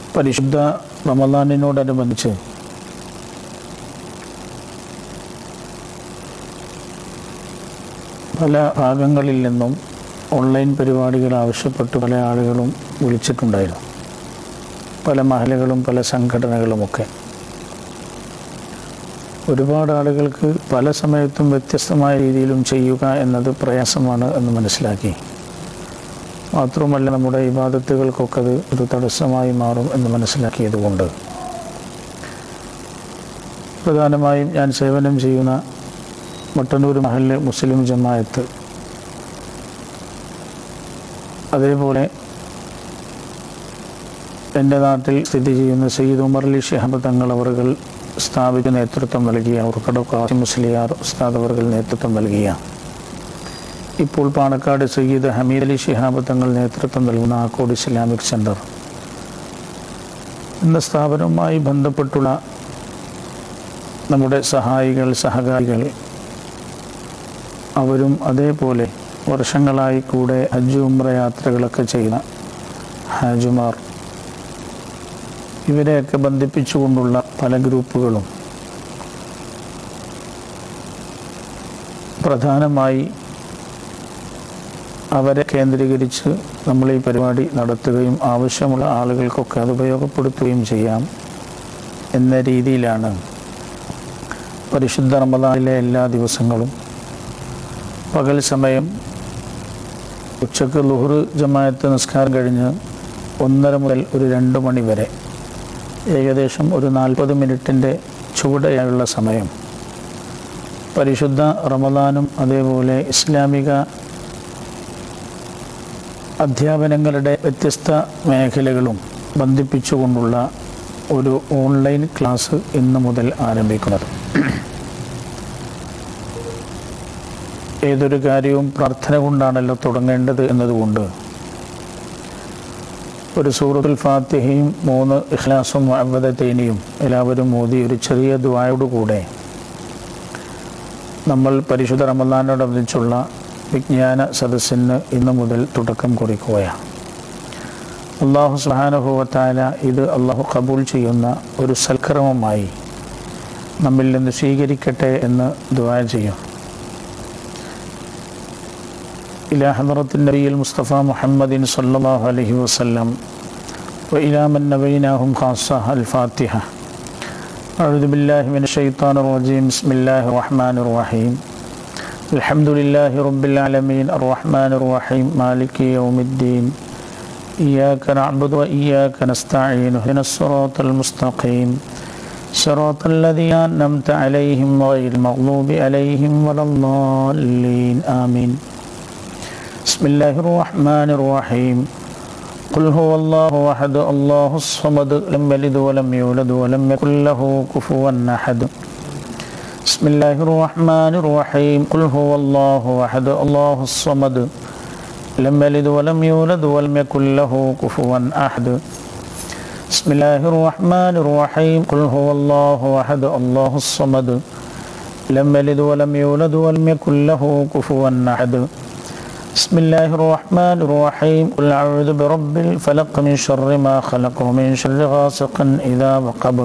പരിശുദ്ധ റമദാനിനോടനുബന്ധിച്ച് പല ഭാഗങ്ങളിൽ നിന്നും ഓൺലൈൻ പരിപാടികൾ ആവശ്യപ്പെട്ട് പല ആളുകളും വിളിച്ചിട്ടുണ്ടായിരുന്നു പല മഹലകളും പല സംഘടനകളുമൊക്കെ ഒരുപാട് ആളുകൾക്ക് പല സമയത്തും വ്യത്യസ്തമായ രീതിയിലും ചെയ്യുക എന്നത് പ്രയാസമാണ് എന്ന് മനസ്സിലാക്കി മാത്രമല്ല നമ്മുടെ ഇബാദത്തുകൾക്കൊക്കെ അത് ഒരു തടസ്സമായി മാറും എന്ന് മനസ്സിലാക്കിയതുകൊണ്ട് പ്രധാനമായും ഞാൻ സേവനം ചെയ്യുന്ന മട്ടന്നൂർ മഹല്ല് മുസ്ലിം ജമായത്ത് അതേപോലെ എൻ്റെ നാട്ടിൽ സ്ഥിതി ചെയ്യുന്ന സയ്യിദ് ഉമർ അലി ഷിഹാബ് തങ്ങൾ അവറുകൾ സ്ഥാപിച്ച നേതൃത്വം നൽകിയ ഉർക്കട കാസിം മുസ്ലിയാർ ഉസ്താദ് അവർകൾ നേതൃത്വം നൽകിയ ഇപ്പോൾ പാണക്കാട് സയ്യിദ് ഹമീദ് അലി ഷിഹാബ് തങ്ങൾ നേതൃത്വം നൽകുന്ന ആക്കോട് ഇസ്ലാമിക് സെൻറ്റർ എന്ന സ്ഥാപനവുമായി ബന്ധപ്പെട്ടുള്ള നമ്മുടെ സഹായികൾ സഹകാരികൾ അവരും അതേപോലെ വർഷങ്ങളായി കൂടെ ഹജ്ജ് ഉംറ യാത്രകളൊക്കെ ചെയ്യുന്ന ഹാജുമാർ ഇവരെയൊക്കെ ബന്ധിപ്പിച്ചുകൊണ്ടുള്ള പല ഗ്രൂപ്പുകളും പ്രധാനമായി അവരെ കേന്ദ്രീകരിച്ച് നമ്മൾ ഈ പരിപാടി നടത്തുകയും ആവശ്യമുള്ള ആളുകൾക്കൊക്കെ അത് ഉപയോഗപ്പെടുത്തുകയും ചെയ്യാം എന്ന രീതിയിലാണ് പരിശുദ്ധ റമദാനിലെ എല്ലാ ദിവസങ്ങളും പകൽ സമയം ഉച്ചക്ക് ലുഹർ ജമായത്ത് നിസ്കാരം കഴിഞ്ഞ് ഒന്നര മുതൽ ഒരു രണ്ട് മണി വരെ ഏകദേശം ഒരു നാൽപ്പത് മിനിറ്റിൻ്റെ ചുവടെയായുള്ള സമയം പരിശുദ്ധ റമദാനും അതേപോലെ ഇസ്ലാമിക അധ്യാപനങ്ങളുടെ വ്യത്യസ്ത മേഖലകളും ബന്ധിപ്പിച്ചുകൊണ്ടുള്ള ഒരു ഓൺലൈൻ ക്ലാസ് ഇന്ന് മുതൽ ആരംഭിക്കുന്നത് ഏതൊരു കാര്യവും പ്രാർത്ഥന കൊണ്ടാണല്ലോ തുടങ്ങേണ്ടത് എന്നതുകൊണ്ട് ഒരു സൂറത്തുൽ ഫാത്തിഹയും മൂന്ന് ഇഖ്ലാസും അവതത്തേനിയും എല്ലാവരും മോദി ഒരു ചെറിയ ദ്വായോടുകൂടെ നമ്മൾ പരിശുദ്ധ റമദാനോടനുബന്ധിച്ചുള്ള വിജ്ഞാന സദസ്സിന് ഇന്നു മുതൽ തുടക്കം കുറിക്കുകയാണ് അള്ളാഹു സുഹാനുഭവത്താല ഇത് അള്ളാഹു കബൂൽ ചെയ്യുന്ന ഒരു സൽക്രമമായി നമ്മിൽ നിന്ന് സ്വീകരിക്കട്ടെ എന്ന് ദുആ ചെയ്യും إلى حضرة النبي المصطفى محمد صلى الله عليه وسلم وإلى من نبيناهم خاصة الفاتحة أعوذ بالله من الشيطان الرجيم بسم الله الرحمن الرحيم الحمد لله رب العالمين الرحمن الرحيم مالك يوم الدين إياك نعبد وإياك نستعين اهدنا الصراط المستقيم صراط الذين أنعمت عليهم غير المغضوب عليهم ولا الضالين آمين بسم الله الرحمن الرحيم قل هو الله أحد الله الصمد لم يلد ولم يولد ولم يكن له كفوا أحد بسم الله الرحمن الرحيم قل هو الله أحد الله الصمد لم يلد ولم يولد ولم يكن له كفوا أحد بسم الله الرحمن الرحيم قل هو الله أحد الله الصمد لم يلد ولم يولد ولم يكن له كفوا أحد بسم الله الرحمن الرحيم قل أعوذ برب الفلق من شر ما خلق ومن شر غاسق إذا وقب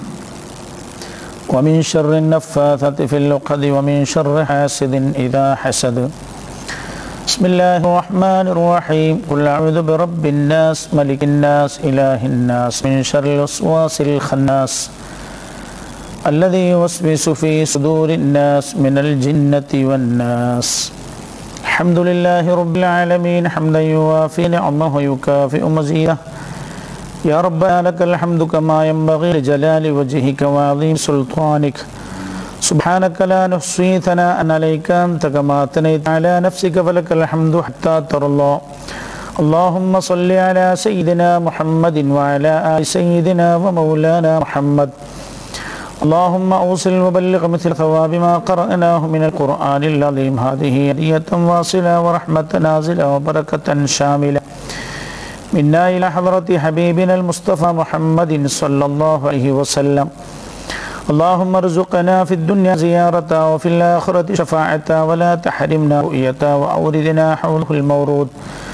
ومن شر النفاثة في العقد ومن شر حاسد إذا حسد بسم الله الرحمن الرحيم قل أعوذ برب الناس ملك الناس إله الناس من شر الوسواس الخناس الذي يوسوس في صدور الناس من الجنة والناس الحمد لله رب العالمين حمدا يوافي نعمه ويكافئ مزيده يا ربنا لك الحمد كما ينبغي لجلال وجهك وعظيم سلطانك سبحانك لا نحصي ثناء عليك أنت كما أثنيت على نفسك فلك الحمد حتى ترضى اللهم صل على سيدنا محمد وعلى آل سيدنا ومولانا محمد اللهم أوصل وبلغ مثل ثواب ما قرأناه من القرآن العظيم هذه هدية واصلة ورحمة نازلة وبركة شاملة منا إلى حضرة حبيبنا المصطفى محمد صلى الله عليه وسلم اللهم ارزقنا في الدنيا زيارته وفي الآخرة شفاعته ولا تحرمنا رؤيته وأوردنا حوله المورود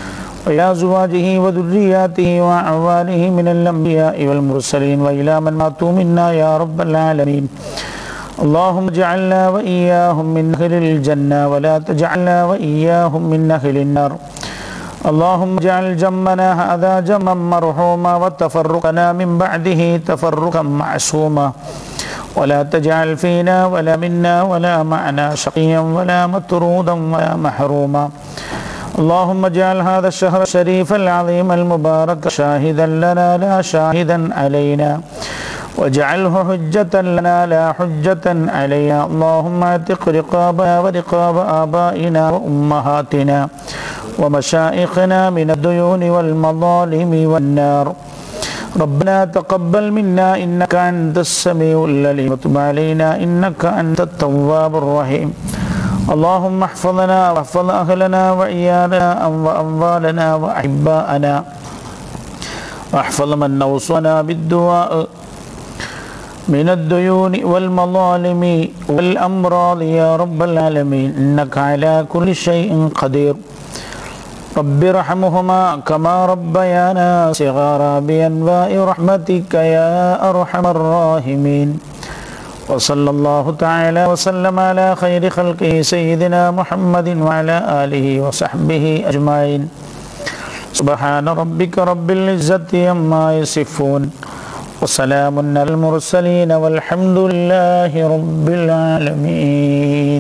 وإلى أزواجه وذرياته وأعوانه من الأنبياء والمرسلين وإلى من ماتوا منا يا رب العالمين اللهم اجعلنا وإياهم من أهل الجنة ولا تجعلنا وإياهم من أهل النار اللهم اجعل جمنا هذا جما مرحوما وتفرقنا من بعده تفرقا معصوما ولا تجعل فينا ولا منا ولا معنا شقيا ولا مطرودا ولا محروما اللهم اجعل هذا الشهر الشريف العظيم المبارك شاهدا لنا لا شاهدا علينا واجعله حجة لنا لا حجة علينا اللهم اعتق رقابنا ورقاب آبائنا وأمهاتنا ومشائخنا من الديون والمظالم والنار ربنا تقبل منا إنك أنت السميع العليم وتب علينا إنك أنت التواب الرحيم اللهم احفظنا واحفظ أهلنا وعيالنا وأموالنا وأحباءنا واحفظ من أوصنا بالدعاء من الديون والمظالم والأمراض يا رب العالمين إنك على كل شيء قدير رب ارحمهما كما ربيانا صغارا بأنواع رحمتك يا أرحم الراحمين وصلى الله تعالى وسلم على خير خلقه سيدنا محمد وعلى آله وصحبه أجمعين سبحان ربك رب العزة عما يصفون وسلام على المرسلين والحمد لله رب العالمين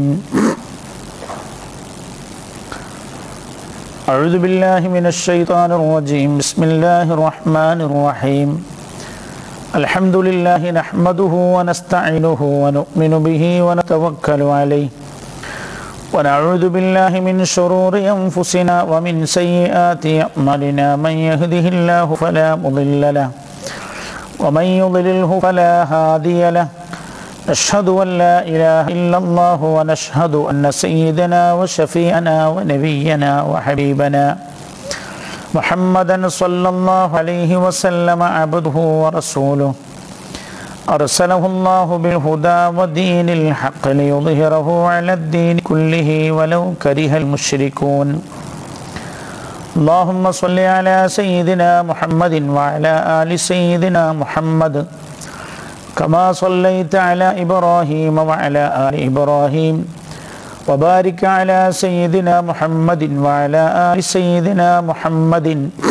أعوذ بالله من الشيطان الرجيم بسم الله الرحمن الرحيم الحمد لله نحمده ونستعينه ونؤمن به ونتوكل عليه ونعوذ بالله من شرور أنفسنا ومن سيئات أعمالنا من يهده الله فلا مضل له ومن يضلله فلا هادي له نشهد أن لا إله إلا الله ونشهد أن سيدنا وشفيعنا ونبينا وحبيبنا محمدا صلى الله عليه وسلم عبده ورسوله أرسله الله بالهدى ودين الحق ليظهره على الدين كله ولو كره المشركون اللهم صل على سيدنا محمد وعلى آل سيدنا محمد كما صليت على إبراهيم وعلى آل إبراهيم وبارك على سيدنا محمد وعلى آل سيدنا محمد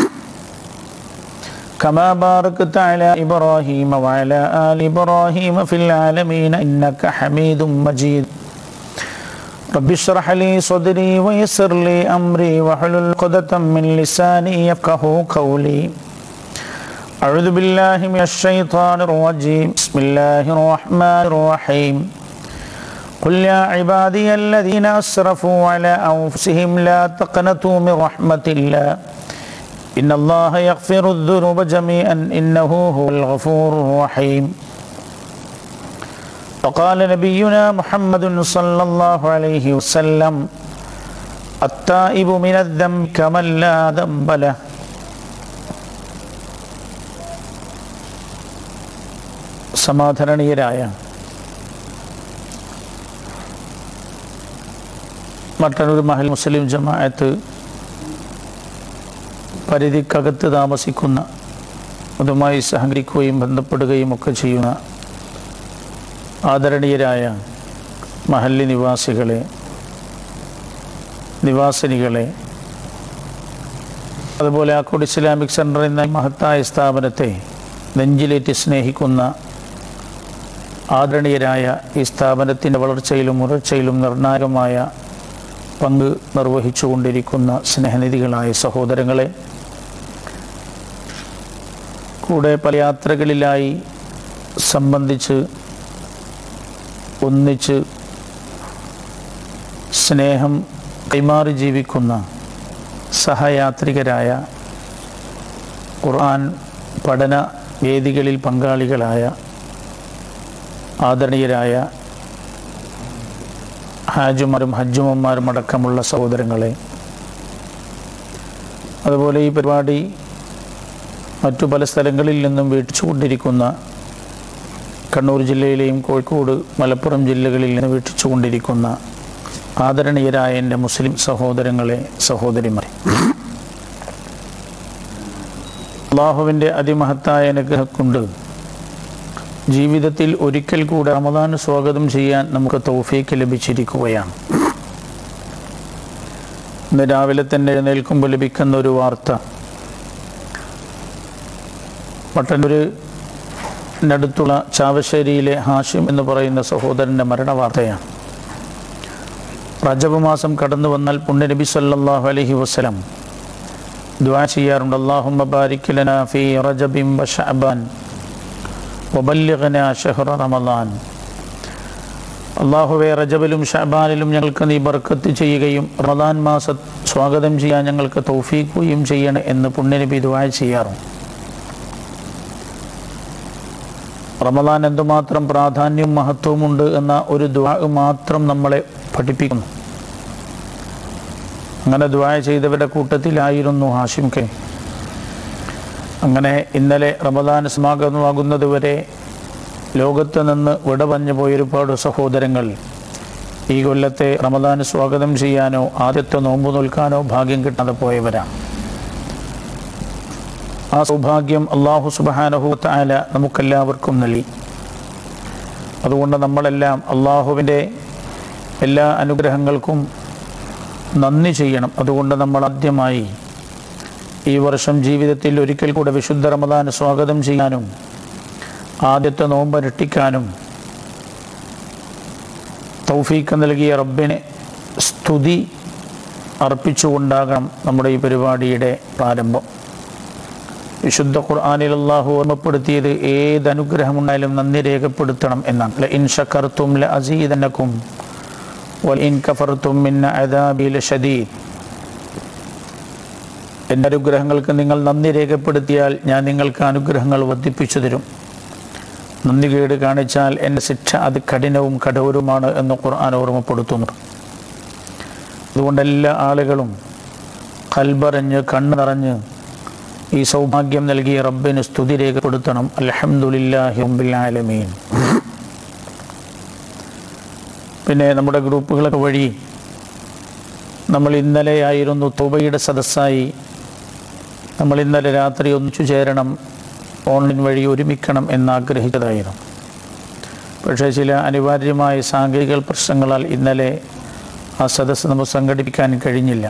كما باركت على إبراهيم وعلى آل إبراهيم في العالمين إنك حميد مجيد رب اشرح لي صدري ويسر لي أمري واحلل عقدة من لساني يفقه قولي أعوذ بالله من الشيطان الرجيم بسم الله الرحمن الرحيم قل يا عبادي الذين أسرفوا على أنفسهم لا تقنطوا من رحمة الله إن الله يغفر الذنوب جميعا إنه هو الغفور الرحيم وقال نبينا محمد صلى الله عليه وسلم التائب من الذنب كمن لا ذنب له സമാധരണീയരായ മട്ടന്നൂർ മഹൽ മുസ്ലിം ജമാഅത്ത് പരിധിക്കകത്ത് താമസിക്കുന്ന അതുമായി സഹകരിക്കുകയും ബന്ധപ്പെടുകയും ഒക്കെ ചെയ്യുന്ന ആദരണീയരായ മഹല്ലി നിവാസികളെ നിവാസിനികളെ അതുപോലെ ആക്കോട് ഇസ്ലാമിക് സെൻറ്റർ എന്ന മഹത്തായ സ്ഥാപനത്തെ നെഞ്ചിലേറ്റ് സ്നേഹിക്കുന്ന ആദരണീയരായ ഈ സ്ഥാപനത്തിൻ്റെ വളർച്ചയിലും ഉയർച്ചയിലും നിർണായകമായ പങ്ക് നിർവഹിച്ചുകൊണ്ടിരിക്കുന്ന സ്നേഹനിധികളായ സഹോദരങ്ങളെ കൂടെ പല യാത്രകളിലായി സംബന്ധിച്ച് ഒന്നിച്ച് സ്നേഹം കൈമാറി ജീവിക്കുന്ന സഹയാത്രികരായ ഖുർആൻ പഠന വേദികളിൽ പങ്കാളികളായ ആദരണീയരായ ഹാജുമാരും ഹജ്ജുമന്മാരും അടക്കമുള്ള സഹോദരങ്ങളെ അതുപോലെ ഈ പരിപാടി മറ്റു പല സ്ഥലങ്ങളിൽ നിന്നും വീക്ഷിച്ചുകൊണ്ടിരിക്കുന്ന കണ്ണൂർ ജില്ലയിലെയും കോഴിക്കോട് മലപ്പുറം ജില്ലകളിൽ നിന്ന് വീക്ഷിച്ചുകൊണ്ടിരിക്കുന്ന ആദരണീയരായ എൻ്റെ മുസ്ലിം സഹോദരങ്ങളെ സഹോദരിമാരെ അള്ളാഹുവിൻ്റെ അതിമഹത്തായ അനുഗ്രഹം കൊണ്ട് ജീവിതത്തിൽ ഒരിക്കൽ കൂടെ റമദാൻ സ്വാഗതം ചെയ്യാൻ നമുക്ക് തൗഫീക്ക് ലഭിച്ചിരിക്കുകയാണ് ഇന്ന് രാവിലെ തന്നെ എഴുന്നേൽക്കുമ്പോൾ ലഭിക്കുന്ന ഒരു വാർത്ത മട്ടന്നൂരിനടുത്തുള്ള ചാവശ്ശേരിയിലെ ഹാഷിം എന്ന് പറയുന്ന സഹോദരൻ്റെ മരണവാർത്തയാണ് റജബ് മാസം കടന്നു വന്നാൽ പുണ്യനബി സല്ലല്ലാഹു അലൈഹി വസല്ലം ദുആ ചെയ്യാറുണ്ട് അല്ലാഹുമ്മ ബാരിക് ലനാ ഫീ റജബിൻ വ ശഅബാൻ വബല്ലിഗ്നാ ഷഹ്റ റമളാൻ അള്ളാഹുവെ റജബിലും ഷഅബാനിലും ഞങ്ങൾക്ക് നീ ബർക്കത്ത് ചെയ്യുകയും റമദാൻ മാസം സ്വാഗതം ചെയ്യാൻ ഞങ്ങൾക്ക് തൗഫീഖുകയും ചെയ്യണം എന്ന് പുണ്യനബി ദുആ ചെയ്യാറുണ്ട് റമദാൻ എന്തുമാത്രം പ്രാധാന്യവും മഹത്വമുണ്ട് എന്ന ഒരു ദ്വാ മാത്രം നമ്മളെ പഠിപ്പിക്കുന്നു അങ്ങനെ ദ്വാ ചെയ്തവരുടെ കൂട്ടത്തിലായിരുന്നു ഹാഷിം കെ അങ്ങനെ ഇന്നലെ റമദാൻ സമാഗതമാകുന്നത് വരെ ലോകത്ത് നിന്ന് വിടപഞ്ഞു പോയ ഒരുപാട് സഹോദരങ്ങൾ ഈ കൊല്ലത്തെ റമദാൻ സ്വാഗതം ചെയ്യാനോ ആദ്യത്തെ നോമ്പ് നിൽക്കാനോ ഭാഗ്യം കിട്ടാതെ പോയവരാണ് ആ സൗഭാഗ്യം അള്ളാഹു സുബാനഹുത്തായ നമുക്കെല്ലാവർക്കും നൽകി അതുകൊണ്ട് നമ്മളെല്ലാം അള്ളാഹുവിൻ്റെ എല്ലാ അനുഗ്രഹങ്ങൾക്കും നന്ദി ചെയ്യണം അതുകൊണ്ട് നമ്മൾ ആദ്യമായി ഈ വർഷം ജീവിതത്തിൽ ഒരിക്കൽ കൂടെ വിശുദ്ധ റമദാൻ സ്വാഗതം ചെയ്യാനും ആദ്യത്തെ നോമ്പ് രട്ടിക്കാനും തൗഫീക്ക് നൽകിയ റബ്ബിനെ സ്തുതി അർപ്പിച്ചുകൊണ്ടാകണം നമ്മുടെ ഈ പരിപാടിയുടെ പ്രാരംഭം വിശുദ്ധ ഖുർആാനിൽ അള്ളാഹു ഓർമ്മപ്പെടുത്തിയത് ഏത് അനുഗ്രഹമുണ്ടായാലും നന്ദി രേഖപ്പെടുത്തണം എന്നാണ് ല ഇൻ ഷക്കർത്തും ല അസീദനക്കും വൽ ഇൻ കഫർത്തും മിന്ന അദാബി ലഷദീദ് എൻ്റെ അനുഗ്രഹങ്ങൾക്ക് നിങ്ങൾ നന്ദി രേഖപ്പെടുത്തിയാൽ ഞാൻ നിങ്ങൾക്ക് അനുഗ്രഹങ്ങൾ വർദ്ധിപ്പിച്ചു തരും നന്ദി കേട് കാണിച്ചാൽ എൻ്റെ ശിക്ഷ അത് കഠിനവും കഠോരവുമാണ് എന്ന് ഖുർആൻ ഓർമ്മപ്പെടുത്തുന്നു അതുകൊണ്ട് എല്ലാ ആളുകളും കൽബറിഞ്ഞ് കണ്ണ് നിറഞ്ഞ് ഈ സൗഭാഗ്യം നൽകിയ റബ്ബിന് സ്തുതി രേഖപ്പെടുത്തണം അലഹമുല്ലാഹി റബ്ബിലാലമീൻ പിന്നെ നമ്മുടെ ഗ്രൂപ്പുകളൊക്കെ വഴി നമ്മൾ ഇന്നലെ ആയിരുന്നു തുബയുടെ സദസ്സായി നമ്മൾ ഇന്നലെ രാത്രി ഒന്നിച്ചു ചേരണം ഓൺലൈൻ വഴി ഒരുമിക്കണം എന്ന് ആഗ്രഹിച്ചതായിരുന്നു പക്ഷേ ചില അനിവാര്യമായ സാങ്കേതിക പ്രശ്നങ്ങളാൽ ഇന്നലെ ആ സദസ്സ് നമുക്ക് സംഘടിപ്പിക്കാൻ കഴിഞ്ഞില്ല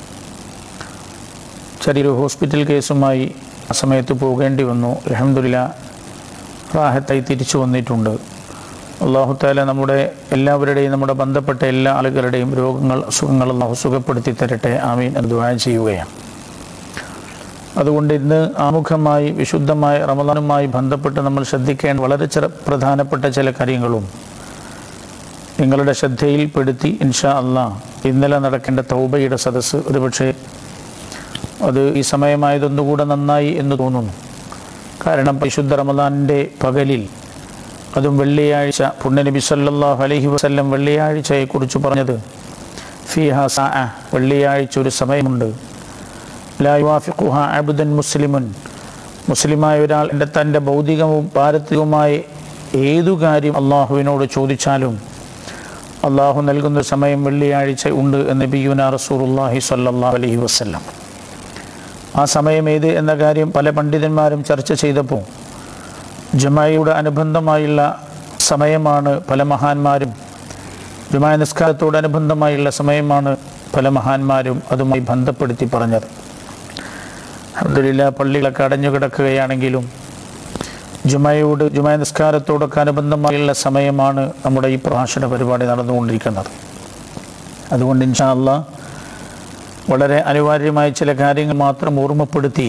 ചെറിയൊരു ഹോസ്പിറ്റൽ കേസുമായി ആ സമയത്ത് പോകേണ്ടി വന്നു അലഹമില്ല റാഹത്തായി തിരിച്ചു വന്നിട്ടുണ്ട് അള്ളാഹുത്താല നമ്മുടെ എല്ലാവരുടെയും നമ്മുടെ ബന്ധപ്പെട്ട എല്ലാ ആളുകളുടെയും രോഗങ്ങൾ അസുഖങ്ങൾ അള്ളാഹു സുഖപ്പെടുത്തി തരട്ടെ ആമീൻ എന്ന് ദുആ ചെയ്യുകയാണ് അതുകൊണ്ട് ഇന്ന് ആമുഖമായി വിശുദ്ധമായ റമദാനുമായി ബന്ധപ്പെട്ട് നമ്മൾ ശ്രദ്ധിക്കേണ്ട വളരെ ചില പ്രധാനപ്പെട്ട ചില കാര്യങ്ങളും നിങ്ങളുടെ ശ്രദ്ധയിൽപ്പെടുത്തി ഇൻഷാ അള്ളാ ഇന്നലെ നടക്കേണ്ട തൗബയുടെ സദസ്സ് ഒരുപക്ഷെ അത് ഈ സമയമായതൊന്നുകൂടെ നന്നായി എന്ന് തോന്നുന്നു കാരണം പരിശുദ്ധ റമദാനിൻ്റെ പകലിൽ അതും വെള്ളിയാഴ്ച പുണ്യനബി സല്ലല്ലാഹു അലൈഹി വസല്ലം വെള്ളിയാഴ്ചയെക്കുറിച്ച് പറഞ്ഞത് ഫിഹ സാ വെള്ളിയാഴ്ച ഒരു സമയമുണ്ട് ലാ യുവാഫിഖുഹ അബ്ദൻ മുസ്ലിമുൻ മുസ്ലിമായ ഒരാൾ എൻ്റെ തൻ്റെ ഭൗതികവും പാരത്രികവുമായ ഏതു കാര്യം അള്ളാഹുവിനോട് ചോദിച്ചാലും അള്ളാഹു നൽകുന്ന സമയം വെള്ളിയാഴ്ച ഉണ്ട് എന്ന് നബിയുന റസൂലുള്ളാഹി സ്വല്ലല്ലാഹു അലൈഹി വസല്ലം ആ സമയം ഏത് എന്ന കാര്യം പല പണ്ഡിതന്മാരും ചർച്ച ചെയ്തപ്പോൾ ജുമായയുടെ അനുബന്ധമായുള്ള സമയമാണ് പല മഹാന്മാരും ജുമായ നിസ്കാരത്തോടനുബന്ധമായുള്ള സമയമാണ് പല മഹാന്മാരും അതുമായി ബന്ധപ്പെടുത്തി പറഞ്ഞത് അബ്ദുലില്ല പള്ളികളൊക്കെ അടഞ്ഞു കിടക്കുകയാണെങ്കിലും ജുമയോട് ജുമായ നിസ്കാരത്തോടൊക്കെ അനുബന്ധമായുള്ള സമയമാണ് നമ്മുടെ ഈ പ്രഭാഷണ പരിപാടി നടന്നുകൊണ്ടിരിക്കുന്നത് അതുകൊണ്ട് ഇൻഷാ അല്ലാ വളരെ അനിവാര്യമായ ചില കാര്യങ്ങൾ മാത്രം ഓർമ്മപ്പെടുത്തി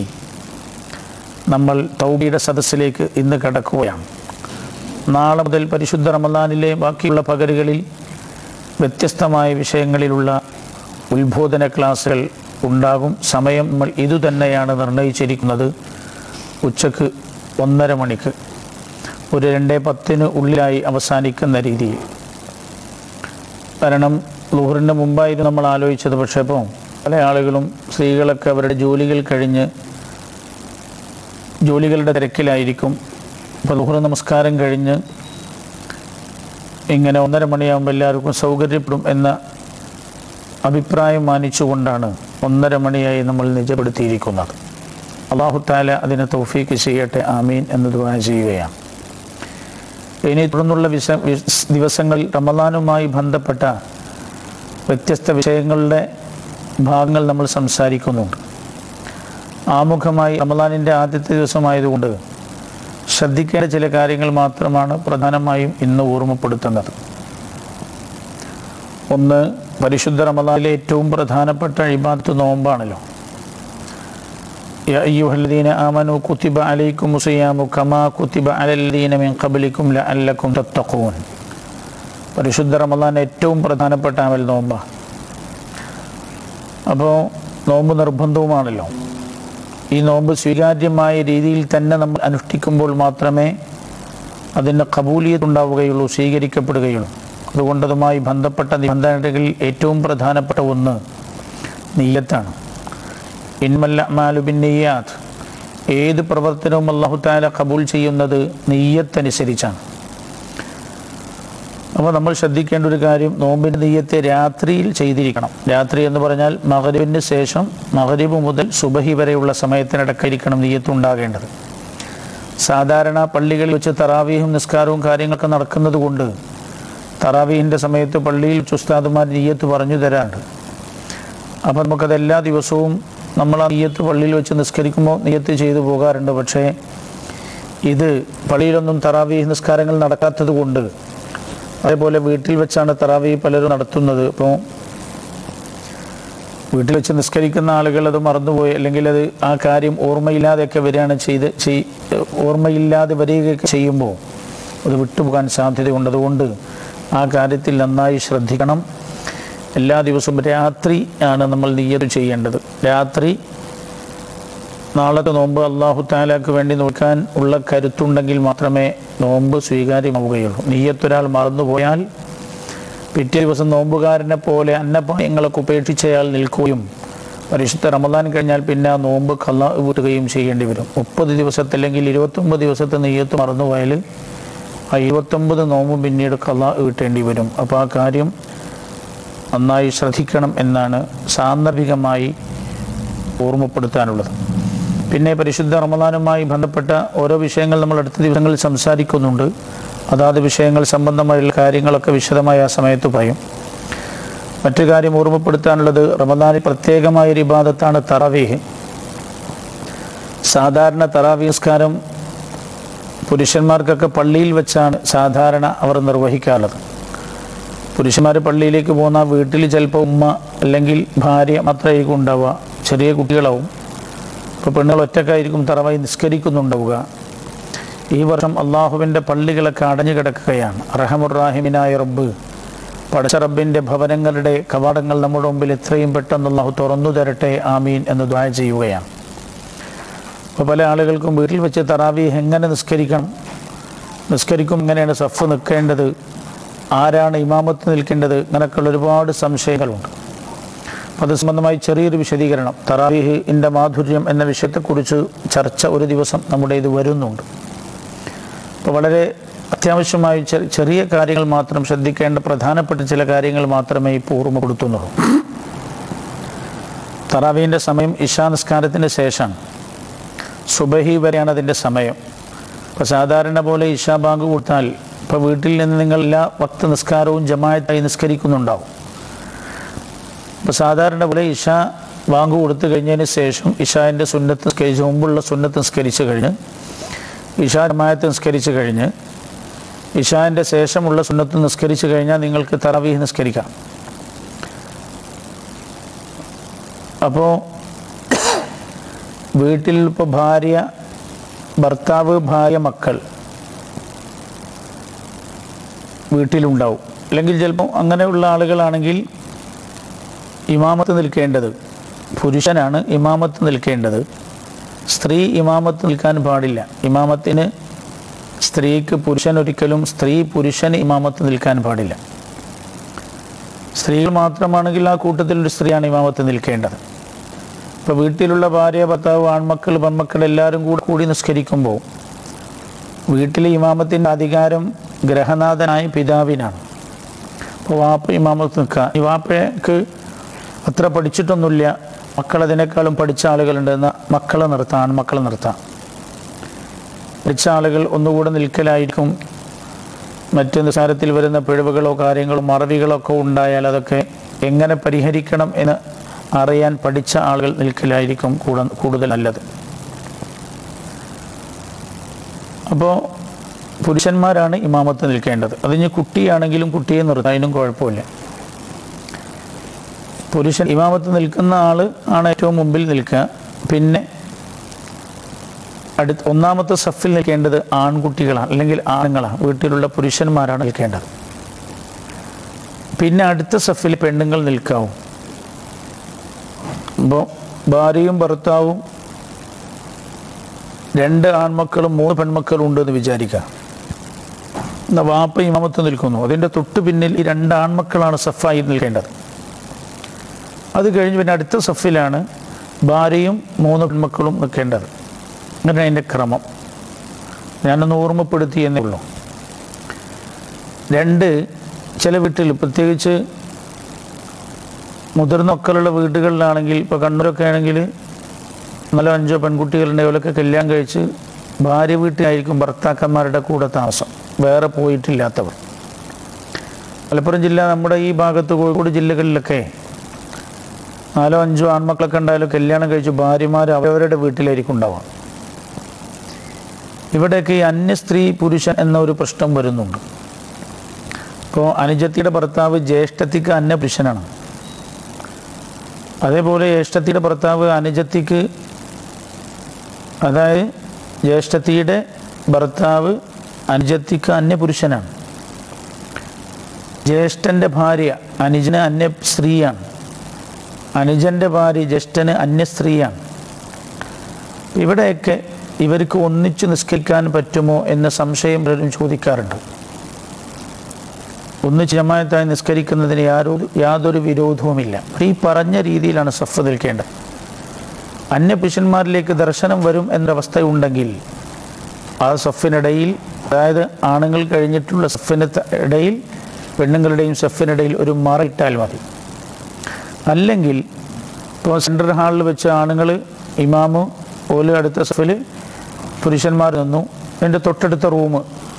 നമ്മൾ തൗബിയുടെ സദസ്സിലേക്ക് ഇന്ന് കടക്കുകയാണ് നാളെ മുതൽ പരിശുദ്ധ റമദാനിലെ ബാക്കിയുള്ള പകലുകളിൽ വ്യത്യസ്തമായ വിഷയങ്ങളിലുള്ള ഉത്ബോധന ക്ലാസ്സുകൾ ഉണ്ടാകും സമയം നമ്മൾ ഇതുതന്നെയാണ് നിർണയിച്ചിരിക്കുന്നത് ഉച്ചക്ക് ഒന്നര മണിക്ക് ഒരു രണ്ടേ പത്തിന് ഉള്ളിലായി അവസാനിക്കുന്ന രീതിയിൽ കാരണം ലുഹറിൻ്റെ മുമ്പായിരുന്നു നമ്മൾ ആലോചിച്ചത് പക്ഷേ ഇപ്പോൾ പല ആളുകളും സ്ത്രീകളൊക്കെ അവരുടെ ജോലികൾ കഴിഞ്ഞ് ജോലികളുടെ തിരക്കിലായിരിക്കും അപ്പോൾ ലുഹർ നമസ്കാരം കഴിഞ്ഞ് ഇങ്ങനെ ഒന്നര മണിയാകുമ്പോൾ എല്ലാവർക്കും സൗകര്യപ്പെടും എന്ന അഭിപ്രായം മാനിച്ചുകൊണ്ടാണ് ഒന്നര മണിയായി നമ്മൾ നിജപ്പെടുത്തിയിരിക്കുന്നത് അള്ളാഹു താല അതിനെ തൗഫീക്ക് ചെയ്യട്ടെ ആമീൻ എന്ന് ദുആ ചെയ്യുകയാണ് ഇനി തുടർന്നുള്ള വിശ വിസ്- ദിവസങ്ങളിൽ റമദാനുമായി ബന്ധപ്പെട്ട വ്യത്യസ്ത വിഷയങ്ങളുടെ ഭാഗങ്ങൾ നമ്മൾ സംസാരിക്കുന്നുണ്ട് ആമുഖമായി റമദാനിൻ്റെ ആദ്യത്തെ ദിവസമായതുകൊണ്ട് ശ്രദ്ധിക്കേണ്ട ചില കാര്യങ്ങൾ മാത്രമാണ് പ്രധാനമായും ഇന്ന് ഓർമ്മപ്പെടുത്തുന്നത് ഒന്ന് പരിശുദ്ധ റമദാനിലെ ഏറ്റവും പ്രധാനപ്പെട്ട ഇബാദത്ത് നോമ്പാണല്ലോ يا أيها الذين آمنوا كتب عليكم الصيام كما كتب على الذين من قبلكم لعلكم تتقون പരിശുദ്ധ റമദാൻ ഏറ്റവും പ്രധാനപ്പെട്ട അമൽ നോമ്പാണ് അപ്പോൾ നോമ്പ് നിർബന്ധവുമാണല്ലോ ഈ നോമ്പ് സ്വീകാര്യമായ രീതിയിൽ തന്നെ നമ്മൾ അനുഷ്ഠിക്കുമ്പോൾ മാത്രമേ അതിൻ്റെ കബൂലിയത്ത് ഉണ്ടാവുകയുള്ളൂ സ്വീകരിക്കപ്പെടുകയുള്ളൂ അതുകൊണ്ട് അതുമായി ബന്ധപ്പെട്ട നിബന്ധനകളിൽ ഏറ്റവും പ്രധാനപ്പെട്ട ഒന്ന് നീയത്താണ് ഇൻമല്ല മാലുബിൻ നെയ്യാത്ത് ഏത് പ്രവർത്തനവും അള്ളാഹു താല കബൂൽ ചെയ്യുന്നത് നെയ്യത്തനുസരിച്ചാണ് അപ്പോൾ നമ്മൾ ശ്രദ്ധിക്കേണ്ട ഒരു കാര്യം നോമ്പിൻ്റെ നെയ്യത്തെ രാത്രിയിൽ ചെയ്തിരിക്കണം രാത്രി എന്ന് പറഞ്ഞാൽ മകരീബിന് ശേഷം മകരീബ് മുതൽ സുബഹി വരെയുള്ള സമയത്തിനിടക്കായിരിക്കണം നെയ്യത്ത് ഉണ്ടാകേണ്ടത് സാധാരണ പള്ളികളിൽ വെച്ച് തറാവീഹും നിസ്കാരവും കാര്യങ്ങളൊക്കെ നടക്കുന്നത് കൊണ്ട് തറാവീഹിൻ്റെ സമയത്ത് പള്ളിയിൽ വെച്ച് ഉസ്താദുമാർ നെയ്യത്ത് പറഞ്ഞു തരാറുണ്ട് അപ്പോൾ നമുക്കത് എല്ലാ ദിവസവും നമ്മൾ ആ നെയ്യത്ത് പള്ളിയിൽ വെച്ച് നിസ്കരിക്കുമ്പോൾ നെയ്യത്ത് ചെയ്തു പോകാറുണ്ട് പക്ഷേ ഇത് പള്ളിയിലൊന്നും തറാവീഹ് നിസ്കാരങ്ങൾ നടക്കാത്തത് കൊണ്ട് അതേപോലെ വീട്ടിൽ വെച്ചാണ് തറാവീഹ് പലരും നടത്തുന്നത് അപ്പോൾ വീട്ടിൽ വെച്ച് നിസ്കരിക്കുന്ന ആളുകൾ അത് മറന്നുപോയി അല്ലെങ്കിൽ അത് ആ കാര്യം ഓർമ്മയില്ലാതെയൊക്കെ വരികയാണ് ചെയ്ത് ചെയ് ഓർമ്മയില്ലാതെ വരികയൊക്കെ ചെയ്യുമ്പോൾ അത് വിട്ടുപോകാൻ സാധ്യതയുണ്ട് അതുകൊണ്ട് ആ കാര്യത്തിൽ നന്നായി ശ്രദ്ധിക്കണം എല്ലാ ദിവസവും രാത്രി ആണ് നമ്മൾ നീയത്ത് ചെയ്യേണ്ടത് രാത്രി നാളത്തെ നോമ്പ് അള്ളാഹു താലാക്ക് വേണ്ടി നോക്കാൻ ഉള്ള കരുത്തുണ്ടെങ്കിൽ മാത്രമേ നോമ്പ് സ്വീകാര്യമാവുകയുള്ളൂ നീയത്തൊരാൾ മറന്നുപോയാൽ പിറ്റേ ദിവസം നോമ്പുകാരനെ പോലെ അന്നപായങ്ങളൊക്കെ ഉപേക്ഷിച്ചയാൾ നിൽക്കുകയും പരിശുദ്ധ റമദാൻ കഴിഞ്ഞാൽ പിന്നെ ആ നോമ്പ് കള്ള വീട്ടുകയും ചെയ്യേണ്ടി വരും മുപ്പത് ദിവസത്തെ അല്ലെങ്കിൽ ഇരുപത്തൊമ്പത് ദിവസത്തെ നെയ്യത്ത് മറന്നുപോയാൽ ആ ഇരുപത്തൊമ്പത് നോമ്പും പിന്നീട് കള്ള വീട്ടേണ്ടി വരും അപ്പോൾ ആ കാര്യം നന്നായി ശ്രദ്ധിക്കണം എന്നാണ് സാന്ദർഭികമായി ഓർമ്മപ്പെടുത്താനുള്ളത് പിന്നെ പരിശുദ്ധ റമദാനുമായി ബന്ധപ്പെട്ട ഓരോ വിഷയങ്ങൾ നമ്മൾ അടുത്ത ദിവസങ്ങളിൽ സംസാരിക്കുന്നുണ്ട് അതാത് വിഷയങ്ങൾ സംബന്ധമായുള്ള കാര്യങ്ങളൊക്കെ വിശദമായി ആ സമയത്ത് പറയും മറ്റു കാര്യം ഓർമ്മപ്പെടുത്താനുള്ളത് റമദാനിൽ പ്രത്യേകമായ ഒരു ഇബാദത്താണ് തറവീഹ് സാധാരണ തറാവീഹ് നിസ്കാരം പുരുഷന്മാർക്കൊക്കെ പള്ളിയിൽ വെച്ചാണ് സാധാരണ അവർ നിർവഹിക്കാറുള്ളത് പുരുഷന്മാർ പള്ളിയിലേക്ക് പോകുന്ന വീട്ടിൽ ചിലപ്പോൾ ഉമ്മ അല്ലെങ്കിൽ ഭാര്യ മാത്രമായിരിക്കും ഉണ്ടാവുക ചെറിയ കുട്ടികളാവും ഇപ്പോൾ പെണ്ണുകൾ ഒറ്റക്കായിരിക്കും തറവായി നിസ്കരിക്കുന്നുണ്ടാവുക ഈ വർഷം അള്ളാഹുവിൻ്റെ പള്ളികളൊക്കെ അടഞ്ഞു കിടക്കുകയാണ് റഹമുറാഹിമിനായ റബ്ബ് പടച്ച റബ്ബിൻ്റെ ഭവനങ്ങളുടെ കവാടങ്ങൾ നമ്മുടെ മുമ്പിൽ എത്രയും പെട്ടെന്ന് അള്ളാഹു തുറന്നു തരട്ടെ ആമീൻ എന്ന് ദ്വായ ചെയ്യുകയാണ് അപ്പോൾ പല ആളുകൾക്കും വീട്ടിൽ വെച്ച് തറാവീഹ് എങ്ങനെ നിസ്കരിക്കണം നിസ്കരിക്കും എങ്ങനെയാണ് സഫ് നിൽക്കേണ്ടത് ആരാണ് ഇമാമത്ത് നിൽക്കേണ്ടത് അങ്ങനെയൊക്കെയുള്ള ഒരുപാട് സംശയങ്ങളുണ്ട് അപ്പോൾ അത് സംബന്ധമായി ചെറിയൊരു വിശദീകരണം തറാവീഹിൻ്റെ മാധുര്യം എന്ന വിഷയത്തെക്കുറിച്ച് ചർച്ച ഒരു ദിവസം നമ്മുടെ ഇത് വരുന്നുണ്ട് അപ്പോൾ വളരെ അത്യാവശ്യമായി ചെ- ചെറിയ കാര്യങ്ങൾ മാത്രം ശ്രദ്ധിക്കേണ്ട പ്രധാനപ്പെട്ട ചില കാര്യങ്ങൾ മാത്രമേ ഇപ്പോൾ ഓർമ്മപ്പെടുത്തുന്നുള്ളൂ തറാവീൻ്റെ സമയം ഇഷാ നിസ്കാരത്തിന് ശേഷമാണ് സുബഹി വരെയാണ് അതിൻ്റെ സമയം ഇപ്പോൾ സാധാരണ പോലെ ഇഷാ ബാങ്ക് കൊടുത്താൽ ഇപ്പോൾ വീട്ടിൽ നിന്ന് നിങ്ങൾ എല്ലാ വക്ത നിസ്കാരവും ജമായത്തായി നിസ്കരിക്കുന്നുണ്ടാവും ഇപ്പോൾ സാധാരണ പോലെ ഇഷ ബാങ്ക് കൊടുത്തു കഴിഞ്ഞതിന് ശേഷം ഇഷാൻ്റെ സുന്നത്ത് നിസ്കരിച്ച് മുമ്പുള്ള സുന്നത്ത് നിസ്കരിച്ച് കഴിഞ്ഞ് ഇഷാ ജമായത്ത് നിസ്കരിച്ച് കഴിഞ്ഞ് ഇഷാൻ്റെ ശേഷമുള്ള സുന്നത്ത് നിസ്കരിച്ച് കഴിഞ്ഞാൽ നിങ്ങൾക്ക് തറവീഹ് നിസ്കരിക്കാം അപ്പോൾ വീട്ടിൽ ഇപ്പോൾ ഭാര്യ ഭർത്താവ് ഭാര്യ മക്കൾ വീട്ടിലുണ്ടാവും അല്ലെങ്കിൽ ചിലപ്പോൾ അങ്ങനെയുള്ള ആളുകളാണെങ്കിൽ ഇമാമത്ത് നിൽക്കേണ്ടത് പുരുഷനാണ് ഇമാമത്ത് നിൽക്കേണ്ടത് സ്ത്രീ ഇമാമത്ത് നിൽക്കാൻ പാടില്ല ഇമാമത്തിന് സ്ത്രീക്ക് പുരുഷൻ ഒരിക്കലും സ്ത്രീ പുരുഷന് ഇമാമത്ത് നിൽക്കാൻ പാടില്ല സ്ത്രീകൾ മാത്രമാണെങ്കിൽ ആ കൂട്ടത്തിൽ ഒരു സ്ത്രീയാണ് ഇമാമത്ത് നിൽക്കേണ്ടത് ഇപ്പോൾ വീട്ടിലുള്ള ഭാര്യ ഭർത്താവ് ആൺമക്കൾ പെൺമക്കൾ എല്ലാവരും കൂടി കൂടി നിസ്കരിക്കുമ്പോൾ വീട്ടിലെ ഇമാമത്തിൻ്റെ അധികാരം ഗ്രഹനാഥനായ പിതാവിനാണ് അപ്പോൾ വാപ്പ ഇമാമത്ത് നിൽക്കുക ഈ വാപ്പയ്ക്ക് അത്ര പഠിച്ചിട്ടൊന്നുമില്ല മക്കൾ അതിനേക്കാളും പഠിച്ച ആളുകളുണ്ട് എന്നാൽ മക്കളെ നിർത്താം ആൺമക്കളെ നിർത്താം പഠിച്ച ആളുകൾ ഒന്നുകൂടെ നിൽക്കലായിരിക്കും മറ്റു നിസാരത്തിൽ വരുന്ന പിഴവുകളോ കാര്യങ്ങളോ മറവികളോ ഒക്കെ ഉണ്ടായാൽ അതൊക്കെ എങ്ങനെ പരിഹരിക്കണം എന്ന് അറിയാൻ പഠിച്ച ആളുകൾ നിൽക്കലായിരിക്കും കൂട കൂടുതൽ നല്ലത് അപ്പോൾ പുരുഷന്മാരാണ് ഇമാമത്ത് നിൽക്കേണ്ടത് അതിന് കുട്ടിയാണെങ്കിലും കുട്ടിയെ നിർത്താം അതിനും കുഴപ്പമില്ല പുരുഷൻ ഇമാമത്ത് നിൽക്കുന്ന ആൾ ആണ് ഏറ്റവും മുമ്പിൽ നിൽക്കുക പിന്നെ അടുത്ത ഒന്നാമത്തെ സഫിൽ നിൽക്കേണ്ടത് ആൺകുട്ടികളാണ് അല്ലെങ്കിൽ ആണുങ്ങളാണ് വീട്ടിലുള്ള പുരുഷന്മാരാണ് നിൽക്കേണ്ടത് പിന്നെ അടുത്ത സഫിൽ പെണ്ണുങ്ങൾ നിൽക്കാവും അപ്പോൾ ഭാര്യയും ഭർത്താവും രണ്ട് ആൺമക്കളും മൂന്ന് പെൺമക്കളും ഉണ്ട് എന്ന് വിചാരിക്കുക എന്നാൽ വാപ്പ ഇമാമത്ത് നിൽക്കുന്നു അതിൻ്റെ തൊട്ട് പിന്നിൽ ഈ രണ്ട് ആൺമക്കളാണ് സഫായി നിൽക്കേണ്ടത് അത് കഴിഞ്ഞ് പിന്നെ അടുത്ത സഫിലാണ് ഭാര്യയും മൂന്ന് പെൺമക്കളും നിൽക്കേണ്ടത് അങ്ങനെ അതിൻ്റെ ക്രമം ഞാനൊന്ന് ഓർമ്മപ്പെടുത്തി എന്നേ ഉള്ളൂ രണ്ട് ചില വീട്ടിൽ പ്രത്യേകിച്ച് മുതിർന്ന മക്കളുള്ള വീടുകളിലാണെങ്കിൽ ഇപ്പോൾ കണ്ണൂരൊക്കെ ആണെങ്കിൽ നാലോ അഞ്ചോ പെൺകുട്ടികളുടെ അവരൊക്കെ കല്യാണം കഴിച്ച് ഭാര്യ വീട്ടിലായിരിക്കും ഭർത്താക്കന്മാരുടെ കൂടെ താമസം വേറെ പോയിട്ടില്ലാത്തവർ മലപ്പുറം ജില്ല നമ്മുടെ ഈ ഭാഗത്ത് കോഴിക്കോട് ജില്ലകളിലൊക്കെ നാലോ അഞ്ചോ ആൺമക്കളൊക്കെ ഉണ്ടായാലും കല്യാണം കഴിച്ച് ഭാര്യമാർ അവരവരുടെ വീട്ടിലായിരിക്കും ഉണ്ടാവുക ഇവിടെയൊക്കെ ഈ അന്യ സ്ത്രീ പുരുഷൻ എന്ന ഒരു പ്രശ്നം വരുന്നുണ്ട് ഇപ്പോൾ അനുജത്തിയുടെ ഭർത്താവ് ജ്യേഷ്ഠത്തിക്ക് അന്യ പുരുഷനാണ് അതേപോലെ ജ്യേഷ്ഠത്തിയുടെ ഭർത്താവ് അനുജത്തിക്ക് അതായത് ജ്യേഷ്ഠത്തിയുടെ ഭർത്താവ് അനുജത്തിക്ക് അന്യ പുരുഷനാണ് ജ്യേഷ്ഠൻ്റെ ഭാര്യ അനുജന് അന്യ സ്ത്രീയാണ് അനുജൻ്റെ ഭാര്യ ജ്യേഷ്ഠന് അന്യ സ്ത്രീയാണ് ഇവിടെയൊക്കെ ഇവർക്ക് ഒന്നിച്ചു നിസ്കരിക്കാൻ പറ്റുമോ എന്ന സംശയം പലരും ചോദിക്കാറുണ്ട് ഒന്ന് ജമായത്തായി നിസ്കരിക്കുന്നതിന് യാതൊരു യാതൊരു വിരോധവുമില്ല ഈ പറഞ്ഞ രീതിയിലാണ് സഫ് നിൽക്കേണ്ടത് അന്യപുരുഷന്മാരിലേക്ക് ദർശനം വരും എന്നൊരവസ്ഥ ഉണ്ടെങ്കിൽ ആ സഫിനിടയിൽ അതായത് ആണുങ്ങൾ കഴിഞ്ഞിട്ടുള്ള സഫിന് ത- ഇടയിൽ പെണ്ണുങ്ങളുടെയും സഫിനിടയിൽ ഒരു മറയിട്ടാൽ മതി അല്ലെങ്കിൽ ഇപ്പോൾ സെൻട്രൽ ഹാളിൽ വെച്ച് ആണുങ്ങൾ ഇമാമ് ഓല് അടുത്ത സഫിൽ പുരുഷന്മാർ നിന്നു അതിൻ്റെ തൊട്ടടുത്ത റൂം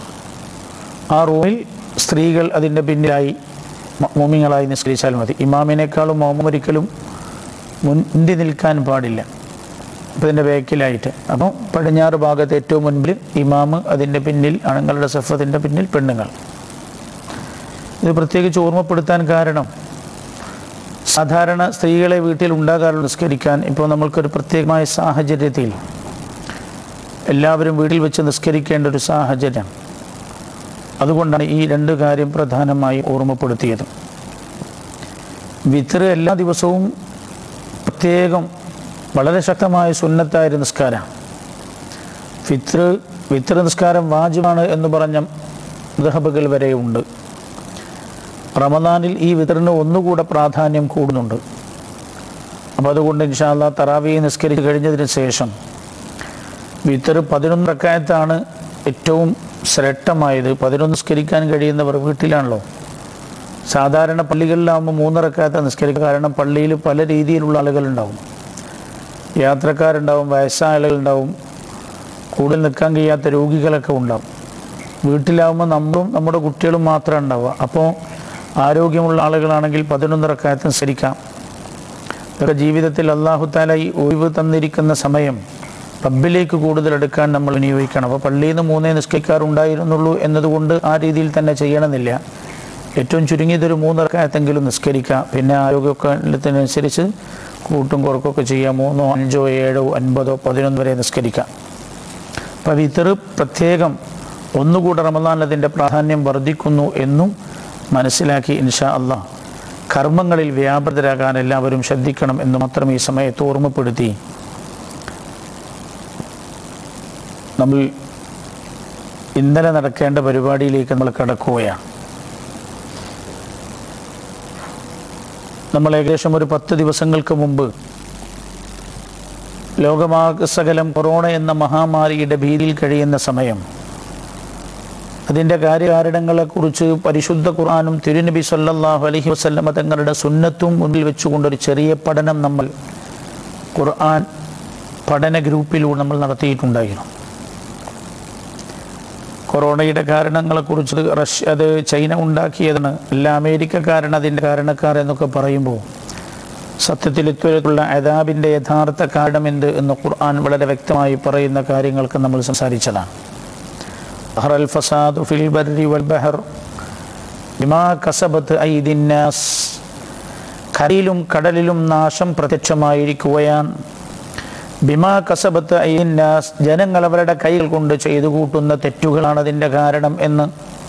ആ റൂമിൽ സ്ത്രീകൾ അതിൻ്റെ പിന്നിലായി മ- മോമിങ്ങളായി നിസ്കരിച്ചാൽ മതി ഇമാമിനേക്കാളും മോമം ഒരിക്കലും മുൻപി നിൽക്കാൻ പാടില്ല അപ്പോൾ ഇതിൻ്റെ ബാക്കിലായിട്ട് അപ്പോൾ പടിഞ്ഞാറ് ഭാഗത്ത് ഏറ്റവും മുൻപിൽ ഇമാമ് അതിൻ്റെ പിന്നിൽ ആണുങ്ങളുടെ സഫത്തിൻ്റെ പിന്നിൽ പെണ്ണുങ്ങൾ ഇത് പ്രത്യേകിച്ച് ഓർമ്മപ്പെടുത്താൻ കാരണം സാധാരണ സ്ത്രീകളെ വീട്ടിൽ ഉണ്ടാകാറുള്ള നിസ്കരിക്കാൻ ഇപ്പോൾ നമ്മൾക്കൊരു പ്രത്യേകമായ സാഹചര്യത്തിൽ എല്ലാവരും വീട്ടിൽ വെച്ച് നിസ്കരിക്കേണ്ട ഒരു സാഹചര്യം അതുകൊണ്ടാണ് ഈ രണ്ട് കാര്യം പ്രധാനമായി ഓർമ്മപ്പെടുത്തിയത് വിത്തർ എല്ലാ ദിവസവും പ്രത്യേകം വളരെ ശക്തമായ സുന്നത്തായ നിസ്കാരമാണ് ഫിത്ർ വിത്തർ നിസ്കാരം വാജിബാണ് എന്ന് പറഞ്ഞ ദഹബകൾ വരെ ഉണ്ട് റമദാനിൽ ഈ വിതറിന് ഒന്നുകൂടെ പ്രാധാന്യം കൂടുന്നുണ്ട് അപ്പോൾ അതുകൊണ്ട് ഇൻഷാല്ല തറാവി നിസ്കരിച്ച് കഴിഞ്ഞതിന് ശേഷം വിത്തർ പതിനൊന്ന് റക്കായത്താണ് ഏറ്റവും ശ്രേഷ്ഠമായത് പതിനൊന്ന് നിസ്കരിക്കാൻ കഴിയുന്നവർ വീട്ടിലാണല്ലോ സാധാരണ പള്ളികളിലാകുമ്പോൾ മൂന്ന് റക്കായത്ത നിസ്കരിക്കുക കാരണം പള്ളിയിൽ പല രീതിയിലുള്ള ആളുകളുണ്ടാവും യാത്രക്കാരുണ്ടാവും വയസ്സായ ആളുകളുണ്ടാവും കൂടുതൽ നിൽക്കാൻ കഴിയാത്ത രോഗികളൊക്കെ ഉണ്ടാവും വീട്ടിലാവുമ്പോൾ നമ്മളും നമ്മുടെ കുട്ടികളും മാത്രമേ ഉണ്ടാവുക അപ്പോൾ ആരോഗ്യമുള്ള ആളുകളാണെങ്കിൽ പതിനൊന്ന് റക്കായത്ത് നിസ്കരിക്കാം ഇതൊക്കെ ജീവിതത്തിൽ അള്ളാഹു താല ഈ ഒഴിവ് തന്നിരിക്കുന്ന സമയം റബ്ബിലേക്ക് കൂടുതൽ എടുക്കാൻ നമ്മൾ വിനിയോഗിക്കണം അപ്പോൾ പള്ളിയിൽ നിന്ന് മൂന്നേ നിസ്കരിക്കാറുണ്ടായിരുന്നുള്ളൂ എന്നതുകൊണ്ട് ആ രീതിയിൽ തന്നെ ചെയ്യണമെന്നില്ല ഏറ്റവും ചുരുങ്ങിയതൊരു മൂന്ന് റക്കായത്തെങ്കിലും നിസ്കരിക്കാം പിന്നെ ആരോഗ്യത്തിനനുസരിച്ച് കൂട്ടും കുറക്കൊക്കെ ചെയ്യാം മൂന്നോ അഞ്ചോ ഏഴോ അൻപതോ പതിനൊന്ന് വരെ നിസ്കരിക്കാം അപ്പോൾ വിത്തറ് പ്രത്യേകം ഒന്നുകൂടെ റമദാൻ അതിൻ്റെ പ്രാധാന്യം വർദ്ധിക്കുന്നു എന്നും മനസ്സിലാക്കി ഇൻഷാ അള്ളാഹ് കർമ്മങ്ങളിൽ വ്യാപൃതരാകാൻ എല്ലാവരും ശ്രദ്ധിക്കണം എന്ന് മാത്രം ഈ സമയത്ത് ഓർമ്മപ്പെടുത്തി നമ്മൾ ഇന്നലെ നടക്കേണ്ട പരിപാടിയിലേക്ക് നമ്മൾ കടക്കുകയാണ് നമ്മൾ ഏകദേശം ഒരു പത്ത് ദിവസങ്ങൾക്ക് മുമ്പ് ലോകമാസകലം കൊറോണ എന്ന മഹാമാരിയുടെ ഭീതിയിൽ കഴിയുന്ന സമയം അതിൻ്റെ കാര്യകാരണങ്ങളെക്കുറിച്ച് പരിശുദ്ധ ഖുർആാനും തിരുനബി സല്ലല്ലാഹു അലൈഹി വസല്ലമ തങ്ങളുടെ സുന്നത്തും മുന്നിൽ വെച്ചുകൊണ്ടൊരു ചെറിയ പഠനം നമ്മൾ ഖുർആൻ പഠന ഗ്രൂപ്പിലൂടെ നമ്മൾ നടത്തിയിട്ടുണ്ടായിരുന്നു കൊറോണയുടെ കാരണങ്ങളെക്കുറിച്ച് റഷ്യ അത് ചൈന ഉണ്ടാക്കിയതാണ് അല്ല അമേരിക്കക്കാരാണ് അതിൻ്റെ കാരണക്കാർ എന്നൊക്കെ പറയുമ്പോൾ സത്യത്തിൽ ഇത്തരത്തിലുള്ള അതാബിൻ്റെ യഥാർത്ഥ കാരണം എന്ത് എന്ന് ഖുർആൻ വളരെ വ്യക്തമായി പറയുന്ന കാര്യങ്ങൾക്ക് നമ്മൾ സംസാരിച്ചതാണ് ബഹ്റൽ ഫസാദു ഫിൽ ബർരി വൽ ബഹർ ബിമാ കസബത്ത് ഐദിന്നാസ് കരയിലും കടലിലും നാശം പ്രത്യക്ഷമായിരിക്കുകയാണ് ബിമാ കസബത്ത് ഐദിന്നാസ് ജനങ്ങൾ അവരുടെ കൈകൾ കൊണ്ട് ചെയ്തു കൂട്ടുന്ന തെറ്റുകളാണ് അതിൻ്റെ കാരണം എന്ന്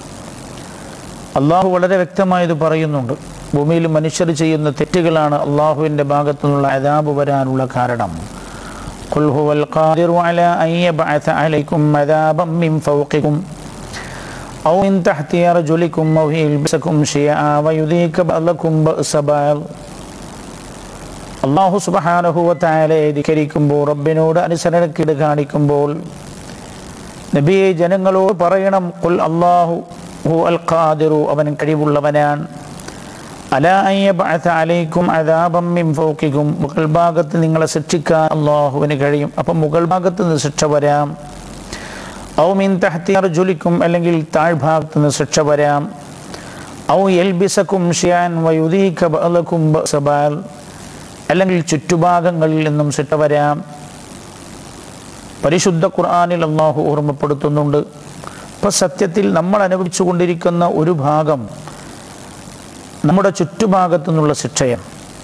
അള്ളാഹു വളരെ വ്യക്തമായത് പറയുന്നുണ്ട് ഭൂമിയിൽ മനുഷ്യർ ചെയ്യുന്ന തെറ്റുകളാണ് അള്ളാഹുവിൻ്റെ ഭാഗത്തു നിന്നുള്ള അതാബ് വരാനുള്ള കാരണം قل هو القادر على أن يبعث عليكم عذابا من فوقكم أو من تحت أرجلكم أو يلبسكم شيئا ويذيق بعضكم بأس بعض അള്ളാഹു സുബഹാനഹുവത്തായാലെ ധിക്കരിക്കുമ്പോൾ റബ്ബിനോട് അനുസരണക്കേട് കാണിക്കുമ്പോൾ നബിയെ ജനങ്ങളോട് പറയണം കുൽ അള്ളാഹു ഹു അൽ ഖാദിറു അവൻ കഴിവുള്ളവനാണ് അല അയ്യബഅത അലൈക്കും അദാബം മിൻ ഫൗഖിക്കും മുകൾ ഭാഗത്ത് നിങ്ങളെ ശിക്ഷിക്കാൻ അള്ളാഹുവിന് കഴിയും അപ്പം മുകൾ ഭാഗത്ത് നിന്ന് ശിക്ഷ വരാം ഔ മിൻ തഹ്തി അർജുലിക്കും അല്ലെങ്കിൽ താഴ്ഭാഗത്ത് നിന്ന് ശിക്ഷ വരാം ഔ യൽബിസക്കും ഷിയാൻ വയുദീക ബഅലക്കും ബഅസബാൽ അല്ലെങ്കിൽ ചുറ്റുഭാഗങ്ങളിൽ നിന്നും ശിക്ഷ വരാം പരിശുദ്ധ ഖുർആനിൽ അള്ളാഹു ഓർമ്മപ്പെടുത്തുന്നുണ്ട് ഇപ്പം സത്യത്തിൽ നമ്മൾ അനുഭവിച്ചു കൊണ്ടിരിക്കുന്ന ഒരു ഭാഗം നമ്മുടെ ചുറ്റുഭാഗത്തു നിന്നുള്ള ശിക്ഷയാണ്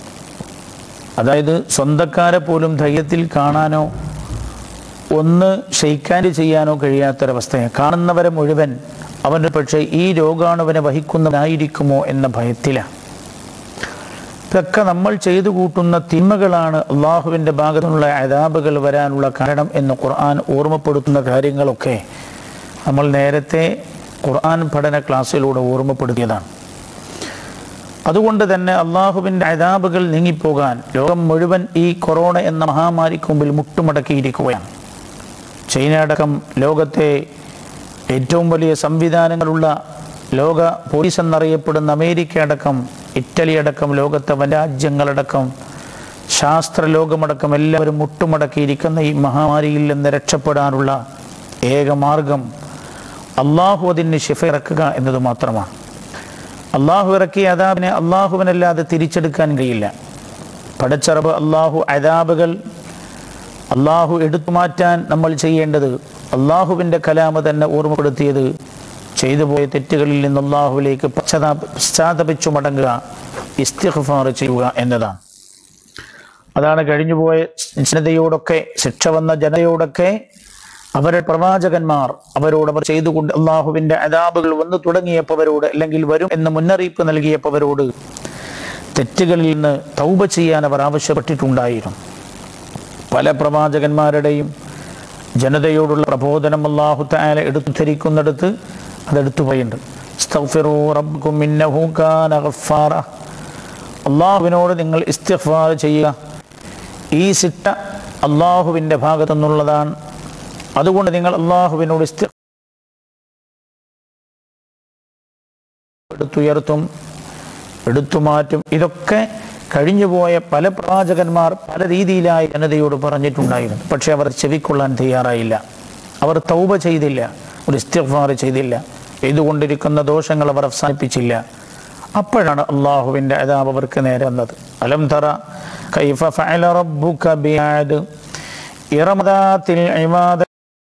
അതായത് സ്വന്തക്കാരെ പോലും ധൈര്യത്തിൽ കാണാനോ ഒന്ന് ഷെയ്ക്കാൻഡ് ചെയ്യാനോ കഴിയാത്തൊരവസ്ഥയാണ് കാണുന്നവരെ മുഴുവൻ അവൻ്റെ പക്ഷേ ഈ രോഗാണുവിനെ വഹിക്കുന്നവനായിരിക്കുമോ എന്ന ഭയത്തിലാണ് ഇതൊക്കെ നമ്മൾ ചെയ്തു കൂട്ടുന്ന തിന്മകളാണ് അള്ളാഹുവിൻ്റെ ഭാഗത്തുനിന്നുള്ള അതാബുകൾ വരാനുള്ള കാരണം എന്ന് ഖുർആൻ ഓർമ്മപ്പെടുത്തുന്ന കാര്യങ്ങളൊക്കെ നമ്മൾ നേരത്തെ ഖുർആൻ പഠന ക്ലാസ്സിലൂടെ ഓർമ്മപ്പെടുത്തിയതാണ് അതുകൊണ്ട് തന്നെ അള്ളാഹുവിൻ്റെ അതാബുകൾ നീങ്ങിപ്പോകാൻ ലോകം മുഴുവൻ ഈ കൊറോണ എന്ന മഹാമാരിക്ക് മുമ്പിൽ മുട്ടുമടക്കിയിരിക്കുകയാണ് ചൈന അടക്കം ലോകത്തെ ഏറ്റവും വലിയ സംവിധാനങ്ങളുള്ള ലോക പോലീസ് എന്നറിയപ്പെടുന്ന അമേരിക്ക അടക്കം ഇറ്റലി അടക്കം ലോകത്തെ വനരാജ്യങ്ങളടക്കം ശാസ്ത്ര ലോകമടക്കം എല്ലാവരും മുട്ടുമടക്കിയിരിക്കുന്ന ഈ മഹാമാരിയിൽ നിന്ന് രക്ഷപ്പെടാനുള്ള ഏക മാർഗം അള്ളാഹു അതിന് ശിഫ ഇറക്കുക എന്നത് മാത്രമാണ് അള്ളാഹു ഇറക്കിയ അതാബിനെ അള്ളാഹുവിനല്ലാതെ തിരിച്ചെടുക്കാൻ കഴിയില്ല പടച്ചറബ് അള്ളാഹു അതാബുകൾ അള്ളാഹു എടുത്തു മാറ്റാൻ നമ്മൾ ചെയ്യേണ്ടത് അള്ളാഹുവിൻ്റെ കലാമ തന്നെ ഓർമ്മപ്പെടുത്തിയത് ചെയ്തു പോയ തെറ്റുകളിൽ നിന്ന് അള്ളാഹുവിലേക്ക് പശ്ചാത്താപ പശ്ചാത്തപിച്ചു മടങ്ങുക ഇസ്തിഗ്ഫാർ ചെയ്യുക എന്നതാണ് അതാണ് കഴിഞ്ഞുപോയ ജനതയോടൊക്കെ ശിക്ഷ വന്ന ജനതയോടൊക്കെ അവരുടെ പ്രവാചകന്മാർ അവരോട് അവർ ചെയ്തുകൊണ്ട് അള്ളാഹുവിന്റെ അതാബുകൾ വന്നു തുടങ്ങിയപ്പോൾ അവരോട് അല്ലെങ്കിൽ വരും എന്ന് മുന്നറിയിപ്പ് നൽകിയപ്പോൾ അവരോട് തെറ്റുകളിൽ നിന്ന് തൗബ ചെയ്യാൻ അവർ ആവശ്യപ്പെട്ടിട്ടുണ്ടായിരുന്നു പല പ്രവാചകന്മാരുടെയും ജനതയോടുള്ള പ്രബോധനം അള്ളാഹു താല എടുത്തു ധരിക്കുന്നിടത്ത് അതെടുത്തു പോയിട്ടുണ്ട് ഇസ്തഗ്ഫിറൂ റബ്ബക്കും ഇന്നഹു കാന ഗഫാറ അള്ളാഹുവിനോട് നിങ്ങൾ ഇസ്തിഗ്ഫാർ ചെയ്യുക ഈ സിട്ട അള്ളാഹുവിൻ്റെ ഭാഗത്തു നിന്നുള്ളതാണ് അതുകൊണ്ട് നിങ്ങൾ അള്ളാഹുവിനോട് ഇസ്തി എടുത്തുയർത്തും എടുത്തു മാറ്റും ഇതൊക്കെ കഴിഞ്ഞുപോയ പല പ്രവാചകന്മാർ പല രീതിയിലായി ജനതയോട് പറഞ്ഞിട്ടുണ്ടായിരുന്നു പക്ഷെ അവർ ചെവിക്കൊള്ളാൻ തയ്യാറായില്ല അവർ തൗബ ചെയ്തില്ല ഒരു ഇസ്തിഗ്ഫാർ ചെയ്തില്ല ചെയ്തുകൊണ്ടിരിക്കുന്ന ദോഷങ്ങൾ അവർ അവസാനിപ്പിച്ചില്ല അപ്പോഴാണ് അള്ളാഹുവിൻ്റെ അതാബ് അവർക്ക് നേരെ വന്നത് അലം തറ കൈഫ ഫഅല റബ്ബുക ബിആദ് ഇറമദാത്തിൽ ഇമാദ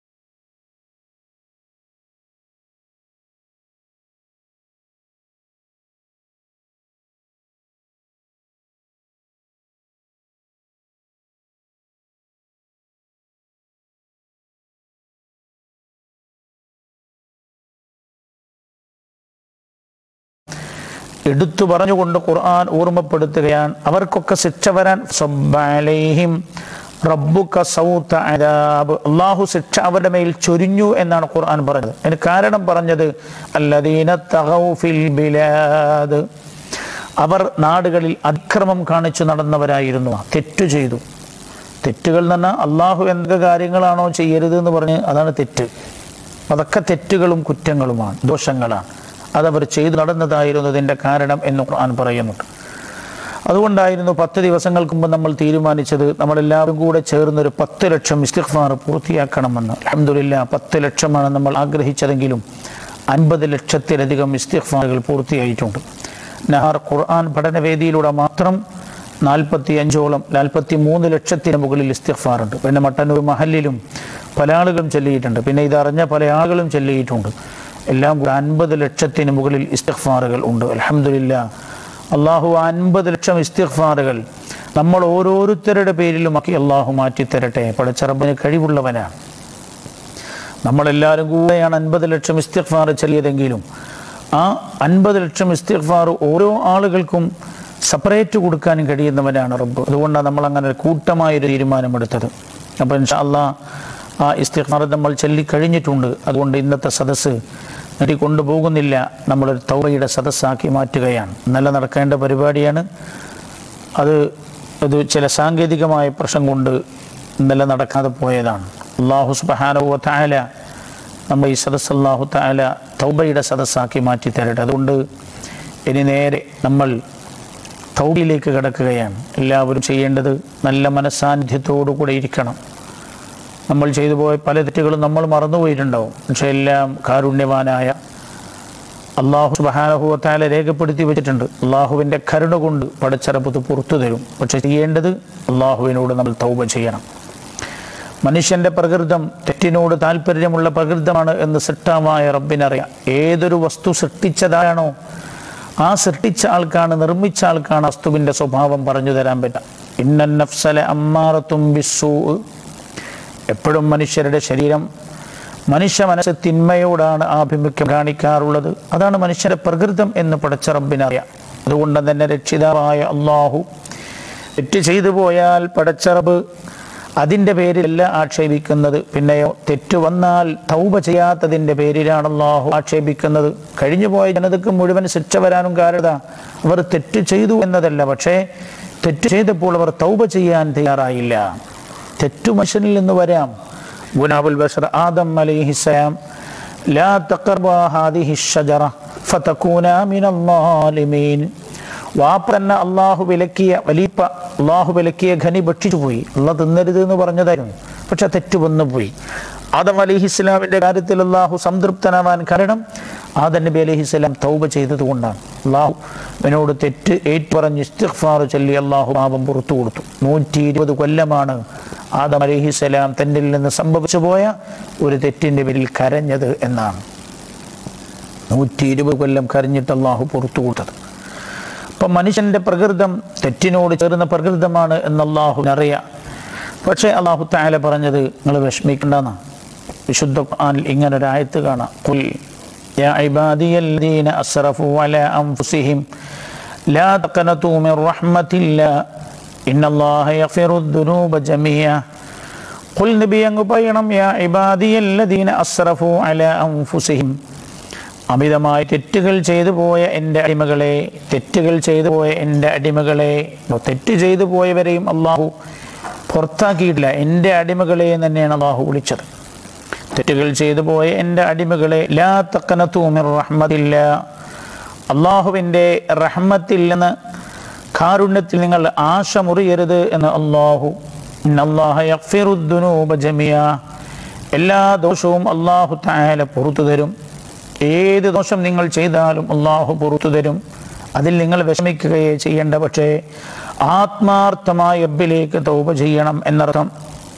എടുത്തു പറഞ്ഞുകൊണ്ട് ഖുർആൻ ഓർമ്മപ്പെടുത്തുകയാണ് അവർക്കൊക്കെ ശിക്ഷ വരാൻ സബ്ബലൈഹിം റബ്ബുക സൗത അദാബ് അള്ളാഹു ശിക്ഷ അവരുടെ മേൽ ചൊരിഞ്ഞു എന്നാണ് ഖുർആൻ പറഞ്ഞത് അതിന് കാരണം പറഞ്ഞത് അല്ലദീന തഗൗ ഫിൽ ബിലാദ് അവർ നാടുകളിൽ അതിക്രമം കാണിച്ചു നടന്നവരായിരുന്നു തെറ്റു ചെയ്തു തെറ്റുകൾ എന്ന് പറഞ്ഞാൽ അള്ളാഹു എന്തൊക്കെ കാര്യങ്ങളാണോ ചെയ്യരുത് എന്ന് പറഞ്ഞ് അതാണ് തെറ്റ് അതൊക്കെ തെറ്റുകളും കുറ്റങ്ങളുമാണ് ദോഷങ്ങളാണ് അതവർ ചെയ്തു നടന്നതായിരുന്നു ഇതിൻ്റെ കാരണം എന്ന് ഖുർആൻ പറയുന്നുണ്ട് അതുകൊണ്ടായിരുന്നു പത്ത് ദിവസങ്ങൾക്ക് മുമ്പ് നമ്മൾ തീരുമാനിച്ചത് നമ്മളെല്ലാവരും കൂടെ ചേർന്നൊരു പത്ത് ലക്ഷം ഇസ്തിഗ്ഫാർ പൂർത്തിയാക്കണമെന്ന് അലഹമില്ല പത്ത് ലക്ഷമാണ് നമ്മൾ ആഗ്രഹിച്ചതെങ്കിലും അൻപത് ലക്ഷത്തിലധികം ഇസ്തിഗ്ഫാറുകൾ പൂർത്തിയായിട്ടുണ്ട് നഹാർ ഖുർആൻ പഠനവേദിയിലൂടെ മാത്രം നാൽപ്പത്തി അഞ്ചോളം നാൽപ്പത്തി മൂന്ന് ലക്ഷത്തിന് മുകളിൽ ഇസ്തിഗ്ഫാറുണ്ട് പിന്നെ മട്ടന്നൂർ മഹലിലും പല ആളുകളും ചൊല്ലിയിട്ടുണ്ട് പിന്നെ ഇതറിഞ്ഞ പല ആളുകളും ചൊല്ലിയിട്ടുണ്ട് എല്ലാം കൂടെ അൻപത് ലക്ഷത്തിന് മുകളിൽ ഇസ്തിഗ്ഫാറുകൾ ഉണ്ട് അലഹമില്ല അള്ളാഹു അൻപത് ലക്ഷം ഇസ്തിഗ്ഫാറുകൾ നമ്മൾ ഓരോരുത്തരുടെ പേരിലുമാക്കി അള്ളാഹു മാറ്റിത്തരട്ടെ പടച്ചറബിന് കഴിവുള്ളവനാണ് നമ്മളെല്ലാവരും കൂടെയാണ് അൻപത് ലക്ഷം ഇസ്തിഗ്ഫാർ ചൊല്ലിയതെങ്കിലും ആ അൻപത് ലക്ഷം ഇസ്തിഗ്ഫാർ ഓരോ ആളുകൾക്കും സെപ്പറേറ്റ് കൊടുക്കാനും കഴിയുന്നവനാണ് റബ്ബ് അതുകൊണ്ടാണ് നമ്മൾ അങ്ങനെ കൂട്ടമായൊരു തീരുമാനമെടുത്തത് അപ്പോൾ ഇൻഷാ അള്ളാ ആ ഇസ്തിഗ്ഫാർ നമ്മൾ ചൊല്ലിക്കഴിഞ്ഞിട്ടുണ്ട് അതുകൊണ്ട് ഇന്നത്തെ സദസ്സ് നേടിക്കൊണ്ടുപോകുന്നില്ല നമ്മളൊരു തൗറയുടെ സദസ്സാക്കി മാറ്റുകയാണ് ഇന്നലെ നടക്കേണ്ട പരിപാടിയാണ് അത് അത് ചില സാങ്കേതികമായ പ്രശ്നം കൊണ്ട് ഇന്നലെ നടക്കാതെ പോയതാണ് അള്ളാഹു സുബഹാനവ താല നമ്മൾ ഈ സദസ് അള്ളാഹു താല തൗബയുടെ സദസ്സാക്കി മാറ്റി തരട്ടെ അതുകൊണ്ട് ഇനി നേരെ നമ്മൾ തൗബയിലേക്ക് കിടക്കുകയാണ് എല്ലാവരും ചെയ്യേണ്ടത് നല്ല മനസ്സാന്നിധ്യത്തോടു കൂടെ ഇരിക്കണം നമ്മൾ ചെയ്തു പോയ പല തെറ്റുകളും നമ്മൾ മറന്നുപോയിട്ടുണ്ടാവും പക്ഷെ എല്ലാം കാരുണ്യവാനായ അള്ളാഹു സുബഹാനഹുവത്താല രേഖപ്പെടുത്തി വെച്ചിട്ടുണ്ട് അള്ളാഹുവിൻ്റെ കരുണ കൊണ്ട് പടച്ചറപ്പത്ത് പുറത്തു തരും പക്ഷെ ചെയ്യേണ്ടത് അള്ളാഹുവിനോട് നമ്മൾ തൗബ ചെയ്യണം മനുഷ്യന്റെ പ്രകൃതം തെറ്റിനോട് താല്പര്യമുള്ള പ്രകൃതമാണ് എന്ന് സൃഷ്ടമായ റബ്ബിനറിയാം ഏതൊരു വസ്തു സൃഷ്ടിച്ചതാണോ ആ സൃഷ്ടിച്ച ആൾക്കാണ് നിർമ്മിച്ച ആൾക്കാണ് വസ്തുവിൻ്റെ സ്വഭാവം പറഞ്ഞു തരാൻ പറ്റുക ഇന്നൻ നഫ്സല അമ്മാറത്തും ബിസ്സൂ എപ്പോഴും മനുഷ്യരുടെ ശരീരം മനുഷ്യ മനസ്സ് തിന്മയോടാണ് ആഭിമുഖ്യം കാണിക്കാറുള്ളത് അതാണ് മനുഷ്യരുടെ പ്രകൃതം എന്ന് പടച്ച റബ്ബിനറിയാം അതുകൊണ്ട് തന്നെ രക്ഷിതാവായ അള്ളാഹു തെറ്റ് ചെയ്തു പോയാൽ പടച്ചറബ് അതിൻ്റെ പേരിലല്ല ആക്ഷേപിക്കുന്നത് പിന്നെയോ തെറ്റ് വന്നാൽ തൗബ ചെയ്യാത്തതിൻ്റെ പേരിലാണ് അള്ളാഹു ആക്ഷേപിക്കുന്നത് കഴിഞ്ഞു പോയ ജനതക്ക് മുഴുവൻ ശിക്ഷ വരാനും കാരണം അവർ തെറ്റ് ചെയ്തു എന്നതല്ല പക്ഷേ തെറ്റ് ചെയ്തപ്പോൾ അവർ തൗബ ചെയ്യാൻ തയ്യാറായില്ല തെറ്റു മനുഷ്യനിൽ നിന്ന് വരാം ഗുനാബുൽ ബഷർ ആദം അലൈഹിസ്സലാം ലാ തഖർബ ഹാദിഹി ഷജറ ഫതകൂന മിനൽ ളാലിമീൻ വാപ്പ തന്നെ അള്ളാഹു വിലക്കിയ വലിപ്പ അള്ളാഹു വിലക്കിയ ഖനി ഭക്ഷിച്ചു പോയി അള്ള തിന്നരുത് എന്ന് പറഞ്ഞതായിരുന്നു പക്ഷെ തെറ്റ് വന്നു പോയി ആദം അലഹി ഇസ്ലാമിന്റെ കാര്യത്തിൽ അള്ളാഹു സംതൃപ്തനാവാൻ കാരണം ആദം നബി അലഹി ഇസ്ലാം തൗബ ചെയ്തത് കൊണ്ടാണ് അള്ളാഹു അവനോട് തെറ്റ് ഏറ്റുപറഞ്ഞ് ഇസ്തിഗ്ഫാർ ചൊല്ലി അള്ളാഹു പാപം പുറത്തു കൊടുത്തു നൂറ്റി ഇരുപത് കൊല്ലമാണ് ആദം അലഹി ഇസ്ലാം തന്നിൽ നിന്ന് സംഭവിച്ചു പോയ ഒരു തെറ്റിന്റെ പേരിൽ കരഞ്ഞത് എന്നാണ് നൂറ്റി ഇരുപത് കൊല്ലം കരഞ്ഞിട്ട് അള്ളാഹു പുറത്തു കൊടുത്തത് അപ്പം മനുഷ്യന്റെ പ്രകൃതം തെറ്റിനോട് ചേർന്ന പ്രകൃതമാണ് എന്ന് അള്ളാഹുവിനറിയാം പക്ഷേ അള്ളാഹു താല പറഞ്ഞത് നിങ്ങൾ വിഷമിക്കണ്ടെന്നാ വിശുദ്ധ ഖുർആനിൽ ഇങ്ങനെ ഒരു ആയത്ത് കാണാം ഖുൽ യാ ഇബാദിയല്ലദീന അസ്റഫു അലാ അൻഫുസിഹിം ലാ തഖനതു മിൻ റഹ്മത്തില്ലാ ഇന്നല്ലാഹ യഗ്ഫിറു ദുനൂബ ജമീഅ ഖുൽ നബി അങ്ങ് പറയണം യാ ഇബാദിയല്ലദീന അസ്റഫു അലാ അൻഫുസിഹിം അമിതമായി തെറ്റുകൾ ചെയ്തു പോയ എൻ്റെ അടിമകളെ തെറ്റുകൾ ചെയ്തു പോയ എൻ്റെ അടിമകളെ തെറ്റ് ചെയ്തു പോയവരെയും അള്ളാഹു പുറത്താക്കിയിട്ടില്ല എൻ്റെ അടിമകളെ തന്നെയാണ് അള്ളാഹു വിളിച്ചത് തെറ്റുകൾ ചെയ്തു പോയ എൻ്റെ അടിമകളെ ലാ തക്കനത്തൂമിർ റഹ്മത്തില്ല അള്ളാഹുവിൻ്റെ റഹ്മത്തിൽ നിന്ന് കാരുണ്യത്തിൽ നിങ്ങൾ ആശ മുറിയരുത് എന്ന് അള്ളാഹു അള്ളാഹ യഗ്ഫിറുദ്ദുനൂബ ജമിയ എല്ലാ ദോഷവും അള്ളാഹു തായാല പുറത്തു തരും ഏത് ദോഷം നിങ്ങൾ ചെയ്താലും അള്ളാഹു പുറത്തു തരും അതിൽ നിങ്ങൾ വിഷമിക്കുകയേ ചെയ്യേണ്ട പക്ഷേ ആത്മാർത്ഥമായ റബ്ബിലേക്ക് തൗബ ചെയ്യണം എന്നർത്ഥം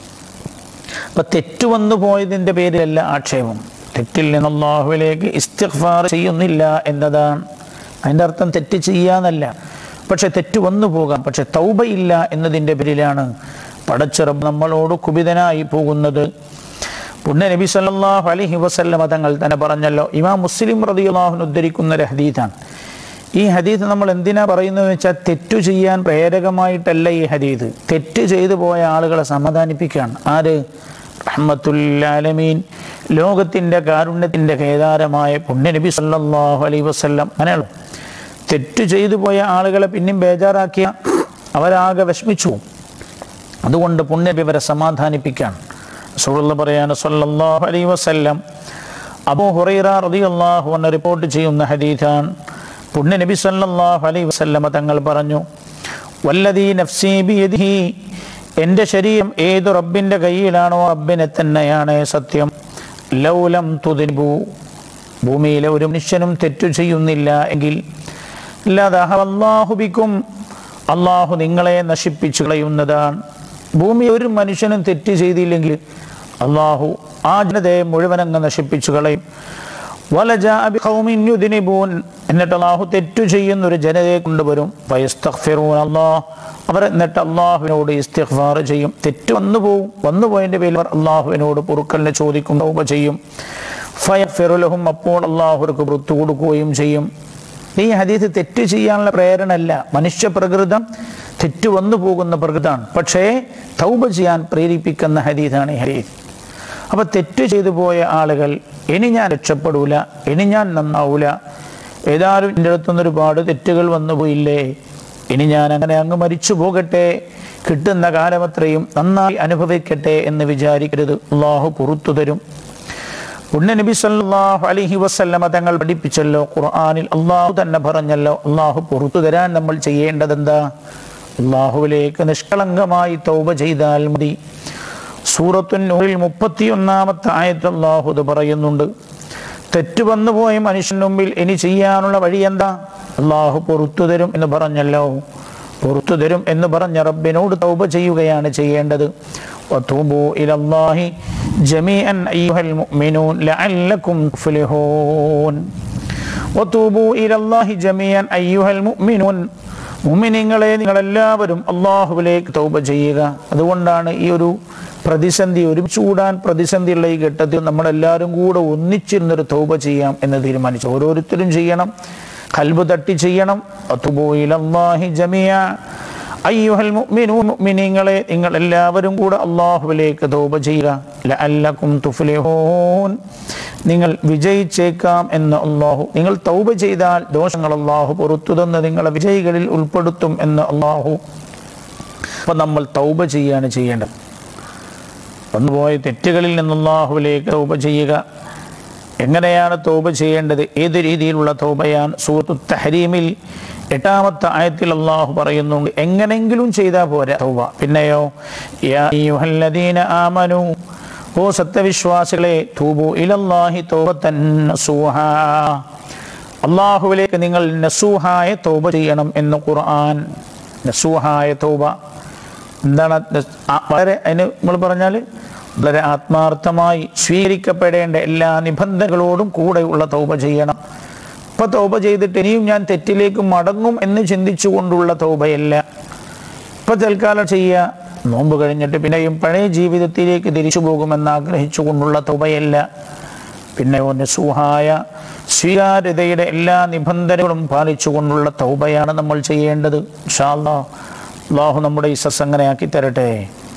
അപ്പൊ തെറ്റു വന്നു പോയതിൻ്റെ പേരിലല്ല ആക്ഷേപം തെറ്റിൽ നിന്ന് അള്ളാഹുവിലേക്ക് ഇസ്തിഗ്ഫാർ ചെയ്യുന്നില്ല എന്നതാണ് അതിൻ്റെ അർത്ഥം തെറ്റ് ചെയ്യാന്നല്ല പക്ഷെ തെറ്റ് വന്നു പോകാം പക്ഷെ തൗബയില്ല എന്നതിൻ്റെ പേരിലാണ് പടച്ചിറം നമ്മളോട് കുപിതനായി പോകുന്നത് പുണ്യ നബി സല്ലല്ലാഹു അലൈഹി വസല്ലമ തങ്ങൾ തന്നെ പറഞ്ഞല്ലോ ഇമാം മുസ്ലിം റളിയല്ലാഹു ഉദ്ധരിക്കുന്ന ഒരു ഹദീഥാണ് ഈ ഹദീത്ത് നമ്മൾ എന്തിനാ പറയുന്നത് വെച്ചാൽ തെറ്റു ചെയ്യാൻ പ്രേരകമായിട്ടല്ല ഈ ഹദീത്ത് തെറ്റ് ചെയ്തു പോയ ആളുകളെ സമാധാനിപ്പിക്കുകയാണ് ആര് റഹ്മത്തുല്ലാലമീൻ ലോകത്തിൻ്റെ കാരുണ്യത്തിൻ്റെ കേദാരമായ പുണ്യ നബി സല്ലല്ലാഹു അലൈഹി വസല്ലം അങ്ങനെയുള്ളൂ തെറ്റ് ചെയ്തു പോയ ആളുകളെ പിന്നെയും ബേജാറാക്കിയ അവരാകെ വിഷമിച്ചു പോകും. അതുകൊണ്ട് പുണ്യനബി അവരെ സമാധാനിപ്പിക്കുകയാണ് റസൂലുള്ള പറയാണ് സല്ലല്ലാഹു അലൈഹി വസല്ലം അബൂ ഹുറൈറ റളിയല്ലാഹു അൻഹു റിപ്പോർട്ട് ചെയ്യുന്ന ഹദീസാണ് പുണ്യ നബി സല്ലല്ലാഹു അലൈഹി വസല്ലമ തങ്ങൾ പറഞ്ഞു വല്ലതീ നഫ്സി ബിയദിഹി എൻ്റെ ശരീരം ഏത് റബ്ബിൻ്റെ കയ്യിലാണോ റബ്ബിനെ തന്നെയാണ് സത്യം ലൗലം തുതിബു ഭൂമിയിലെ ഒരു മനുഷ്യനും തെറ്റു ചെയ്യുന്നില്ല എങ്കിൽ അല്ലാഹുബിക്കും അള്ളാഹു നിങ്ങളെ നശിപ്പിച്ചു കളയുന്നതാണ് ഭൂമി ഒരു മനുഷ്യനും തെറ്റ് ചെയ്തില്ലെങ്കിൽ അള്ളാഹു ആ ജനതയെ മുഴുവനങ്ങ് നശിപ്പിച്ചു കളയും വലജാബിൻ എന്നിട്ട് അള്ളാഹു തെറ്റു ചെയ്യുന്ന ഒരു ജനതയെ കൊണ്ടുവരും അള്ളാഹ് അവർ എന്നിട്ട് അള്ളാഹുവിനോട് ഇസ്തിഗ്ഫാർ ചെയ്യും തെറ്റ് വന്നു പോവും വന്നു പോയതിൻ്റെ പേരിൽ അവർ അള്ളാഹുവിനോട് പൊറുക്കലിനെ ചോദിക്കും തൗബ ചെയ്യും ഫയഫിറുലഹും അപ്പോൾ അള്ളാഹുർക്ക് പുറത്തു കൊടുക്കുകയും ചെയ്യും ഈ ഹദീസ് തെറ്റ് ചെയ്യാനുള്ള പ്രേരണ അല്ല മനുഷ്യ പ്രകൃതം തെറ്റ് വന്നു പോകുന്ന പ്രകൃതമാണ് പക്ഷേ തൗബ ചെയ്യാൻ പ്രേരിപ്പിക്കുന്ന ഹദീസാണ് ഈ ഹദീസ് അപ്പൊ തെറ്റ് ചെയ്തു പോയ ആളുകൾ ഇനി ഞാൻ രക്ഷപ്പെടൂല ഇനി ഞാൻ നന്നാവൂല ഏതായാലും എൻ്റെ അടുത്തുനിന്ന് ഒരുപാട് തെറ്റുകൾ വന്നു പോയില്ലേ ഇനി ഞാൻ അങ്ങനെ അങ്ങ് മരിച്ചു പോകട്ടെ കിട്ടുന്ന കാലമത്രയും നന്നായി അനുഭവിക്കട്ടെ എന്ന് വിചാരിക്കരുത് അള്ളാഹു പുറത്തു തരും ഉണ്ണ നബി സല്ലല്ലാഹു അലൈഹി വസല്ലമ തങ്ങൾ പഠിപ്പിച്ചല്ലോ ഖുർആനിൽ അള്ളാഹു തന്നെ പറഞ്ഞല്ലോ അള്ളാഹു പുറത്തു തരാൻ നമ്മൾ ചെയ്യേണ്ടത് എന്താ അള്ളാഹുവിലേക്ക് നിഷ്കളങ്കമായി തൗബ ചെയ്താൽ മതി സൂറത്തുൻ നൂറിൽ മുപ്പത്തിയൊന്നാമത്തെ ആയത്ത് അള്ളാഹു ഇത് പറയുന്നുണ്ട് തെറ്റ് വന്നുപോയ മനുഷ്യന് മുമ്പിൽ ഇനി ചെയ്യാനുള്ള വഴി എന്താ അള്ളാഹു പുറത്തു തരും എന്ന് പറഞ്ഞല്ലോ പുറത്തു തരും എന്ന് പറഞ്ഞ റബ്ബിനോട് തൗബ ചെയ്യുകയാണ് ചെയ്യേണ്ടത് وتوبوا إلى الله جميعا أيها المؤمنون لعلكم تفلحون وتوبوا إلى الله جميعا أيها المؤمنون മുമിനിങ്ങളെ നിങ്ങളെല്ലാവരും അള്ളാഹുവിലേക്ക് തൗബ ചെയ്യുക അതുകൊണ്ടാണ് ഈ ഒരു പ്രതിസന്ധി ഒരു ചൂടാൻ പ്രതിസന്ധിയുള്ള ഈ ഘട്ടത്തിൽ നമ്മളെല്ലാവരും കൂടെ ഒന്നിച്ചിരുന്നൊരു തൗബ ചെയ്യാം എന്ന് തീരുമാനിച്ചു ഓരോരുത്തരും ചെയ്യണം കൽബ് തട്ടി ചെയ്യണം അത്തുബോയിലല്ലാഹി ജമിയ അയ്യുഹൽ മുഅ്മിനൂൻ മുഅ്മിനീങ്ങളെ നിങ്ങൾ എല്ലാവരും കൂടെ അള്ളാഹുവിലേക്ക് തൗബ ചെയ്യുക ലഅല്ലക്കും തുഫ്ലിഹൂൻ നിങ്ങൾ വിജയിച്ചേക്കാം എന്ന് അള്ളാഹു നിങ്ങൾ തൗബ ചെയ്താൽ ദോഷങ്ങൾ അള്ളാഹു പുറത്തു തന്ന് നിങ്ങളെ വിജയികളിൽ ഉൾപ്പെടുത്തും എന്ന് അള്ളാഹു അപ്പം നമ്മൾ തൗബ ചെയ്യാണ് ചെയ്യേണ്ടത് വന്നുപോയ തെറ്റുകളിൽ നിന്ന് അള്ളാഹുവിലേക്ക് തൗബ ചെയ്യുക എങ്ങനെയാണ് തൗബ ചെയ്യേണ്ടത് ഏത് രീതിയിലുള്ള തൗബയാണ് സൂറത്തു തഹരീമിൽ എട്ടാമത്തെ ആയത്തിൽ അള്ളാഹു പറയുന്നുണ്ട് എങ്ങനെങ്കിലും ചെയ്താൽ പോരാ തൗബ പിന്നെയോ യാ അയ്യുഹല്ലദീന ആമനു ഓ സത്യവിശ്വാസികളെ തൂബു ഇലല്ലാഹി തൗബത്തൻ നസൂഹാ അള്ളാഹുവിലേക്ക് നിങ്ങൾ നസൂഹായ തൗബ ചെയ്യണം എന്ന് ഖുർആൻ നസൂഹായ തൗബ എന്താണ് നസ്- ആ- വളരെ അതിന് നമ്മൾ പറഞ്ഞാൽ വളരെ ആത്മാർത്ഥമായി സ്വീകരിക്കപ്പെടേണ്ട എല്ലാ നിബന്ധനകളോടും കൂടെയുള്ള തൗബ ചെയ്യണം ഇപ്പൊ തൗബ ചെയ്തിട്ട് ഇനിയും ഞാൻ തെറ്റിലേക്ക് മടങ്ങും എന്ന് ചിന്തിച്ചുകൊണ്ടുള്ള തൗബയല്ല ഇപ്പൊ തൽക്കാലം ചെയ്യുക നോമ്പ് കഴിഞ്ഞിട്ട് പിന്നെയും പഴയ ജീവിതത്തിലേക്ക് തിരിച്ചു പോകുമെന്ന് ആഗ്രഹിച്ചുകൊണ്ടുള്ള തൗബയല്ല പിന്നെ ഒന്ന് സുഹായ സ്വീകാര്യതയുടെ എല്ലാ നിബന്ധനകളും പാലിച്ചുകൊണ്ടുള്ള തൗബയാണ് നമ്മൾ ചെയ്യേണ്ടത് ഇൻഷാ അല്ലാഹ്. അള്ളാഹു നമ്മുടെ ഈ സത്സംഗനയാക്കി തരട്ടെ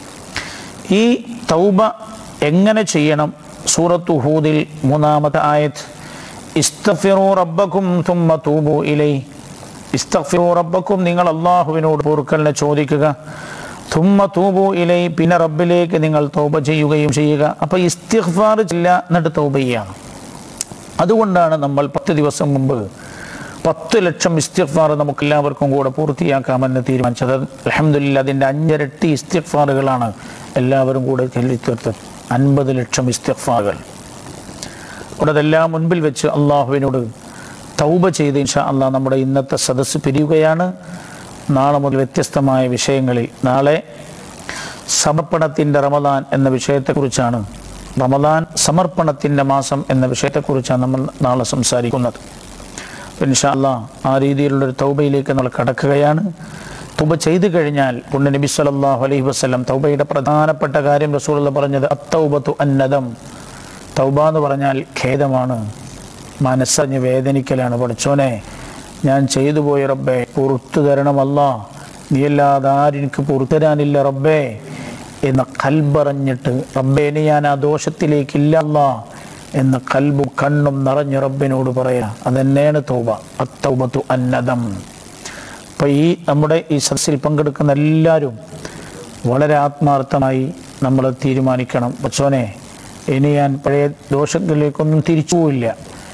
ഈ തൗബ എങ്ങനെ ചെയ്യണം സൂറത്തു ഹൂദിൽ മൂന്നാമത്തെ ആയത് ഇസ്തഫിറു റബ്ബക്കും തുമ്മ തൂബു ഇലൈ ഇസ്തഫിറു റബ്ബക്കും നിങ്ങൾ അള്ളാഹുവിനോട് പൊറുക്കലിനെ ചോദിക്കുക തുമ്മ തൂബു ഇലൈ പിന്നെ റബ്ബിലേക്ക് നിങ്ങൾ തൗബ ചെയ്യുകയും ചെയ്യുക അപ്പൊ ഇസ്തിഗ്ഫാർ ചില്ല എന്നിട്ട് തൗബ ചെയ്യാണ് അതുകൊണ്ടാണ് നമ്മൾ പത്ത് ദിവസം മുമ്പ് പത്ത് ലക്ഷം ഇസ്തിഗ്ഫാർ നമുക്ക് എല്ലാവർക്കും കൂടെ പൂർത്തിയാക്കാമെന്ന് തീരുമാനിച്ചത് അലഹമില്ല അതിൻ്റെ അഞ്ചിരട്ടി ഇസ്തിഗ്ഫാറുകളാണ് എല്ലാവരും കൂടെ ചൊല്ലിത്തീർത്തത് അൻപത് ലക്ഷം ഇസ്തിഗ്ഫാറുകൾ അവിടെ അതെല്ലാം മുൻപിൽ വെച്ച് അള്ളാഹുവിനോട് തൗബ ചെയ്ത് ഇൻഷാ അള്ളാഹ് നമ്മുടെ ഇന്നത്തെ സദസ്സ് പിരിയുകയാണ് നാളെ മുതൽ വ്യത്യസ്തമായ വിഷയങ്ങളിൽ നാളെ സമർപ്പണത്തിൻ്റെ റമദാൻ എന്ന വിഷയത്തെക്കുറിച്ചാണ് റമദാൻ സമർപ്പണത്തിൻ്റെ മാസം എന്ന വിഷയത്തെക്കുറിച്ചാണ് നമ്മൾ നാളെ സംസാരിക്കുന്നത് ഇൻഷാല്ല ആ രീതിയിലുള്ളൊരു തൗബയിലേക്ക് നമ്മൾ കടക്കുകയാണ് തൗബ ചെയ്തു കഴിഞ്ഞാൽ പുണ്യ നബി സല്ലല്ലാഹു അലൈഹി വസല്ലം തൗബയുടെ പ്രധാനപ്പെട്ട കാര്യം റസൂലുള്ള പറഞ്ഞത് അത്തൗബത്തു അന്നദം തൗബ എന്ന് പറഞ്ഞാൽ ഖേദമാണ് മനസ്സറിഞ്ഞ് വേദനിക്കലാണ് പഠിച്ചോനെ ഞാൻ ചെയ്തു പോയ റബ്ബേ പുറത്തു തരണമല്ല നീയല്ലാതെ ആരെനിക്ക് പുറത്തു തരാനില്ല റബ്ബേ എന്ന കൽബറിഞ്ഞിട്ട് റബ്ബേ ഇനി ഞാൻ ആ ദോഷത്തിലേക്കില്ല അല്ലാ എന്ന് കൽബും കണ്ണും നിറഞ്ഞ് റബ്ബിനോട് പറയാ അതന്നെയാണ് തൗബ അത്തൗബത്തു അന്നദം അപ്പൊ ഈ നമ്മുടെ ഈ സദസ്സിൽ പങ്കെടുക്കുന്ന എല്ലാവരും വളരെ ആത്മാർത്ഥമായി നമ്മൾ തീരുമാനിക്കണം പക്ഷോനെ ഇനി ഞാൻ പഴയ ദോഷങ്ങളിലേക്കൊന്നും തിരിച്ചു പോയില്ല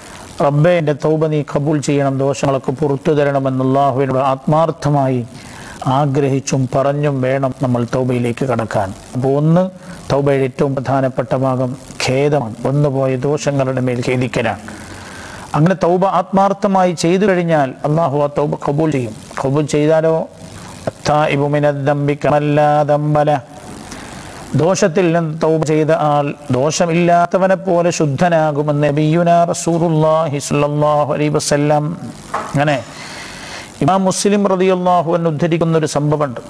റബ്ബെ എൻ്റെ തൗബ നീ കബൂൽ ചെയ്യണം ദോഷങ്ങളൊക്കെ പുറത്തു തരണമെന്ന് അള്ളാഹുവിനോട് ആത്മാർത്ഥമായി ആഗ്രഹിച്ചും പറഞ്ഞും വേണം നമ്മൾ തൗബയിലേക്ക് കടക്കാൻ അപ്പോൾ ഒന്ന് തൗബയുടെ ഏറ്റവും പ്രധാനപ്പെട്ട ഭാഗം ഖേദമാണ് വന്നുപോയ ദോഷങ്ങളുടെ മേൽ ഖേദിക്കലാണ് അങ്ങനെ തൗബ ആത്മാർത്ഥമായി ചെയ്തു കഴിഞ്ഞാൽ അള്ളാഹു ആ തൗബ കബൂൽ ചെയ്യും കബൂൽ ചെയ്താലോ അത്താഇബു മിനദ്ദംബി കമല്ലാ ദംബല. ദോഷത്തിൽ നിന്ന് തൗബ ചെയ്ത ആൾ ദോഷമില്ലാത്തവനെ പോലെ ശുദ്ധനാകുമെന്ന് നബിയുന റസൂലുള്ളാഹി സ്വല്ലല്ലാഹു അലൈഹി വസല്ലം അങ്ങനെ ഇമാം മുസ്ലിം റളിയല്ലാഹു അൻഹു ഉദ്ധരിക്കുന്ന ഒരു സംഭവമുണ്ട്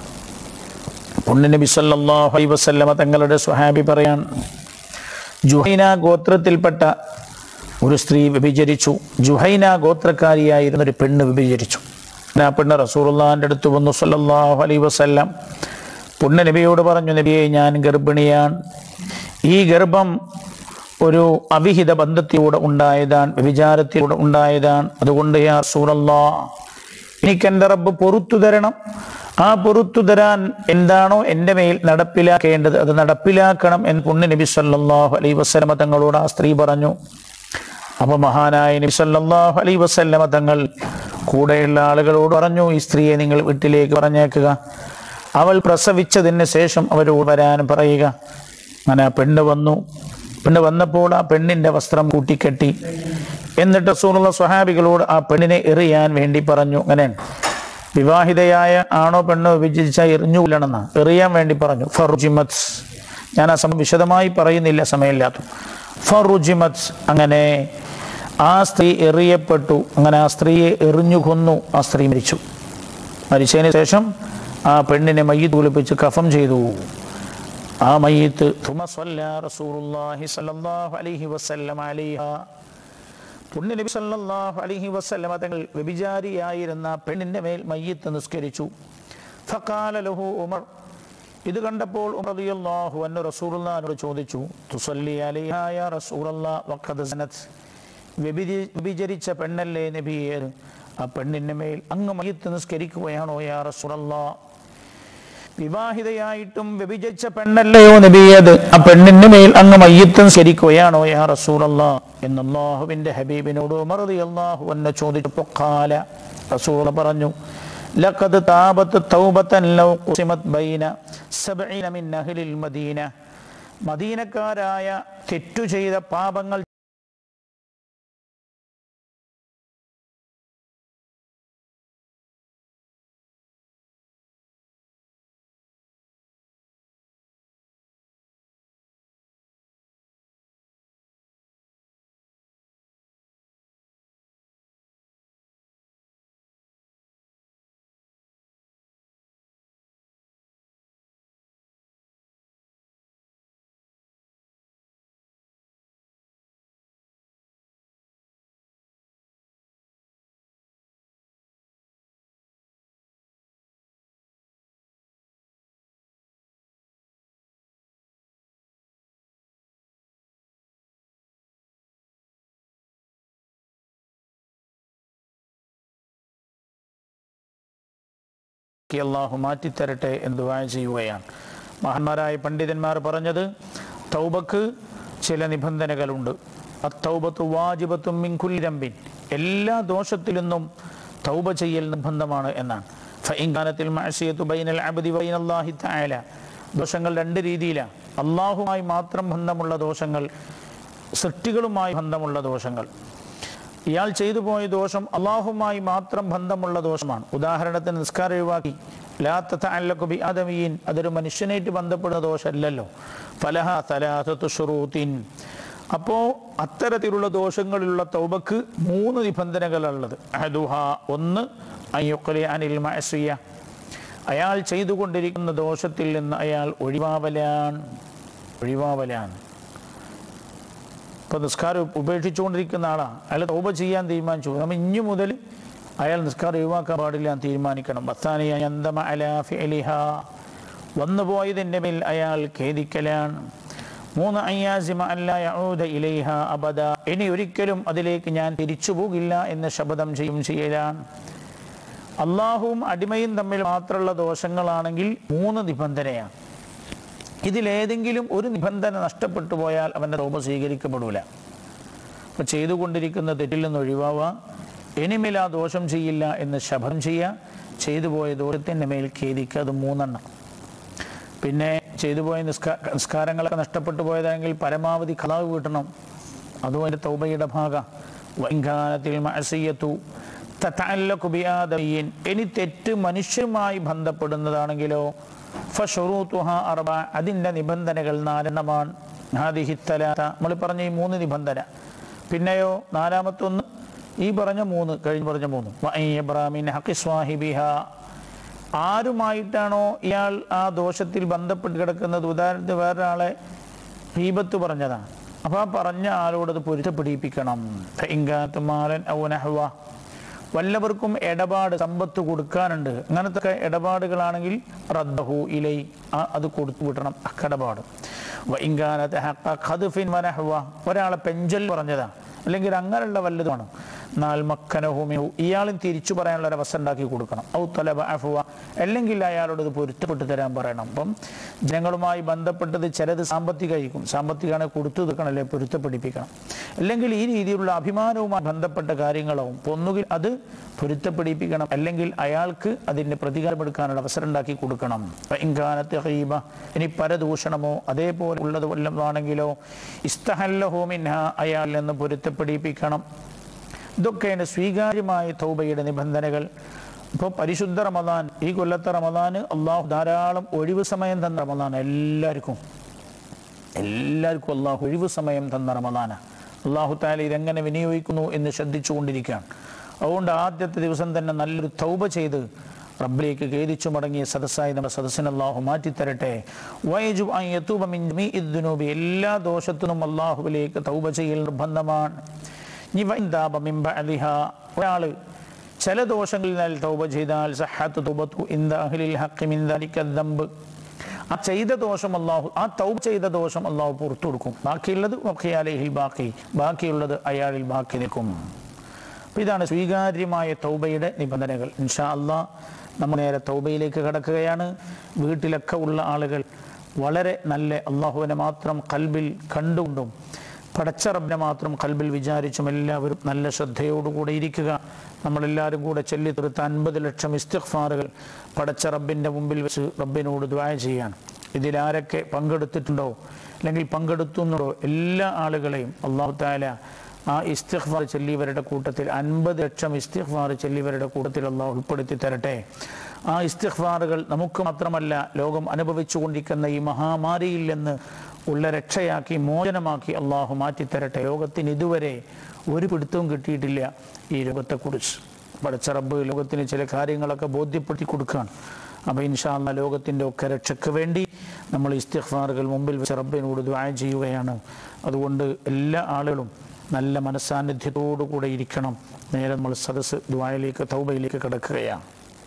പുണ്യ നബി സല്ലല്ലാഹു അലൈഹി വസല്ലമ തങ്ങളുടെ സ്വഹാബി പറയാൻ ജുഹൈന ഗോത്രത്തിൽപ്പെട്ട ഒരു സ്ത്രീ വ്യഭിചരിച്ചു ജുഹൈന ഗോത്രക്കാരിയായിരുന്ന ഒരു പെണ്ണ് വ്യഭിചരിച്ചു ആ പെണ്ണ് റസൂറുള്ളാന്റെ അടുത്ത് വന്നു സല്ലല്ലാഹു അലൈഹി വസല്ലം പുണ്യ നബിയോട് പറഞ്ഞു നബിയെ ഞാൻ ഗർഭിണിയാണ് ഈ ഗർഭം ഒരു അവിഹിത ബന്ധത്തിലൂടെ ഉണ്ടായതാണ് വ്യഭിചാരത്തിലൂടെ ഉണ്ടായതാണ് അതുകൊണ്ട് യാ റസൂലല്ലാ എനിക്ക് എൻ്റെ റബ്ബ് പൊറത്തു തരണം ആ പൊറത്തു തരാൻ എന്താണോ എൻ്റെ മേൽ നടപ്പിലാക്കേണ്ടത് അത് നടപ്പിലാക്കണം എന്ന് പുണ്യ നബി സല്ലല്ലാഹു അലൈഹി വസല്ലമ തങ്ങളോട് ആ സ്ത്രീ പറഞ്ഞു അപ്പൊ മഹാനായ നബി സല്ലല്ലാഹു അലൈഹി വസല്ലമ തങ്ങൾ കൂടെയുള്ള ആളുകളോട് പറഞ്ഞു ഈ സ്ത്രീയെ നിങ്ങൾ വീട്ടിലേക്ക് പറഞ്ഞേക്കുക അവൾ പ്രസവിച്ചതിന് ശേഷം അവരോട് വരാൻ പറയുക അങ്ങനെ ആ പെണ്ണ് വന്നു പെണ്ണ് വന്നപ്പോൾ ആ പെണ്ണിന്റെ വസ്ത്രം കൂട്ടിക്കെട്ടി എന്നിട്ട് റസൂലുള്ള സ്വഹാബികളോട് ആ പെണ്ണിനെ എറിയാൻ വേണ്ടി പറഞ്ഞു അങ്ങനെ വിവാഹിതയായ ആണോ പെണ്ണോ വിഭജിച്ച എറിഞ്ഞുകൊല്ലണമെന്ന് എറിയാൻ വേണ്ടി പറഞ്ഞു ഫറുജിമത് ഞാൻ ആ സമയം വിശദമായി പറയുന്നില്ല സമയമില്ലാത്ത ഫറുജിമത് അങ്ങനെ ആ സ്ത്രീ എറിയപ്പെട്ടു അങ്ങനെ ആ സ്ത്രീയെ എറിഞ്ഞു കൊന്നു ആ സ്ത്രീ മരിച്ചു മരിച്ചതിന് ശേഷം ആ പെണ്ണിനെ മയ്യത്ത് കുളിപ്പിച്ച് കഫം ചെയ്തു ആ മയ്യത്ത് ثم صلى رسول الله صلى الله عليه وسلم عليها പുണ്യ നബി സല്ലല്ലാഹു അലൈഹി വസല്ലമ തങ്ങൾ വ്യഭിചാരിയായിരുന്ന പെണ്ണിന്റെ മേൽ മയ്യത്ത് നിസ്കരിച്ചു ഫഖാല ലഹു ഉമർ ഇത് കണ്ടപ്പോൾ ഉമർ റളിയല്ലാഹു അൻഹു റസൂലുള്ളാഹിനോട് ചോദിച്ചു തുസല്ലി അലൈഹാ യാ റസൂലല്ലാഹ് വഖദ് സനത് വ്യഭിച- വ്യഭിചരിച്ച പെണ്ണല്ലേ നബിയെ ആ പെണ്ണിന്റെ മേൽ അങ്ങ് മയ്യത്ത് നിസ്കരിക്കുകയാണോ യാ റസൂലല്ലാഹ് വിവാഹിതയായിട്ടും വ്യഭിചരിച്ച പെണ്ണല്ലയോ നബിയത് ആ പെണ്ണിന്റെ മേൽ അങ്ങ് മയ്യത്തും ശരിക്കുകയാണോ യാ റസൂലല്ലാ എന്ന് അള്ളാഹുവിന്റെ ഹബീബിനോട് ഉമർ അള്ളാഹു എന്നെ ചോദിച്ചപ്പോൾ കാല റസൂല പറഞ്ഞു ലഖദ് താബത്ത് തൗബത്തൻ ലൗ ഖുസിമത് ബൈന സബ്ഈന മിൻ അഹ്ലിൽ മദീന മദീനക്കാരായ തെറ്റു ചെയ്ത പാപങ്ങൾ അള്ളാഹു മാറ്റിത്തരട്ടെ എന്ന് ദുആ ചെയ്യുകയാണ് മഹാന്മാരായ പണ്ഡിതന്മാർ പറഞ്ഞത് തൗബക്ക് ചില നിബന്ധനകളുണ്ട് അത്തൗബത്തു വാജിബത്തും മിൻകുല്ലിരമ്പിൻ എല്ലാ ദോഷത്തിൽ നിന്നും തൗബ ചെയ്യൽ നിർബന്ധമാണ് എന്നാണ് ഫഇൻകാനത്തിൽ മഅസിയത്തു ബൈനൽ അബ്ദി വബൈനല്ലാഹി തആല ദോഷങ്ങൾ രണ്ട് രീതിയിലാണ് അള്ളാഹുമായി മാത്രം ബന്ധമുള്ള ദോഷങ്ങൾ സൃഷ്ടികളുമായി ബന്ധമുള്ള ദോഷങ്ങൾ ഇയാൾ ചെയ്തു പോയ ദോഷം അള്ളാഹുമായി മാത്രം ബന്ധമുള്ള ദോഷമാണ് ഉദാഹരണത്തിന് നിസ്കാരം ഒഴിവാക്കി ലാത്ത അല്ലക്കുബി ആദമീൻ അതൊരു മനുഷ്യനായിട്ട് ബന്ധപ്പെടുന്ന ദോഷമല്ലല്ലോ ഫലഹ തലാത്തത്തു ഷുറൂത്തിൻ അപ്പോൾ അത്തരത്തിലുള്ള ദോഷങ്ങളിലുള്ള തൗബക്ക് മൂന്ന് നിബന്ധനകളുള്ളത് അഹദുഹ ഒന്ന് അയ്യൊക്കലെ അനിൽ മഅസിയ അയാൾ ചെയ്തുകൊണ്ടിരിക്കുന്ന ദോഷത്തിൽ നിന്ന് അയാൾ ഒഴിവാവലാണ് ഒഴിവാവലാണ് ഇപ്പൊ നിസ്കാരം ഉപേക്ഷിച്ചുകൊണ്ടിരിക്കുന്ന ആളാണ് അയാൾ തൗബ ചെയ്യാൻ തീരുമാനിച്ചു നമ്മൾ ഇനി മുതൽ അയാൾ നിസ്കാരം ഒഴിവാക്കാൻ പാടില്ല എന്ന് തീരുമാനിക്കണം ബത്താനിയ യന്തമ അലാ ഫിഅലിഹ വന്നുപോയതിൻ്റെ മേൽ അയാൾ ഖേദിക്കലാണ് മൂന്ന് അയ്യാസിമ അല്ല യഊദ ഇലൈഹ അബദ ഇനി ഒരിക്കലും അതിലേക്ക് ഞാൻ തിരിച്ചു പോകില്ല എന്ന് ശപഥം ചെയ്യും ചെയ്യലാണ് അള്ളാഹുവും അടിമയും തമ്മിൽ മാത്രമുള്ള ദോഷങ്ങളാണെങ്കിൽ മൂന്ന് നിബന്ധനയാണ് ഇതിലേതെങ്കിലും ഒരു നിബന്ധന നഷ്ടപ്പെട്ടു പോയാൽ അവൻ്റെ തോപ സ്വീകരിക്കപ്പെടൂല അപ്പോൾ ചെയ്തുകൊണ്ടിരിക്കുന്ന തെറ്റിൽ നിന്ന് ഒഴിവാവുക ഇനിമേൽ ആ ദോഷം ചെയ്യില്ല എന്ന് ശപഥം ചെയ്യുക ചെയ്തു പോയ ദൂരത്തിൻ്റെ മേൽ ഖേദിക്കുക അത് മൂന്നെണ്ണം പിന്നെ ചെയ്തു പോയ നിസ്കാ നിസ്കാരങ്ങളൊക്കെ നഷ്ടപ്പെട്ടു പോയതാണെങ്കിൽ പരമാവധി കളവ് വീട്ടണം അതും അതിൻ്റെ തൗബയുടെ ഭാഗം വൈകാനത്തിൽ മഅസിയത്തു തതഅല്ലഖു ബിആദമിയിൻ ഇനി തെറ്റ് മനുഷ്യരുമായി ബന്ധപ്പെടുന്നതാണെങ്കിലോ ഫഷുറൂത്തുഹ അർബ അതിൻ്റെ നിബന്ധനകൾ നാലെണ്ണമാണ് ഹാദിഹി തലാത്ത നമ്മൾ പറഞ്ഞ ഈ മൂന്ന് നിബന്ധന പിന്നെയോ നാലാമത്തൊന്ന് ഈ പറഞ്ഞ മൂന്ന് കഴിഞ്ഞ് പറഞ്ഞ മൂന്ന് വഅൻ യബ്റാമിൻ ഹഖി സ്വാഹിബിഹ ആരുമായിട്ടാണോ ഇയാൾ ആ ദോഷത്തിൽ ബന്ധപ്പെട്ട് കിടക്കുന്നത് ഉദാഹരണത്തിന് വേറൊരാളെ ഹീബത്ത് പറഞ്ഞതാണ് അപ്പോൾ ആ പറഞ്ഞ ആളോട് അത് പൊരുത്തപ്പെടിപ്പിക്കണം മാലൻ ഔനഹ്വ വല്ലവർക്കും ഇടപാട് സമ്പത്ത് കൊടുക്കാനുണ്ട് അങ്ങനത്തെ ഒക്കെ ഇടപാടുകളാണെങ്കിൽ റദ്ദഹു ഇലൈ ആ അത് കൊടുത്തു വിട്ടണം അക്കടപാട് വൈങ്കാനത്തെ ഹക്ക ഖദ്ഫിൻ വനഹ്വ ഒരാളെ പെഞ്ചൽ പറഞ്ഞതാ അല്ലെങ്കിൽ അങ്ങനെയുള്ള വല്ലതുമാണ് എന്നാൽ മക്കനഹുമിഹു ഇയാളും തിരിച്ചു പറയാനുള്ള ഒരു അവസ്ഥ ഉണ്ടാക്കി കൊടുക്കണം ഔ തലബ അഫുവ അല്ലെങ്കിൽ അയാളോട് ഇത് പൊരുത്തപ്പെട്ട് തരാൻ പറയണം അപ്പം ജനങ്ങളുമായി ബന്ധപ്പെട്ടത് ചിലത് സാമ്പത്തികമായിരിക്കും സാമ്പത്തികമാണ് കൊടുത്തു തീർക്കണം അല്ലെ പൊരുത്തപ്പെടിപ്പിക്കണം അല്ലെങ്കിൽ ഈ രീതിയിലുള്ള അഭിമാനവുമായി ബന്ധപ്പെട്ട കാര്യങ്ങളാവും അപ്പോൾ ഒന്നുകിൽ അത് പൊരുത്തപ്പെടിപ്പിക്കണം അല്ലെങ്കിൽ അയാൾക്ക് അതിൻ്റെ പ്രതികാരമെടുക്കാനുള്ള അവസരം ഉണ്ടാക്കി കൊടുക്കണം ഇൻകാനത്ത് ഹീബ ഇനി പരദൂഷണമോ അതേപോലെ ഉള്ളത് വല്ലതാണെങ്കിലോ ഇസ്തഹല്ലഹോ മിൻഹ അയാളിൽ നിന്ന് പൊരുത്തപ്പെടിപ്പിക്കണം ഇതൊക്കെയാണ് സ്വീകാര്യമായ തൗബയുടെ നിബന്ധനകൾ ഇപ്പോൾ പരിശുദ്ധ റമദാൻ ഈ കൊല്ലത്തെ റമദാന് അള്ളാഹു ധാരാളം ഒഴിവ് സമയം തന്ന റമദാൻ എല്ലാവർക്കും എല്ലാവർക്കും അള്ളാഹു ഒഴിവ് സമയം തന്ന റമദാന അള്ളാഹു താല ഇതെങ്ങനെ വിനിയോഗിക്കുന്നു എന്ന് ശ്രദ്ധിച്ചുകൊണ്ടിരിക്കുകയാണ് അതുകൊണ്ട് ആദ്യത്തെ ദിവസം തന്നെ നല്ലൊരു തൗബ ചെയ്ത് റബ്ബിലേക്ക് ഖേദിച്ചു മടങ്ങിയ സദസ്സായി നമ്മുടെ സദസ്സിന് അള്ളാഹു മാറ്റിത്തരട്ടെ വയജു ഇദ്ദുനൂബി എല്ലാ ദോഷത്തിനും അള്ളാഹുവിലേക്ക് തൗബ ചെയ്യൽ നിർബന്ധമാണ് ഇനി വൈന്താപ മിമ്പ അലിഹ ഒരാൾ ചില ദോഷങ്ങളിൽ നിന്ന് തൗബ ചെയ്താൽ സഹാത്ത് തുബത്തു ഇന്ദ അഹ്ലിൽ ഹഖി മിൻ ദാലിക ദംബ് ആ ചെയ്ത ദോഷം അള്ളാഹു ആ തൗബ ചെയ്ത ദോഷം അള്ളാഹു പുറത്തു കൊടുക്കും ബാക്കിയുള്ളത് അലഹിൽ ബാക്കി ബാക്കിയുള്ളത് അയാളിൽ ബാക്കി നിൽക്കും അപ്പോൾ ഇതാണ് സ്വീകാര്യമായ തൗബയുടെ നിബന്ധനകൾ ഇൻഷാ അള്ളാ നമ്മൾ നേരെ തൗബയിലേക്ക് കടക്കുകയാണ് വീട്ടിലൊക്കെ ഉള്ള ആളുകൾ വളരെ നല്ല അള്ളാഹുവിനെ മാത്രം കൽബിൽ കണ്ടുകൊണ്ടും പടച്ച റബ്ബിനെ മാത്രം കൽബിൽ വിചാരിച്ചും എല്ലാവരും നല്ല ശ്രദ്ധയോടുകൂടെ ഇരിക്കുക നമ്മളെല്ലാവരും കൂടെ ചൊല്ലിത്തീർത്ത അൻപത് ലക്ഷം ഇസ്തിഗ്ഫാറുകൾ പടച്ച റബ്ബിൻ്റെ മുമ്പിൽ വെച്ച് റബ്ബിനോട് ദ്വായ ചെയ്യാൻ ഇതിലാരൊക്കെ പങ്കെടുത്തിട്ടുണ്ടോ അല്ലെങ്കിൽ പങ്കെടുത്തുന്നുണ്ടോ എല്ലാ ആളുകളെയും അള്ളാഹു താല ആ ഇസ്തിഗ്ഫാർ ചെല്ലിയവരുടെ കൂട്ടത്തിൽ അൻപത് ലക്ഷം ഇസ്തിഗ്ഫാർ ചെല്ലിയവരുടെ കൂട്ടത്തിൽ അള്ളാഹു ഉൾപ്പെടുത്തി തരട്ടെ ആ ഇസ്തിഗ്ഫാറുകൾ നമുക്ക് മാത്രമല്ല ലോകം അനുഭവിച്ചുകൊണ്ടിരിക്കുന്ന ഈ മഹാമാരിയിൽ നിന്ന് ഉള്ള രക്ഷയാക്കി മോചനമാക്കി അള്ളാഹു മാറ്റിത്തരട്ടെ ലോകത്തിന് ഇതുവരെ ഒരു പിടുത്തവും കിട്ടിയിട്ടില്ല ഈ രോഗത്തെക്കുറിച്ച് പടച്ച റബ്ബ് ലോകത്തിന് ചില കാര്യങ്ങളൊക്കെ ബോധ്യപ്പെടുത്തി കൊടുക്കുകയാണ് അപ്പോൾ ഇൻഷാല്ല ലോകത്തിൻ്റെ ഒക്കെ രക്ഷയ്ക്ക് വേണ്ടി നമ്മൾ ഇസ്തിഗ്ഫാറുകൾ മുമ്പിൽ വെച്ച് റബ്ബിനോട് ദ്വായ ചെയ്യുകയാണ് അതുകൊണ്ട് എല്ലാ ആളുകളും നല്ല മനസ്സാന്നിധ്യത്തോടു കൂടെ ഇരിക്കണം നേരെ നമ്മൾ സദസ് ദ്വായയിലേക്ക് തൗബയിലേക്ക് കിടക്കുകയാണ്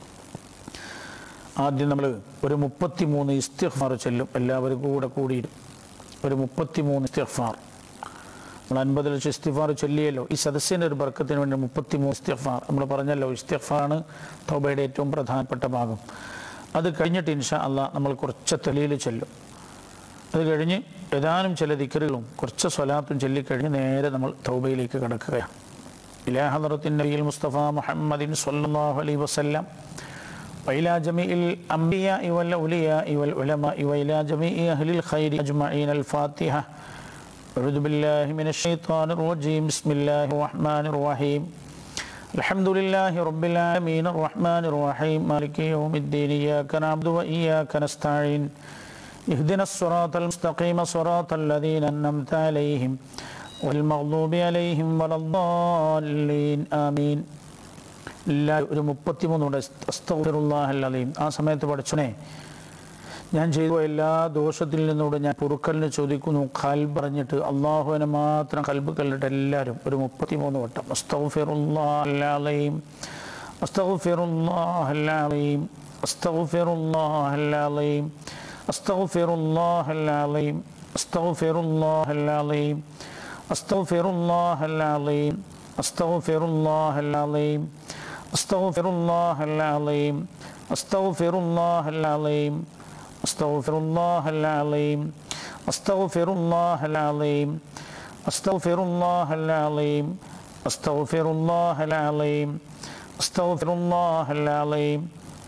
ആദ്യം നമ്മൾ ഒരു മുപ്പത്തി മൂന്ന് ഇസ്തിഗ്ഫാർ ചെല്ലും എല്ലാവരും കൂടെ കൂടി ഒരു മുപ്പത്തി മൂന്ന് ഇസ്തിഗ്ഫാർ നമ്മൾ അൻപത് ലക്ഷം ഇസ്തിഗ്ഫാർ ചൊല്ലിയല്ലോ ഈ സദസ്സിൻ്റെ ഒരു ബർക്കത്തിന് വേണ്ടി മുപ്പത്തി മൂന്ന് ഇസ്തിഗ്ഫാർ നമ്മൾ പറഞ്ഞല്ലോ ഇസ്തിഗ്ഫാറാണ് തൗബയുടെ ഏറ്റവും പ്രധാനപ്പെട്ട ഭാഗം അത് കഴിഞ്ഞിട്ട് ഇൻഷാ അള്ളാഹ് നമ്മൾ കുറച്ച് തെളിയിൽ ചെല്ലും അത് കഴിഞ്ഞ് ഏതാനും ചില ദിക്കറുകളും കുറച്ച് സ്വലാത്തും ചൊല്ലിക്കഴിഞ്ഞ് നേരെ നമ്മൾ തൗബയിലേക്ക് കിടക്കുകയാണ് ഇലാ ഹദറത്തിൻ നബിയിൽ മുസ്തഫ മുഹമ്മദിൻ സല്ലല്ലാഹു അലൈഹി വസല്ലം وإلى جميع الأنبياء والأولياء والعلماء وإلى جميع أهل الخير أجمعين الفاتحة أعوذ بالله من الشيطان الرجيم بسم الله الرحمن الرحيم الحمد لله رب العالمين الرحمن الرحيم مالك يوم الدين إياك نعبد وإياك نستعين اهدنا الصراط المستقيم صراط الذين أنعمت عليهم والمغضوب عليهم ولا الضالين آمين എല്ലാ ഒരു മുപ്പത്തിമൂന്നുണ്ട് അസ്തഫിറുല്ലാഹല്ലതയും ആ സമയത്ത് പഠിച്ചനെ ഞാൻ ചെയ്ത എല്ലാ ദോഷത്തിൽ നിന്നൂടെ ഞാൻ പൊറുക്കലിന് ചോദിക്കുന്നു കൽബ് പറഞ്ഞിട്ട് അള്ളാഹുവിനെ മാത്രം കൽബ് കല്ലിട്ട് എല്ലാവരും ഒരു മുപ്പത്തിമൂന്ന് വട്ടം അസ്തഫിറുല്ലാഹല്ലതയും അസ്തഫിറുല്ലാഹല്ലതയും അസ്തഫിറുല്ലാഹല്ലതയും അസ്തഫിറുല്ലാഹല്ലതയും അസ്തഫിറുല്ലാഹല്ലതയും അസ്തഫിറുല്ലാഹല്ലതയും അസ്തഫിറുല്ലാഹല്ലതയും أستغفر الله العظيم أستغفر الله العظيم أستغفر الله العظيم أستغفر الله العظيم أستغفر الله العظيم أستغفر الله العظيم أستغفر الله العظيم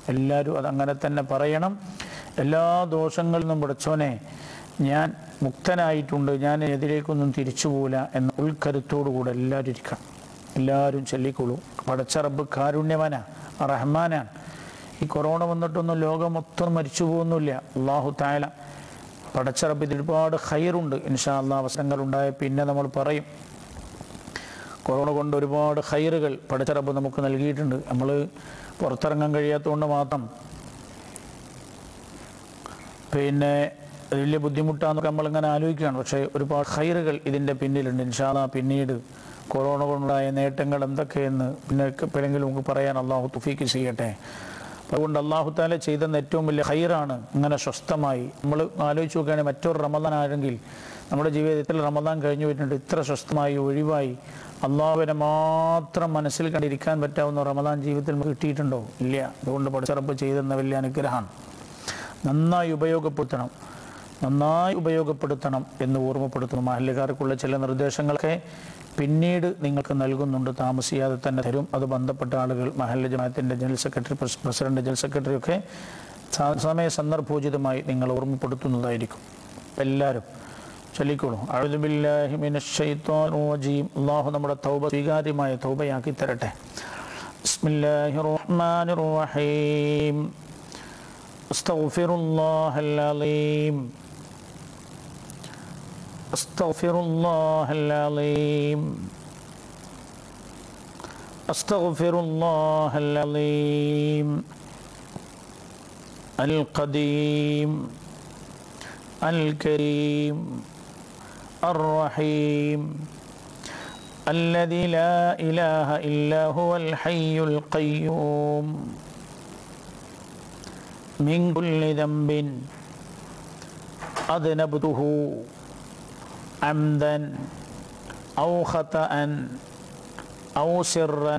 എല്ലാവരും അതങ്ങനെ തന്നെ പറയണം എല്ലാ ദോഷങ്ങളിൽ നിന്നും പഠിച്ചോനെ ഞാൻ മുക്തനായിട്ടുണ്ട് ഞാൻ എതിരേക്കൊന്നും തിരിച്ചു പോകില്ല എന്ന ഉൾക്കരുത്തോടുകൂടെ എല്ലാവരും ഇരിക്കണം എല്ലാവരും ചൊല്ലിക്കൊള്ളൂ പടച്ചറബ് കാരുണ്യവാനാ റഹ്മാനാണ് ഈ കൊറോണ വന്നിട്ടൊന്നും ലോകം മൊത്തം മരിച്ചു പോകുന്നില്ല അള്ളാഹു താല പടച്ചറബ് ഇതിൽ ഒരുപാട് ഹൈറുണ്ട് ഇൻഷാ അള്ളാഹ് അവസരങ്ങൾ ഉണ്ടായ പിന്നെ നമ്മൾ പറയും കൊറോണ കൊണ്ട് ഒരുപാട് ഹൈറുകൾ പടച്ചറബ് നമുക്ക് നൽകിയിട്ടുണ്ട് നമ്മൾ പുറത്തിറങ്ങാൻ കഴിയാത്തതുകൊണ്ട് മാത്രം പിന്നെ വലിയ ബുദ്ധിമുട്ടാന്നൊക്കെ നമ്മളിങ്ങനെ ആലോചിക്കുകയാണ് പക്ഷേ ഒരുപാട് ഹൈറുകൾ ഇതിൻ്റെ പിന്നിലുണ്ട് ഇൻഷാല്ല പിന്നീട് കൊറോണ കൊണ്ടുണ്ടായ നേട്ടങ്ങൾ എന്തൊക്കെയെന്ന് പിന്നെ എപ്പോഴെങ്കിലും നമുക്ക് പറയാൻ അള്ളാഹു തുഫീക്ക് ചെയ്യട്ടെ അതുകൊണ്ട് അള്ളാഹു താല ചെയ്തെന്ന ഏറ്റവും വലിയ ഹൈറാണ് ഇങ്ങനെ സ്വസ്ഥമായി നമ്മൾ ആലോചിച്ച് നോക്കുകയാണെങ്കിൽ മറ്റൊരു റമദാൻ ആണെങ്കിൽ നമ്മുടെ ജീവിതത്തിൽ റമദാൻ കഴിഞ്ഞു പോയിട്ടുണ്ട് ഇത്ര സ്വസ്ഥമായി ഒഴിവായി അള്ളാഹുവിനെ മാത്രം മനസ്സിൽ കണ്ടിരിക്കാൻ പറ്റാവുന്ന റമദാൻ ജീവിതത്തിൽ നമുക്ക് കിട്ടിയിട്ടുണ്ടോ ഇല്ല അതുകൊണ്ട് പഠിച്ചറപ്പ് ചെയ്തെന്ന വലിയ അനുഗ്രഹമാണ് നന്നായി ഉപയോഗപ്പെടുത്തണം നന്നായി ഉപയോഗപ്പെടുത്തണം എന്ന് ഓർമ്മപ്പെടുത്തുന്നു മഹല്ലുകാർക്കുള്ള ചില നിർദ്ദേശങ്ങളൊക്കെ പിന്നീട് നിങ്ങൾക്ക് നൽകുന്നുണ്ട് താമസിയാതെ തന്നെ തരും അത് ബന്ധപ്പെട്ട ആളുകൾ മഹല്ല ജമാഅത്തിൻ്റെ ജനറൽ സെക്രട്ടറി പ്രസ്- പ്രസിഡന്റ് ജനറൽ സെക്രട്ടറി ഒക്കെ സ- സമയ സന്ദർഭോചിതമായി നിങ്ങൾ ഓർമ്മപ്പെടുത്തുന്നതായിരിക്കും എല്ലാവരും ചൊല്ലിക്കോളൂ അഴുതുബില്ലാഹി റജീം അള്ളാഹു നമ്മുടെ തൗബ സ്വീകാര്യമായ തൗബയാക്കി തരട്ടെ ബിസ്മില്ലാഹിർ റഹ്മാനിർ റഹീം أستغفر الله العظيم أستغفر الله العظيم أستغفر الله العظيم القديم الكريم الرحيم الذي لا إله إلا هو الحي القيوم من كل ذنب أذنبته عمدا أو خطأ أو سرا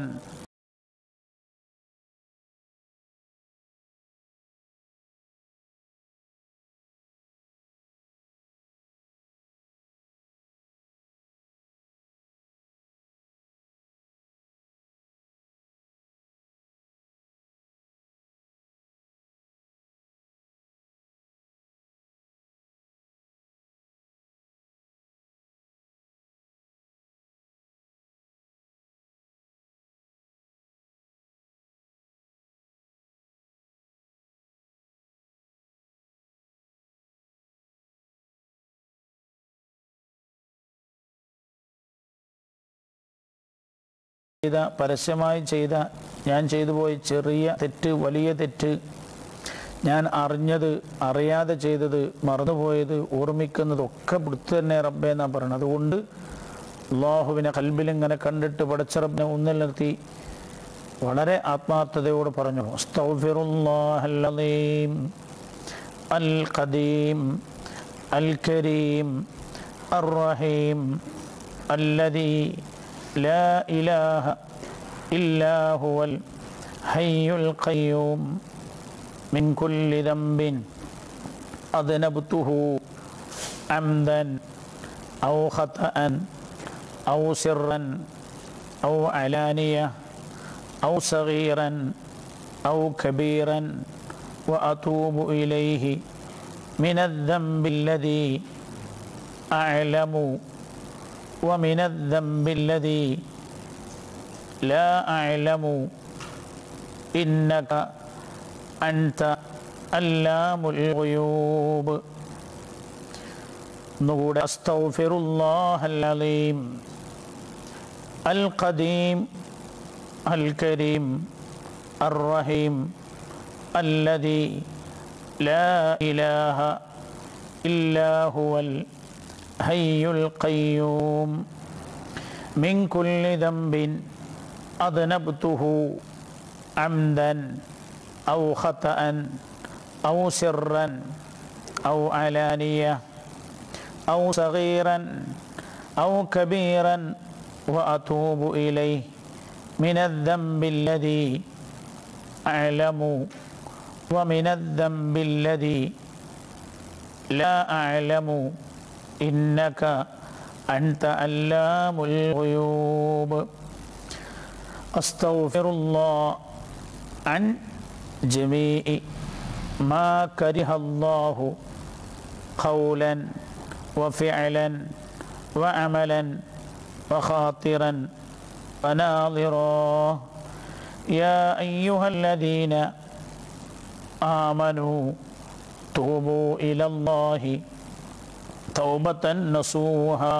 ചെയ്ത പരസ്യമായി ചെയ്ത ഞാൻ ചെയ്തു പോയ ചെറിയ തെറ്റ് വലിയ തെറ്റ് ഞാൻ അറിഞ്ഞത് അറിയാതെ ചെയ്തത് മറന്നുപോയത് ഓർമ്മിക്കുന്നതൊക്കെ പുറത്തു തന്നെ റബ്ബെ എന്നാ പറയുന്നത് അതുകൊണ്ട് അള്ളാഹുവിനെ കൽബിലിങ്ങനെ കണ്ടിട്ട് പടച്ചറബിനെ ഒന്നിൽ നിർത്തി വളരെ ആത്മാർത്ഥതയോട് പറഞ്ഞു അസ്തഗ്ഫിറുല്ലാഹൽ അലീം അൽ ഖദീം അൽ കരീം അർ റഹീം الذي لا إله إلا هو الحي القيوم من كل ذنب أذنبته عمدا أو خطأ أو سرا أو علانية أو صغيرا أو كبيرا وأتوب إليه من الذنب الذي أعلم ومن الذنب الذي لا أعلم إنك أنت علام الغيوب نقول أستغفر الله العظيم القديم الكريم الرحيم الذي لا إله إلا هو الحي القيوم من كل ذنب أذنبته عمدا أو خطأ أو سرا أو علانية أو صغيرا أو كبيرا وأتوب إليه من الذنب الذي أعلم ومن الذنب الذي لا أعلم إنك أنت علام الغيوب أستغفر الله عن جميع ما كره الله قولا وفعلا وعملا وخاطرا وناظرا يا أيها الذين آمنوا توبوا إلى الله توبة نصوحا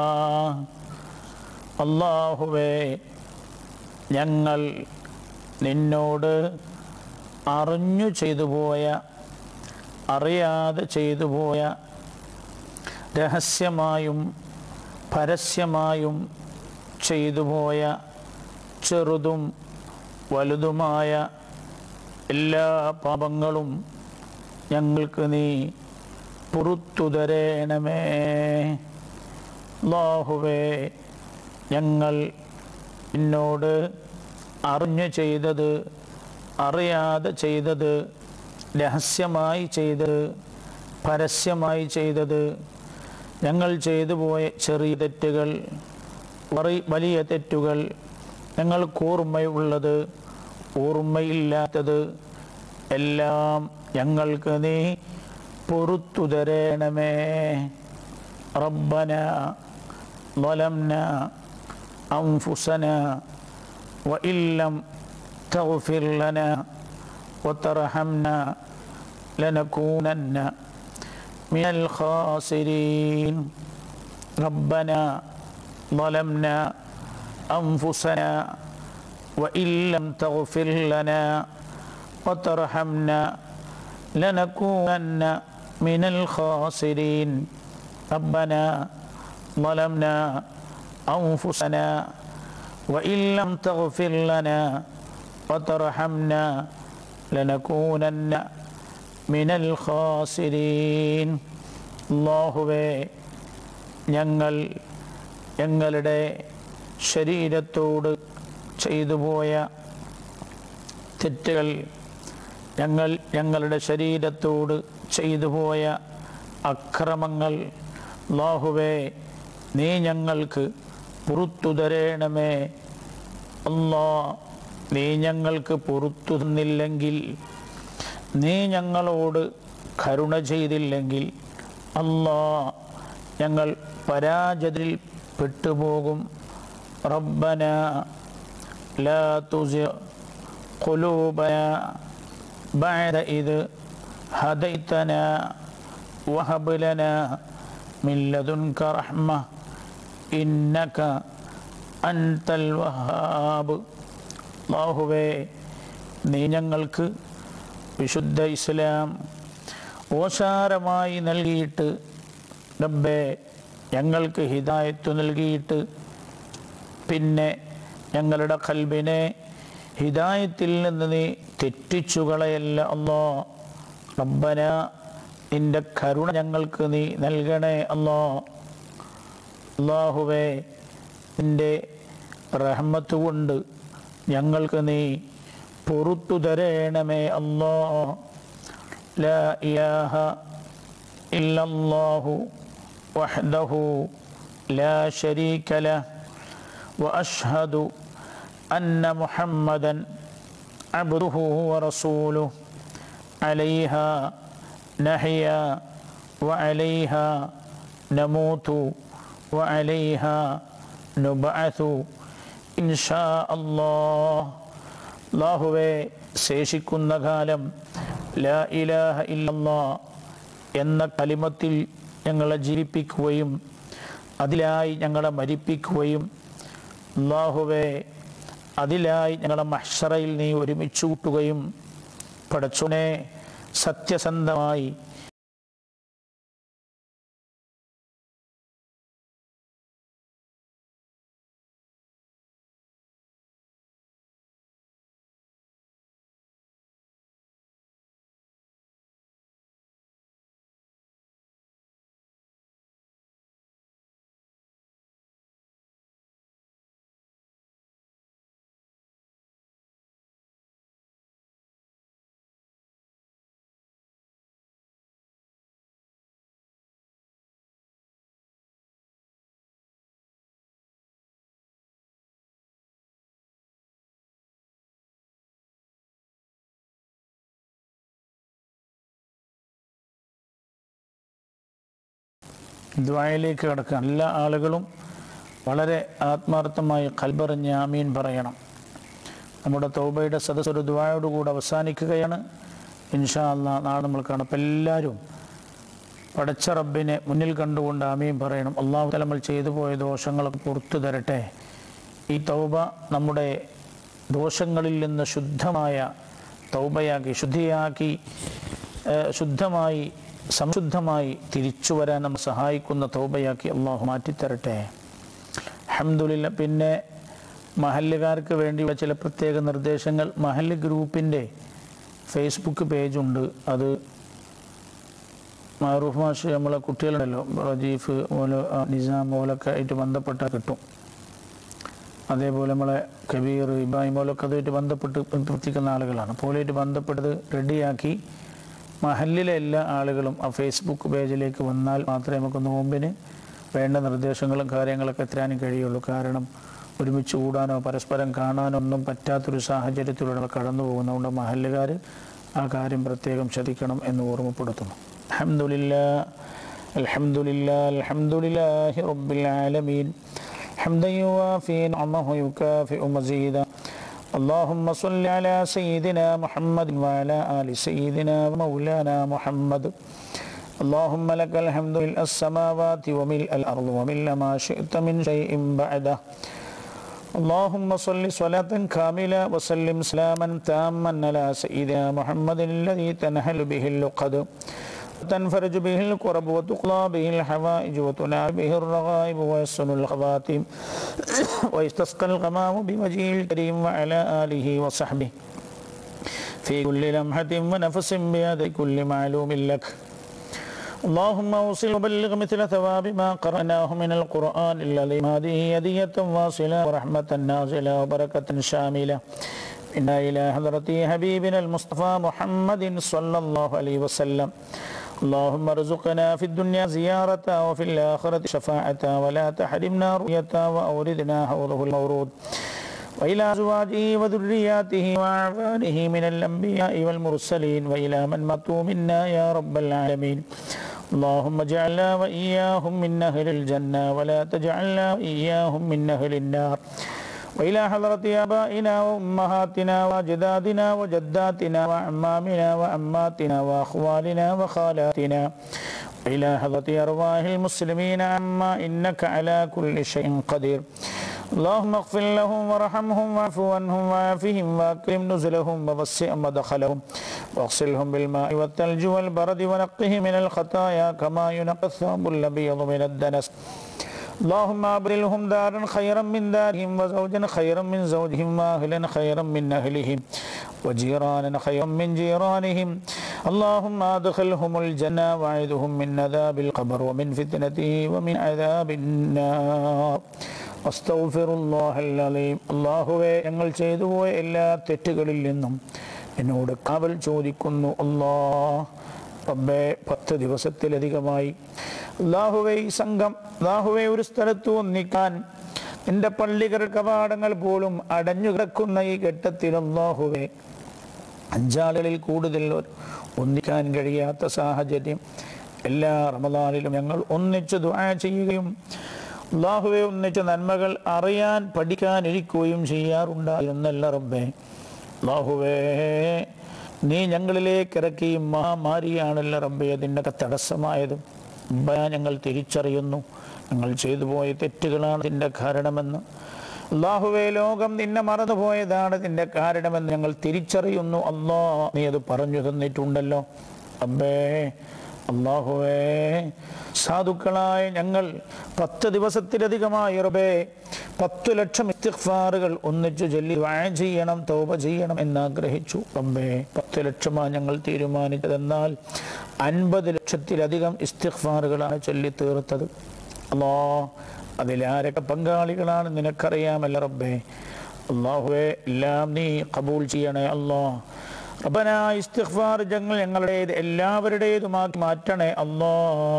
അള്ളാഹുവേ ഞങ്ങൾ നിന്നോട് അറിഞ്ഞു ചെയ്തു പോയ അറിയാതെ ചെയ്തു പോയ രഹസ്യമായും പരസ്യമായും ചെയ്തു പോയ ചെറുതും വലുതുമായ എല്ലാ പാപങ്ങളും ഞങ്ങൾക്ക് നീ പുറത്തു തരേണമേ അല്ലാഹുവേ ഞങ്ങൾ എന്നോട് അറിഞ്ഞു ചെയ്തത് അറിയാതെ ചെയ്തത് രഹസ്യമായി ചെയ്തത് പരസ്യമായി ചെയ്തത് ഞങ്ങൾ ചെയ്തു പോയ ചെറിയ തെറ്റുകൾ വറി- വലിയ തെറ്റുകൾ ഞങ്ങൾക്ക് ഓർമ്മയുള്ളത് ഓർമ്മയില്ലാത്തത് എല്ലാം ഞങ്ങൾക്ക് നീ പൊറത്തു തരേണമേ റബ്ബന ظلمنا أنفسنا وإن لم تغفر لنا وترحمنا لنكونن من الخاسرين ربنا ظلمنا أنفسنا وإن لم تغفر لنا وترحمنا لنكونن من الخاسرين ربنا ظلمنا أنفسنا وإن لم تغفر لنا وترحمنا لنكونن من الخاسرين അള്ളാഹുവേ ഞങ്ങൾ ഞങ്ങളുടെ ശരീരത്തോട് ചെയ്തു പോയ തെറ്റുകൾ ഞങ്ങൾ ഞങ്ങളുടെ ശരീരത്തോട് ചെയ്തു പോയ അക്രമങ്ങൾ അള്ളാഹുവേ നീ ഞങ്ങൾക്ക് പുറത്തു തരേണമേ അല്ലാ നീ ഞങ്ങൾക്ക് പുറത്തു തന്നില്ലെങ്കിൽ നീ ഞങ്ങളോട് കരുണ ചെയ്തില്ലെങ്കിൽ അല്ലാ ഞങ്ങൾ പരാജയത്തിൽ പെട്ടുപോകും റബ്ബന ലാ തുസിർ قلوبنا بعد إذ هديتنا وهب لنا من لدنك رحمة إنك أنت الوهاب അള്ളാഹുവേ നീ ഞങ്ങൾക്ക് വിശുദ്ധ ഇസ്ലാം ഓശാരമായി നൽകിയിട്ട് റബ്ബേ ഞങ്ങൾക്ക് ഹിദായത്ത് നൽകിയിട്ട് പിന്നെ ഞങ്ങളുടെ കൽബിനെ ഹിദായത്തിൽ നിന്ന് നീ തെറ്റിച്ചു കളയല്ല അല്ലോ റബ്ബന നിന്റെ കരുണ ഞങ്ങൾക്ക് നീ നൽകണേ അല്ലോ അള്ളാഹുവേ നിന്റെ റഹ്മത്ത് കൊണ്ട് ഞങ്ങൾക്ക് നീ പൊറത്തു തരേണമേ അല്ലോ ലാ ഇലാഹ ഇല്ലല്ലാഹു വഹ്ദഹു ലാ ശരീക ലഹ് واشهد ان محمدا عبده ورسوله عليها نحيا وعليها نموت وعليها نبعث إن شاء الله അള്ളാഹുവെ ശേഷിക്കുന്ന കാലം ലാ ഇലാഹ ഇല്ലല്ലാ എന്ന കലിമത്തിൽ ഞങ്ങളെ ജീവിപ്പിക്കുകയും അതിലായി ഞങ്ങളെ മരിപ്പിക്കുകയും അള്ളാഹുവെ അതിലായി ഞങ്ങളെ മഹ്ഷറയിൽ നീ ഒരുമിച്ച് കൂട്ടുകയും പടച്ചുനെ സത്യസന്ധമായി ദ്വായയിലേക്ക് കിടക്കുക എല്ലാ ആളുകളും വളരെ ആത്മാർത്ഥമായി കൽബറിഞ്ഞ് ആമീൻ പറയണം നമ്മുടെ തൗബയുടെ സദസ്സ് ഒരു ദ്വായോടുകൂടി അവസാനിക്കുകയാണ് ഇൻഷാ അല്ലാ നാളെ നമ്മൾ കാണാം അപ്പം എല്ലാവരും പടച്ച റബ്ബിനെ മുന്നിൽ കണ്ടുകൊണ്ട് ആമീൻ പറയണം അള്ളാഹു തല നമ്മൾ ചെയ്തു പോയ ദോഷങ്ങളൊക്കെ പുറത്തു തരട്ടെ ഈ തൗബ നമ്മുടെ ദോഷങ്ങളിൽ നിന്ന് ശുദ്ധമായ തൗബയാക്കി ശുദ്ധിയാക്കി ഏഹ്, ശുദ്ധമായി സംശുദ്ധമായി തിരിച്ചു വരാൻ നമ്മൾ സഹായിക്കുന്ന തൗബയാക്കി അള്ളാഹു മാറ്റിത്തരട്ടെ അഹമ്മദില്ല പിന്നെ മഹല്ലുകാർക്ക് വേണ്ടിയുള്ള ചില പ്രത്യേക നിർദ്ദേശങ്ങൾ മഹല്ല് ഗ്രൂപ്പിൻ്റെ ഫേസ്ബുക്ക് പേജുണ്ട് അത് മാറൂഫ് മാഷ് നമ്മളെ കുട്ടികളുണ്ടല്ലോ റജീഫ് മോല ആ, നിസാം മോലൊക്കെ ആയിട്ട് ബന്ധപ്പെട്ട കിട്ടും അതേപോലെ നമ്മളെ കബീർ ഇബ്രാഹിം മോലൊക്കെ അതുമായിട്ട് ബന്ധപ്പെട്ട് പ്രവർത്തിക്കുന്ന ആളുകളാണ് പോലെയായിട്ട് ബന്ധപ്പെട്ടത് റെഡിയാക്കി മഹല്ലിലെ എല്ലാ ആളുകളും ആ ഫേസ്ബുക്ക് പേജിലേക്ക് വന്നാൽ മാത്രമേ നമുക്ക് നോമ്പിന് വേണ്ട നിർദ്ദേശങ്ങളും കാര്യങ്ങളൊക്കെ എത്താനും കഴിയുള്ളൂ കാരണം ഒരുമിച്ച് കൂടാനോ പരസ്പരം കാണാനോ ഒന്നും പറ്റാത്തൊരു സാഹചര്യത്തിലൂടെ നമ്മൾ കടന്നു പോകുന്നതുകൊണ്ട് മഹല്ലുകാർ ആ കാര്യം പ്രത്യേകം ശ്രദ്ധിക്കണം എന്ന് ഓർമ്മപ്പെടുത്തുന്നു അൽഹംദുലില്ലാ അൽഹംദുലില്ലാ അൽഹംദുലില്ലാഹി റബ്ബിൽ ആലമീൻ حمدا يوافي نعمه يكافئ مزيدا اللهم صل على سيدنا محمد وعلى آل سيدنا ومولانا محمد اللهم لك الحمد ملء السماوات وملء الأرض وملء ما شئت من شيء بعده اللهم صل صلاة كاملة وسلم سلاما تاما على سيدنا محمد الذي تنحل به اللقد وتنفرج به الكرب وتقضى به الحوائج وتنال به الرغائب ويسن الخواتيم ويستسقى الغمام بوجهه الكريم وعلى آله وصحبه في كل لمحة ونفس بيد كل معلوم لك اللهم اوصل وبلغ مثل ثواب ما قرأناه من القرآن الذي هذه هدية واصلة ورحمة نازلة وبركة شاملة إنا إلى حضرة حبيبنا المصطفى محمد صلى الله عليه وسلم اللهم ارزقنا في الدنيا زيارة وفي الآخرة شفاعة ولا تحرمنا رؤية وأوردنا حوضه المورود وإلى أزواجه وذرياته وأعوانه من الأنبياء والمرسلين وإلى من ماتوا منا يا رب العالمين اللهم اجعلنا وإياهم من أهل الجنة ولا تجعلنا وإياهم من أهل النار وإلى حضرة آبائنا وأمهاتنا وأجدادنا وجداتنا وأعمامنا وأماتنا وأخوالنا وخالاتنا وإلى حضرة أرواح المسلمين عما إنك على كل شيء قدير اللهم اغفر لهم وارحمهم واعف عنهم وعافهم واكرم نزلهم ووسع مدخلهم واغسلهم بالماء والثلج والبرد ونقهم من الخطايا كما ينقى الثوب الابيض من الدنس اللهم ابرلهم دارا خيرا من دارهم وزوجا خيرا من زوجهم واهلا خيرا من اهلهم وجيرانا خيرا من جيرانهم اللهم ادخلهم الجنة واعذهم من عذاب القبر ومن فتنته ومن عذاب النار അസ്തൗഫിറുല്ലാഹല്ലീം അള്ളാഹുവെ ഞങ്ങൾ ചെയ്തു പോയ എല്ലാ തെറ്റുകളിൽ നിന്നും എന്നോട് കാവൽ ചോദിക്കുന്നു അല്ലാ റബ്ബെ പത്ത് ദിവസത്തിലധികമായി അള്ളാഹുവെ ഈ സംഘം അള്ളാഹുവെ ഒരു സ്ഥലത്ത് ഒന്നിക്കാൻ എൻ്റെ പള്ളികൾ കവാടങ്ങൾ പോലും അടഞ്ഞു കിടക്കുന്ന ഈ ഘട്ടത്തിൽ അള്ളാഹുവെ അഞ്ചാളുകളിൽ കൂടുതൽ ഒന്നിക്കാൻ കഴിയാത്ത സാഹചര്യം എല്ലാ റമദാനിലും ഞങ്ങൾ ഒന്നിച്ച് ദുആ ചെയ്യുകയും അള്ളാഹുവെ ഒന്നിച്ച് നന്മകൾ അറിയാൻ പഠിക്കാൻ ഇരിക്കുകയും ചെയ്യാറുണ്ടായിരുന്നല്ല റബ്ബേ അള്ളാഹുവേ നീ ഞങ്ങളിലേക്ക് ഇറക്കി മഹാമാരിയാണല്ലോ റബ്ബെ അതിൻ്റെ തടസ്സമായത് റബ്ബേ, ഞങ്ങൾ തിരിച്ചറിയുന്നു ഞങ്ങൾ ചെയ്തു പോയ തെറ്റുകളാണ് ഇതിൻ്റെ കാരണമെന്ന് അള്ളാഹുവേ ലോകം നിന്നെ മറന്നുപോയതാണ് ഇതിൻ്റെ കാരണമെന്ന് ഞങ്ങൾ തിരിച്ചറിയുന്നു അല്ലാ നീ അത് പറഞ്ഞു തന്നിട്ടുണ്ടല്ലോ അബ്ബേ അള്ളാഹുവേ സാധുക്കളായ ഞങ്ങൾ പത്ത് ദിവസത്തിലധികമായി റബേ പത്തു ലക്ഷം ഇസ്തിഗ്ഫാറുകൾ ഒന്നിച്ചു ചൊല്ലി ദുആ ചെയ്യണം തൗബ ചെയ്യണം എന്നാഗ്രഹിച്ചു റബ്ബേ പത്ത് ലക്ഷമാണ് ഞങ്ങൾ തീരുമാനിച്ചതെന്നാൽ അൻപത് ലക്ഷത്തിലധികം ഇസ്തിഗ്ഫാറുകളാണ് ചൊല്ലി തീർത്തത് അല്ലാ അതിലാരൊക്കെ പങ്കാളികളാണ് നിനക്കറിയാമല്ല റബ്ബേ അള്ളാഹുവെ എല്ലാം നീ കബൂൽ ചെയ്യണേ അല്ലാ റബ്ബന ഇസ്തിഗ്ഫാർ ഞങ്ങൾ ഞങ്ങളുടെ എല്ലാവരുടേതുമാക്കി മാറ്റണേ അല്ലാ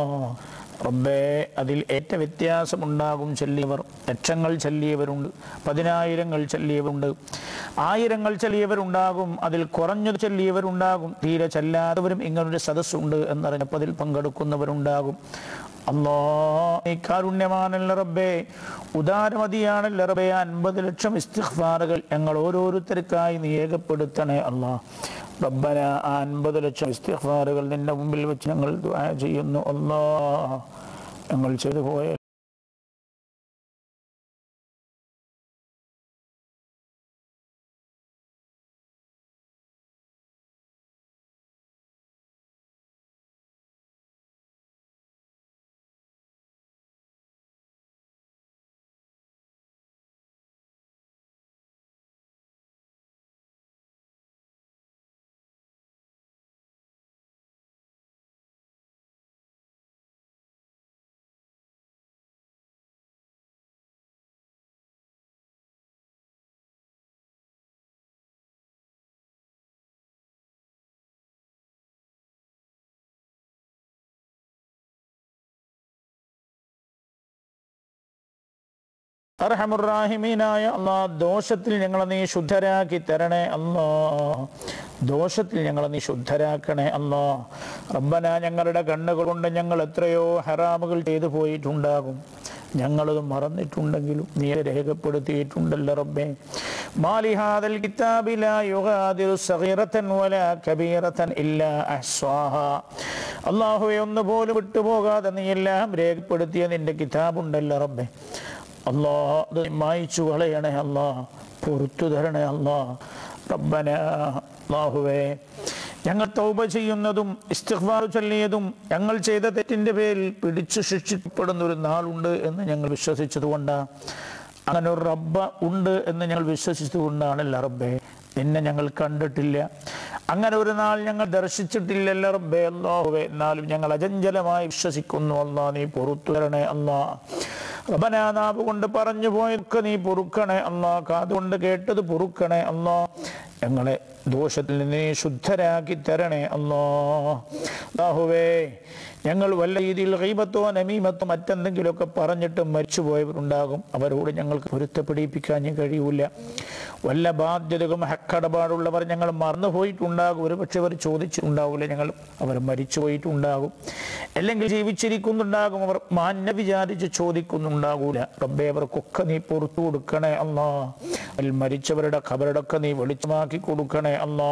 റബ്ബേ അതിൽ ഏറ്റ വ്യത്യാസമുണ്ടാകും ചൊല്ലിയവർ ലക്ഷങ്ങൾ ചൊല്ലിയവരുണ്ട് പതിനായിരങ്ങൾ ചൊല്ലിയവരുണ്ട് ആയിരങ്ങൾ ചൊല്ലിയവരുണ്ടാകും അതിൽ കുറഞ്ഞത് ചൊല്ലിയവരുണ്ടാകും തീരെ ചെല്ലാത്തവരും ഇങ്ങനൊരു സദസ്സുണ്ട് എന്നറിഞ്ഞപ്പോൾ അതിൽ പങ്കെടുക്കുന്നവരുണ്ടാകും അല്ലാ നീ കാരുണ്യമാണല്ല റബ്ബേ ഉദാരമതിയാണല്ല റബ്ബേ അൻപത് ലക്ഷം ഇസ്തിഗ്ഫാറുകൾ ഞങ്ങൾ ഓരോരുത്തർക്കായി നീ ഏകപ്പെടുത്തണേ അല്ലാ റബ്ബന ആ അൻപത് ലക്ഷം ഇസ്തിഗ്ഫാറുകൾ നിന്റെ മുമ്പിൽ വെച്ച് ഞങ്ങൾ ദുആ ചെയ്യുന്നു അല്ലാ ഞങ്ങൾ ചെയ്തു പോയ അർഹമുറാഹിമീനായ അള്ളാ ദോഷത്തിൽ ഞങ്ങളെ നീ ശുദ്ധരാക്കി തരണേ അല്ലാ ദോഷത്തിൽ ഞങ്ങളെ നീ ശുദ്ധരാക്കണേ അല്ലാ റബ്ബന ഞങ്ങളുടെ കണ്ണുകൾ കൊണ്ട് ഞങ്ങൾ എത്രയോ ഹറാമുകൾ ചെയ്തു പോയിട്ടുണ്ടാകും ഞങ്ങളത് മറന്നിട്ടുണ്ടെങ്കിലും നീ അത് രേഖപ്പെടുത്തിയിട്ടുണ്ടല്ലോ റബ്ബേ മാലിഹാദൽ കിതാബില യുഗാദിറു സഗീറത്തൻ വല കബീറത്തൻ ഇല്ല അഹ്സ്വാഹ അള്ളാഹുവെ ഒന്ന് പോലും വിട്ടുപോകാതെ നീ എല്ലാം രേഖപ്പെടുത്തിയ നിന്റെ കിതാബുണ്ടല്ലോ റബ്ബേ അല്ലാ അത് മായിച്ചു കളയണേ അല്ലാ പൊറത്തു തരണേ അല്ലാ റബ്ബന അല്ലാഹുവേ ഞങ്ങൾ തൗബ ചെയ്യുന്നതും ഇസ്തിഗ്ഫാർ ചൊല്ലിയതും ഞങ്ങൾ ചെയ്ത തെറ്റിന്റെ പേരിൽ പിടിച്ചു ശിക്ഷിക്കപ്പെടുന്ന ഒരു നാളുണ്ട് എന്ന് ഞങ്ങൾ വിശ്വസിച്ചതുകൊണ്ടാണ് അങ്ങനെ ഒരു റബ്ബ ഉണ്ട് എന്ന് ഞങ്ങൾ വിശ്വസിച്ചതുകൊണ്ടാണല്ലോ റബ്ബേ നിന്നെ ഞങ്ങൾ കണ്ടിട്ടില്ല അങ്ങനെ ഒരു നാൾ ഞങ്ങൾ ദർശിച്ചിട്ടില്ലല്ലോ റബ്ബേ അല്ലാഹുവേ എന്നാലും ഞങ്ങൾ അചഞ്ചലമായി വിശ്വസിക്കുന്നു അല്ലാ നീ പൊറത്തു തരണേ അല്ലാ റബനാനാവ് കൊണ്ട് പറഞ്ഞു പോയൊക്കെ നീ പൊറുക്കണേ അല്ലാ കാതുകൊണ്ട് കേട്ടത് പൊറുക്കണേ അല്ലാ ഞങ്ങളെ ദോഷത്തിൽ നിന്ന് നീ ശുദ്ധരാക്കി തരണേ അല്ലാ അല്ലാഹുവേ ഞങ്ങൾ വല്ല രീതിയിൽ ഗൈബത്തോ നമീമത്തോ മറ്റെന്തെങ്കിലുമൊക്കെ പറഞ്ഞിട്ട് മരിച്ചുപോയവരുണ്ടാകും അവരോട് ഞങ്ങൾക്ക് പൊരുത്തപ്പെടിപ്പിക്കാൻ കഴിയൂല വല്ല ബാധ്യതകളും ഹക്കടപാടുള്ളവർ ഞങ്ങൾ മറന്നുപോയിട്ടുണ്ടാകും ഒരു പക്ഷെ അവർ ചോദിച്ചിട്ടുണ്ടാവില്ല ഞങ്ങൾ അവർ മരിച്ചു പോയിട്ടുണ്ടാകും അല്ലെങ്കിൽ ജീവിച്ചിരിക്കുന്നുണ്ടാകും അവർ മാന്യ വിചാരിച്ച് ചോദിക്കുന്നുണ്ടാകൂല റബ്ബേ അവർക്കൊക്കെ നീ പുറത്തു കൊടുക്കണേ അല്ലാ അതിൽ മരിച്ചവരുടെ ഖബറടൊക്കെ നീ വെളിച്ചമാക്കി കൊടുക്കണേ അല്ലാ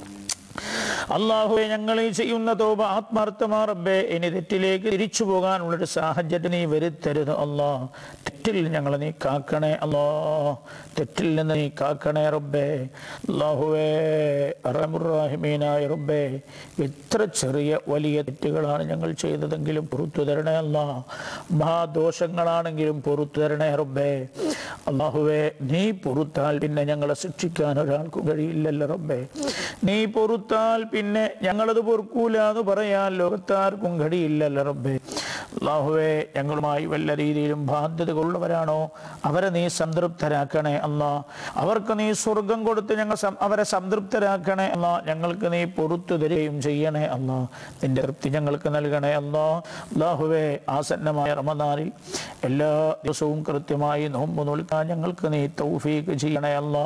അള്ളാഹുവെ ഞങ്ങൾ ഈ ചെയ്യുന്ന തോപ ആത്മാർത്ഥമാ റബ്ബേ ഇനി തെറ്റിലേക്ക് തിരിച്ചു പോകാനുള്ളൊരു സാഹചര്യം നീ വരുത്തരുത് അല്ലാ തെറ്റിൽ ഞങ്ങളെ നീ കാക്കണേ അല്ലാ തെറ്റിൽ നിന്ന് നീ കാക്കണേ റബ്ബേ അള്ളാഹുവേ അറമുറാഹിമീനായ റബ്ബേ എത്ര ചെറിയ വലിയ തെറ്റുകളാണ് ഞങ്ങൾ ചെയ്തതെങ്കിലും പുറത്തു തരണേ അല്ലാ മഹാദോഷങ്ങളാണെങ്കിലും പുറത്തു തരണേ റബ്ബേ അള്ളാഹുവേ നീ പൊറുത്താൽ പിന്നെ ഞങ്ങളെ ശിക്ഷിക്കാൻ ഒരാൾക്കും കഴിയില്ലല്ലോ റബ്ബേ നീ പൊറുത്താൽ പിന്നെ ഞങ്ങളത് പൊറുക്കൂല എന്ന് പറയാൻ ലോകത്താർക്കും കഴിയില്ലല്ലോ റബ്ബേ അള്ളാഹുവേ ഞങ്ങളുമായി വല്ല രീതിയിലും ബാധ്യതകളുള്ളവരാണോ അവരെ നീ സംതൃപ്തരാക്കണേ അല്ലാ അവർക്ക് നീ സ്വർഗം കൊടുത്ത് ഞങ്ങൾ സം- അവരെ സംതൃപ്തരാക്കണേ അല്ലാ ഞങ്ങൾക്ക് നീ പൊറത്തു തരികയും ചെയ്യണേ അല്ലാ നിന്റെ തൃപ്തി ഞങ്ങൾക്ക് നൽകണേ അല്ലാ അള്ളാഹുവേ ആസന്നമായ റമദാനിൽ എല്ലാ ദിവസവും കൃത്യമായി നോമ്പ് നോൽക്കാൻ ഞങ്ങൾക്ക് നീ തൗഫീക്ക് ചെയ്യണേ അല്ലാ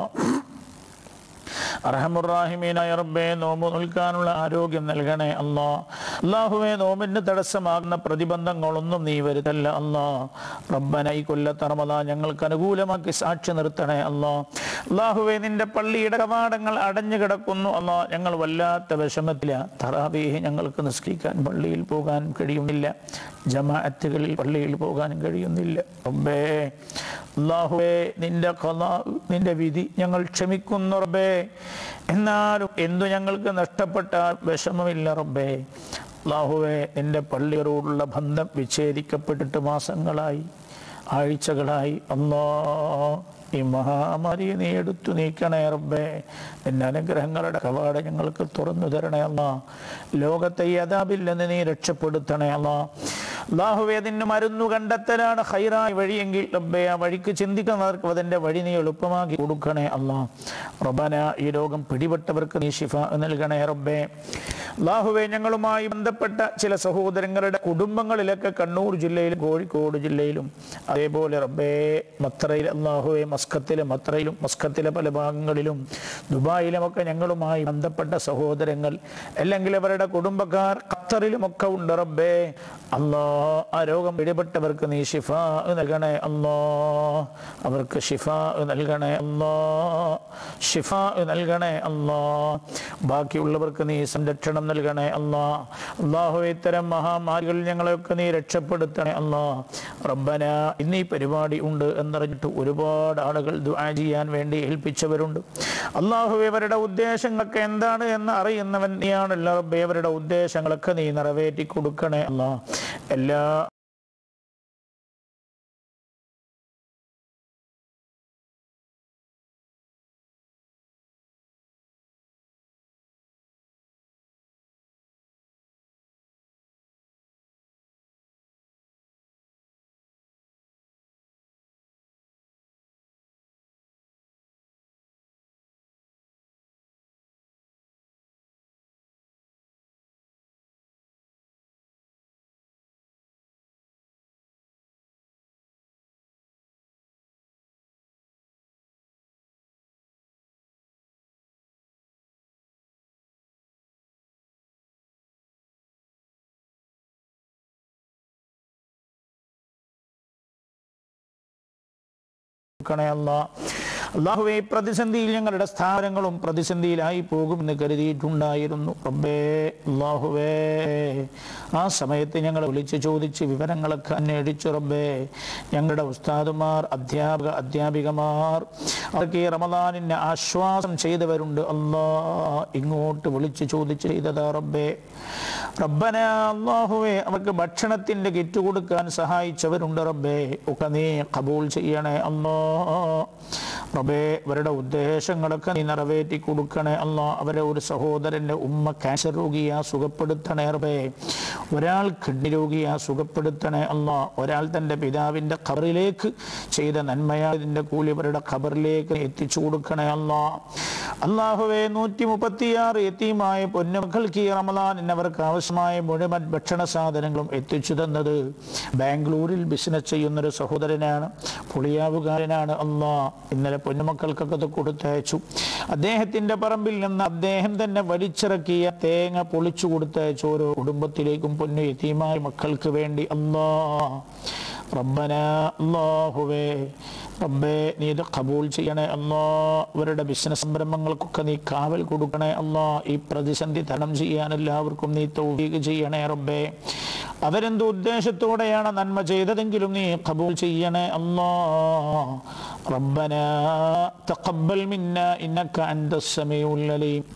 അർഹമുറാഹിമീനായ റബ്ബേ നോമ്പ് നിൽക്കാനുള്ള ആരോഗ്യം നൽകണേ അല്ലാ അള്ളാഹുവെ നോമ്പിന് തടസ്സമാകുന്ന പ്രതിബന്ധങ്ങളൊന്നും നീ വരുത്തല്ല അല്ലാ റബ്ബന ഈ കൊല്ലത്തെ റമദാൻ ഞങ്ങൾക്ക് അനുകൂലമാക്കി സാക്ഷി നിർത്തണേ അല്ലാ അള്ളാഹുവെ നിന്റെ പള്ളിയുടെ കവാടങ്ങൾ അടഞ്ഞു കിടക്കുന്നു അല്ലാ ഞങ്ങൾ വല്ലാത്ത വിഷമത്തില തറാവീഹ് ഞങ്ങൾക്ക് നിസ്കരിക്കാൻ പള്ളിയിൽ പോകാൻ കഴിയുന്നില്ല ജമാഅത്തുകളിൽ പള്ളിയിൽ പോകാൻ കഴിയുന്നില്ല റബ്ബേ അള്ളാഹുവേ നിന്റെ കഥ നിന്റെ വിധി ഞങ്ങൾ ക്ഷമിക്കുന്നു റബ്ബേ എന്നാലും എന്തു ഞങ്ങൾക്ക് നഷ്ടപ്പെട്ട വിഷമമില്ല റബ്ബേ അള്ളാഹുവേ നിന്റെ പള്ളിയോടുള്ള ബന്ധം വിച്ഛേദിക്കപ്പെട്ടിട്ട് മാസങ്ങളായി ആഴ്ചകളായി അല്ലാ ഈ മഹാമാരിയെ നീ എടുത്തു നീക്കണേ റബ്ബേ നിന്റെ അനുഗ്രഹങ്ങളുടെ കവാട ഞങ്ങൾക്ക് തുറന്നു തരണേ അല്ല ലോകത്തെ ഈ അതാബിൽ നിന്ന് നീ രക്ഷപ്പെടുത്തണേ അല്ല അള്ളാഹുവേ അതിന് മരുന്നു കണ്ടെത്തലാണ് ഹൈറായ വഴിയെങ്കിൽ റബ്ബേ ആ വഴിക്ക് ചിന്തിക്കുന്നവർക്ക് അതിൻ്റെ വഴി നീ എളുപ്പമാക്കി കൊടുക്കണേ അല്ലാ റബ്ബന ഈ രോഗം പിടിപെട്ടവർക്ക് നീ ശിഫ നൽകണേ റബ്ബേ അള്ളാഹുവെ ഞങ്ങളുമായി ബന്ധപ്പെട്ട ചില സഹോദരങ്ങളുടെ കുടുംബങ്ങളിലൊക്കെ കണ്ണൂർ ജില്ലയിലും കോഴിക്കോട് ജില്ലയിലും അതേപോലെ റബ്ബേ മത്രയിൽ അള്ളാഹുവെ മസ്കത്തിലെ മത്രയിലും മസ്കത്തിലെ പല ഭാഗങ്ങളിലും ദുബായിലുമൊക്കെ ഞങ്ങളുമായി ബന്ധപ്പെട്ട സഹോദരങ്ങൾ അല്ലെങ്കിൽ അവരുടെ കുടുംബക്കാർ ഖത്തറിലുമൊക്കെ ഉണ്ട് റബ്ബേ അല്ലാ ആ രോഗം പിടിപെട്ടവർക്ക് നീ ഷിഫ നൽകണേ അല്ലാ അവർക്ക് ഷിഫ നൽകണേ അല്ലാ ഷിഫ നൽകണേ അല്ലാ ബാക്കിയുള്ളവർക്ക് നീ സംരക്ഷണം നൽകണേ അല്ലാ അള്ളാഹു ഇത്തരം മഹാമാരികൾ ഞങ്ങളെയൊക്കെ നീ രക്ഷപ്പെടുത്തണേ അല്ലാ റബ്ബന ഇന്ന് ഈ പരിപാടി ഉണ്ട് എന്നറിഞ്ഞിട്ട് ഒരുപാട് ആളുകൾ ദുആ ചെയ്യാൻ വേണ്ടി ഏൽപ്പിച്ചവരുണ്ട് അള്ളാഹു ഇവരുടെ ഉദ്ദേശങ്ങളൊക്കെ എന്താണ് എന്ന് അറിയുന്നവൻ നീയാണല്ലോ റബ്ബേ അവരുടെ ഉദ്ദേശങ്ങളൊക്കെ നീ നിറവേറ്റി കൊടുക്കണേ അല്ലാ എല്ലാ കൊടുക്കണേ അല്ലാ അള്ളാഹുവെ ഈ പ്രതിസന്ധിയിൽ ഞങ്ങളുടെ സ്ഥാപനങ്ങളും പ്രതിസന്ധിയിലായി പോകുമെന്ന് കരുതിയിട്ടുണ്ടായിരുന്നു റബ്ബേ അള്ളാഹുവേ ആ സമയത്ത് ഞങ്ങൾ വിളിച്ച് ചോദിച്ച് വിവരങ്ങളൊക്കെ അന്വേഷിച്ചു റബ്ബേ ഞങ്ങളുടെ ഉസ്താദുമാർ അധ്യാപക അധ്യാപികമാർ അവർക്ക് ഈ റമദാനിന് ആശ്വാസം ചെയ്തവരുണ്ട് അല്ലാ ഇങ്ങോട്ട് വിളിച്ച് ചോദിച്ച് ചെയ്തതാ റബ്ബേ റബ്ബന അള്ളാഹുവേ അവർക്ക് ഭക്ഷണത്തിന്റെ കിറ്റ് കൊടുക്കാൻ സഹായിച്ചവരുണ്ട് റബ്ബേ ഒക്കെ നീ കബൂൾ ചെയ്യണേ അല്ലാ റബ്ബേ അവരുടെ ഉദ്ദേശങ്ങളൊക്കെ നീ നിറവേറ്റി കൊടുക്കണേ അല്ലാ അവരെ ഒരു സഹോദരന്റെ ഉമ്മ ക്യാൻസർ രോഗിയാ സുഖപ്പെടുത്തണേ റബ്ബേ ഒരാൾ കിഡ്നി രോഗിയാ സുഖപ്പെടുത്തണേ അല്ലാ ഒരാൾ തൻ്റെ പിതാവിൻ്റെ ഖബറിലേക്ക് ചെയ്ത നന്മയാതിൻ്റെ കൂലി അവരുടെ ഖബറിലേക്ക് നീ എത്തിച്ചു കൊടുക്കണേ അല്ലാ അള്ളാഹുവെ നൂറ്റി മുപ്പത്തിയാറ് എത്തിയുമായ പൊന്നുമക്കൾക്ക് ഈ റമദാൻ അവർക്ക് ആവശ്യമായ മുഴുവൻ ഭക്ഷണ സാധനങ്ങളും എത്തിച്ചു തന്നത് ബാംഗ്ലൂരിൽ ബിസിനസ് ചെയ്യുന്നൊരു സഹോദരനാണ് പുളിയാവുകാരനാണ് അള്ളാ ഇന്നലെ പൊന്നുമക്കൾക്കൊക്കെ അത് കൊടുത്തയച്ചു അദ്ദേഹത്തിന്റെ പറമ്പിൽ നിന്ന് അദ്ദേഹം തന്നെ വലിച്ചിറക്കിയ തേങ്ങ പൊളിച്ചു കൊടുത്തയച്ചു ഓരോ കുടുംബത്തിലേക്കും പൊന്നു എത്തിയുമായ മക്കൾക്ക് വേണ്ടി അല്ലാ റബ്ബന അല്ലാഹുവേ റബ്ബേ നീ ഇത് കബൂൽ ചെയ്യണേ അല്ലാ അവരുടെ ബിസിനസ് സംരംഭങ്ങൾക്കൊക്കെ നീ കാവൽ കൊടുക്കണേ അല്ലാ ഈ പ്രതിസന്ധി തരണം ചെയ്യാൻ എല്ലാവർക്കും നീ തൗഫീഖ് ചെയ്യണേ റബ്ബേ അവരെന്ത് ഉദ്ദേശത്തോടെയാണ് നന്മ ചെയ്തതെങ്കിലും നീ കബൂൽ ചെയ്യണേ അല്ലാ റബ്ബന തഖബ്ബൽ മിന്ന ഇന്നക അൻത സമീഉൽ അലീം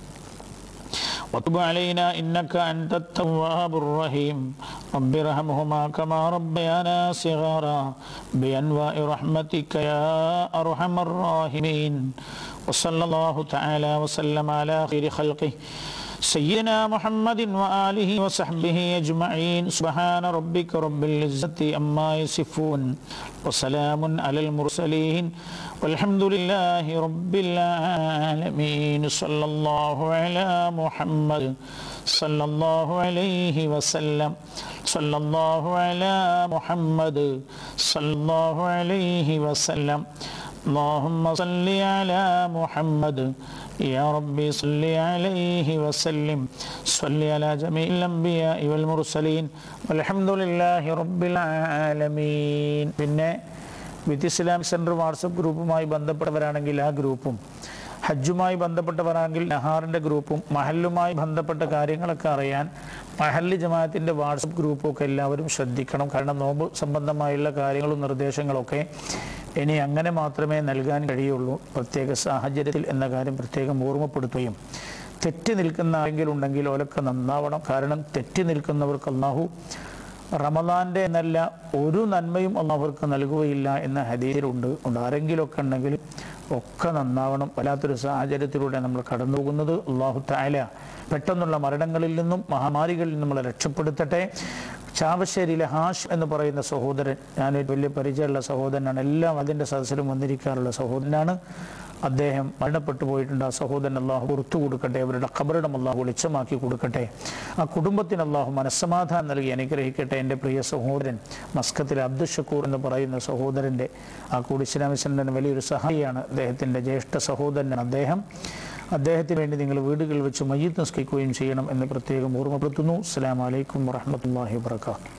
وتب علينا إنك أنت التواب الرحيم رب ارحمهما كما ربيانا صغارا بأنواع رحمتك يا أرحم الراحمين وصلى الله تعالى وسلم على خير خلقه سيدنا محمد وآله وصحبه أجمعين سبحان ربك رب العزة أما يصفون وسلام على المرسلين والحمد لله رب العالمين صلى الله على محمد صلى الله عليه وسلم صلى الله على محمد صلى الله عليه وسلم اللهم صل على محمد يا ربي صل عليه وسلم صل على جميع الأنبياء والمرسلين والحمد لله رب العالمين പിന്നെ വിത്ത് ഇസ്ലാം സെൻറ്റർ വാട്സപ്പ് ഗ്രൂപ്പുമായി ബന്ധപ്പെട്ടവരാണെങ്കിൽ ആ ഗ്രൂപ്പും ഹജ്ജുമായി ബന്ധപ്പെട്ടവരാണെങ്കിൽ നഹാറിൻ്റെ ഗ്രൂപ്പും മഹല്ലുമായി ബന്ധപ്പെട്ട കാര്യങ്ങളൊക്കെ അറിയാൻ മഹല്ല് ജമാഅത്തിൻ്റെ വാട്സപ്പ് ഗ്രൂപ്പും ഒക്കെ എല്ലാവരും ശ്രദ്ധിക്കണം കാരണം നോമ്പ് സംബന്ധമായുള്ള കാര്യങ്ങളും നിർദ്ദേശങ്ങളൊക്കെ ഇനി അങ്ങനെ മാത്രമേ നൽകാൻ കഴിയുള്ളൂ പ്രത്യേക സാഹചര്യത്തിൽ എന്ന കാര്യം പ്രത്യേകം ഓർമ്മപ്പെടുത്തുകയും തെറ്റി നിൽക്കുന്ന ആരെങ്കിലും ഉണ്ടെങ്കിൽ ഓലൊക്കെ നന്നാവണം കാരണം തെറ്റി നിൽക്കുന്നവർക്ക് അള്ളാഹു റമദാൻ്റെ എന്നല്ല ഒരു നന്മയും അള്ളാഹുവർക്ക് നൽകുകയില്ല എന്ന ഹദീസിലുണ്ട് ഉണ്ട് ആരെങ്കിലുമൊക്കെ ഉണ്ടെങ്കിൽ ഒക്കെ നന്നാവണം വല്ലാത്തൊരു സാഹചര്യത്തിലൂടെ നമ്മൾ കടന്നു പോകുന്നത് അള്ളാഹു താല പെട്ടെന്നുള്ള മരണങ്ങളിൽ നിന്നും മഹാമാരികളിൽ നിന്നും നമ്മളെ രക്ഷപ്പെടുത്തട്ടെ ചാവശ്ശേരിയിലെ ഹാഷ് എന്ന് പറയുന്ന സഹോദരൻ ഞാൻ വലിയ പരിചയമുള്ള സഹോദരനാണ് എല്ലാം അതിൻ്റെ സദസ്സിലും വന്നിരിക്കാറുള്ള സഹോദരനാണ് അദ്ദേഹം മരണപ്പെട്ടു പോയിട്ടുണ്ട് ആ സഹോദരൻ അള്ളാഹു പുറത്തു കൊടുക്കട്ടെ അവരുടെ ഖബറിടം അള്ളാഹു വെളിച്ചമാക്കി കൊടുക്കട്ടെ ആ കുടുംബത്തിന് അള്ളാഹു മനസ്സമാധാനം നൽകി അനുഗ്രഹിക്കട്ടെ എൻ്റെ പ്രിയ സഹോദരൻ മസ്കത്തിലെ അബ്ദുൽ ഷക്കൂർ എന്ന് പറയുന്ന സഹോദരൻ്റെ ആ കൂടി ഇസ്ലാമിസൻ്റെ വലിയൊരു സഹായിയാണ് അദ്ദേഹത്തിൻ്റെ ജ്യേഷ്ഠ സഹോദരനാണ് അദ്ദേഹം അദ്ദേഹത്തിന് വേണ്ടി നിങ്ങൾ വീടുകളിൽ വെച്ച് മയ്യത്ത് നിസ്കരിക്കുകയും ചെയ്യണം എന്ന് പ്രത്യേകം ഓർമ്മപ്പെടുത്തുന്നു അസ്സാം വലൈക്കും വറഹമത്തല്ലാഹി വാത്തു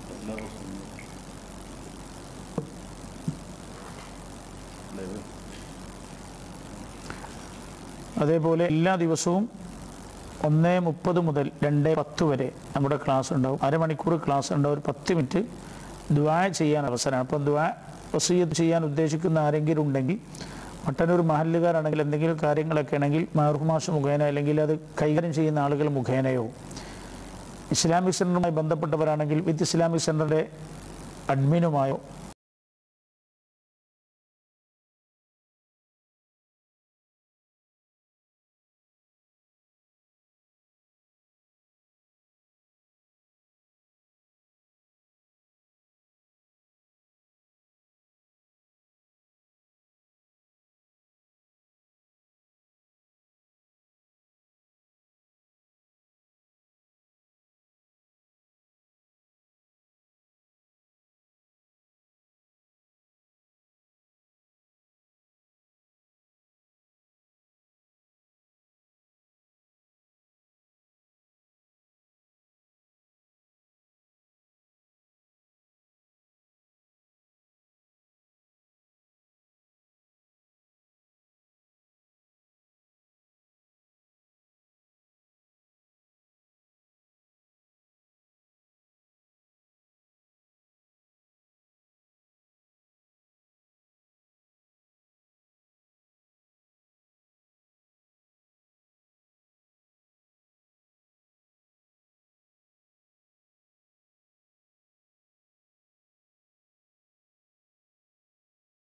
അതേപോലെ എല്ലാ ദിവസവും ഒന്ന് മുപ്പത് മുതൽ രണ്ട് പത്ത് വരെ നമ്മുടെ ക്ലാസ് ഉണ്ടാവും അരമണിക്കൂർ ക്ലാസ് ഉണ്ടാവും ഒരു പത്ത് മിനിറ്റ് ദ്വാ ചെയ്യാൻ അവസരമാണ് അപ്പം ദ്വാ വസീയത്ത് ചെയ്യാൻ ഉദ്ദേശിക്കുന്ന ആരെങ്കിലും ഉണ്ടെങ്കിൽ മട്ടന്നൂർ മഹല്ലുകാരാണെങ്കിൽ എന്തെങ്കിലും കാര്യങ്ങളൊക്കെ ആണെങ്കിൽ മാർഹുമാഷ് മുഖേന അല്ലെങ്കിൽ അത് കൈകാര്യം ചെയ്യുന്ന ആളുകൾ മുഖേനയോ ഇസ്ലാമിക് സെൻറ്ററുമായി ബന്ധപ്പെട്ടവരാണെങ്കിൽ വിത്ത് ഇസ്ലാമിക് സെൻറ്ററിൻ്റെ അഡ്മിനുമായോ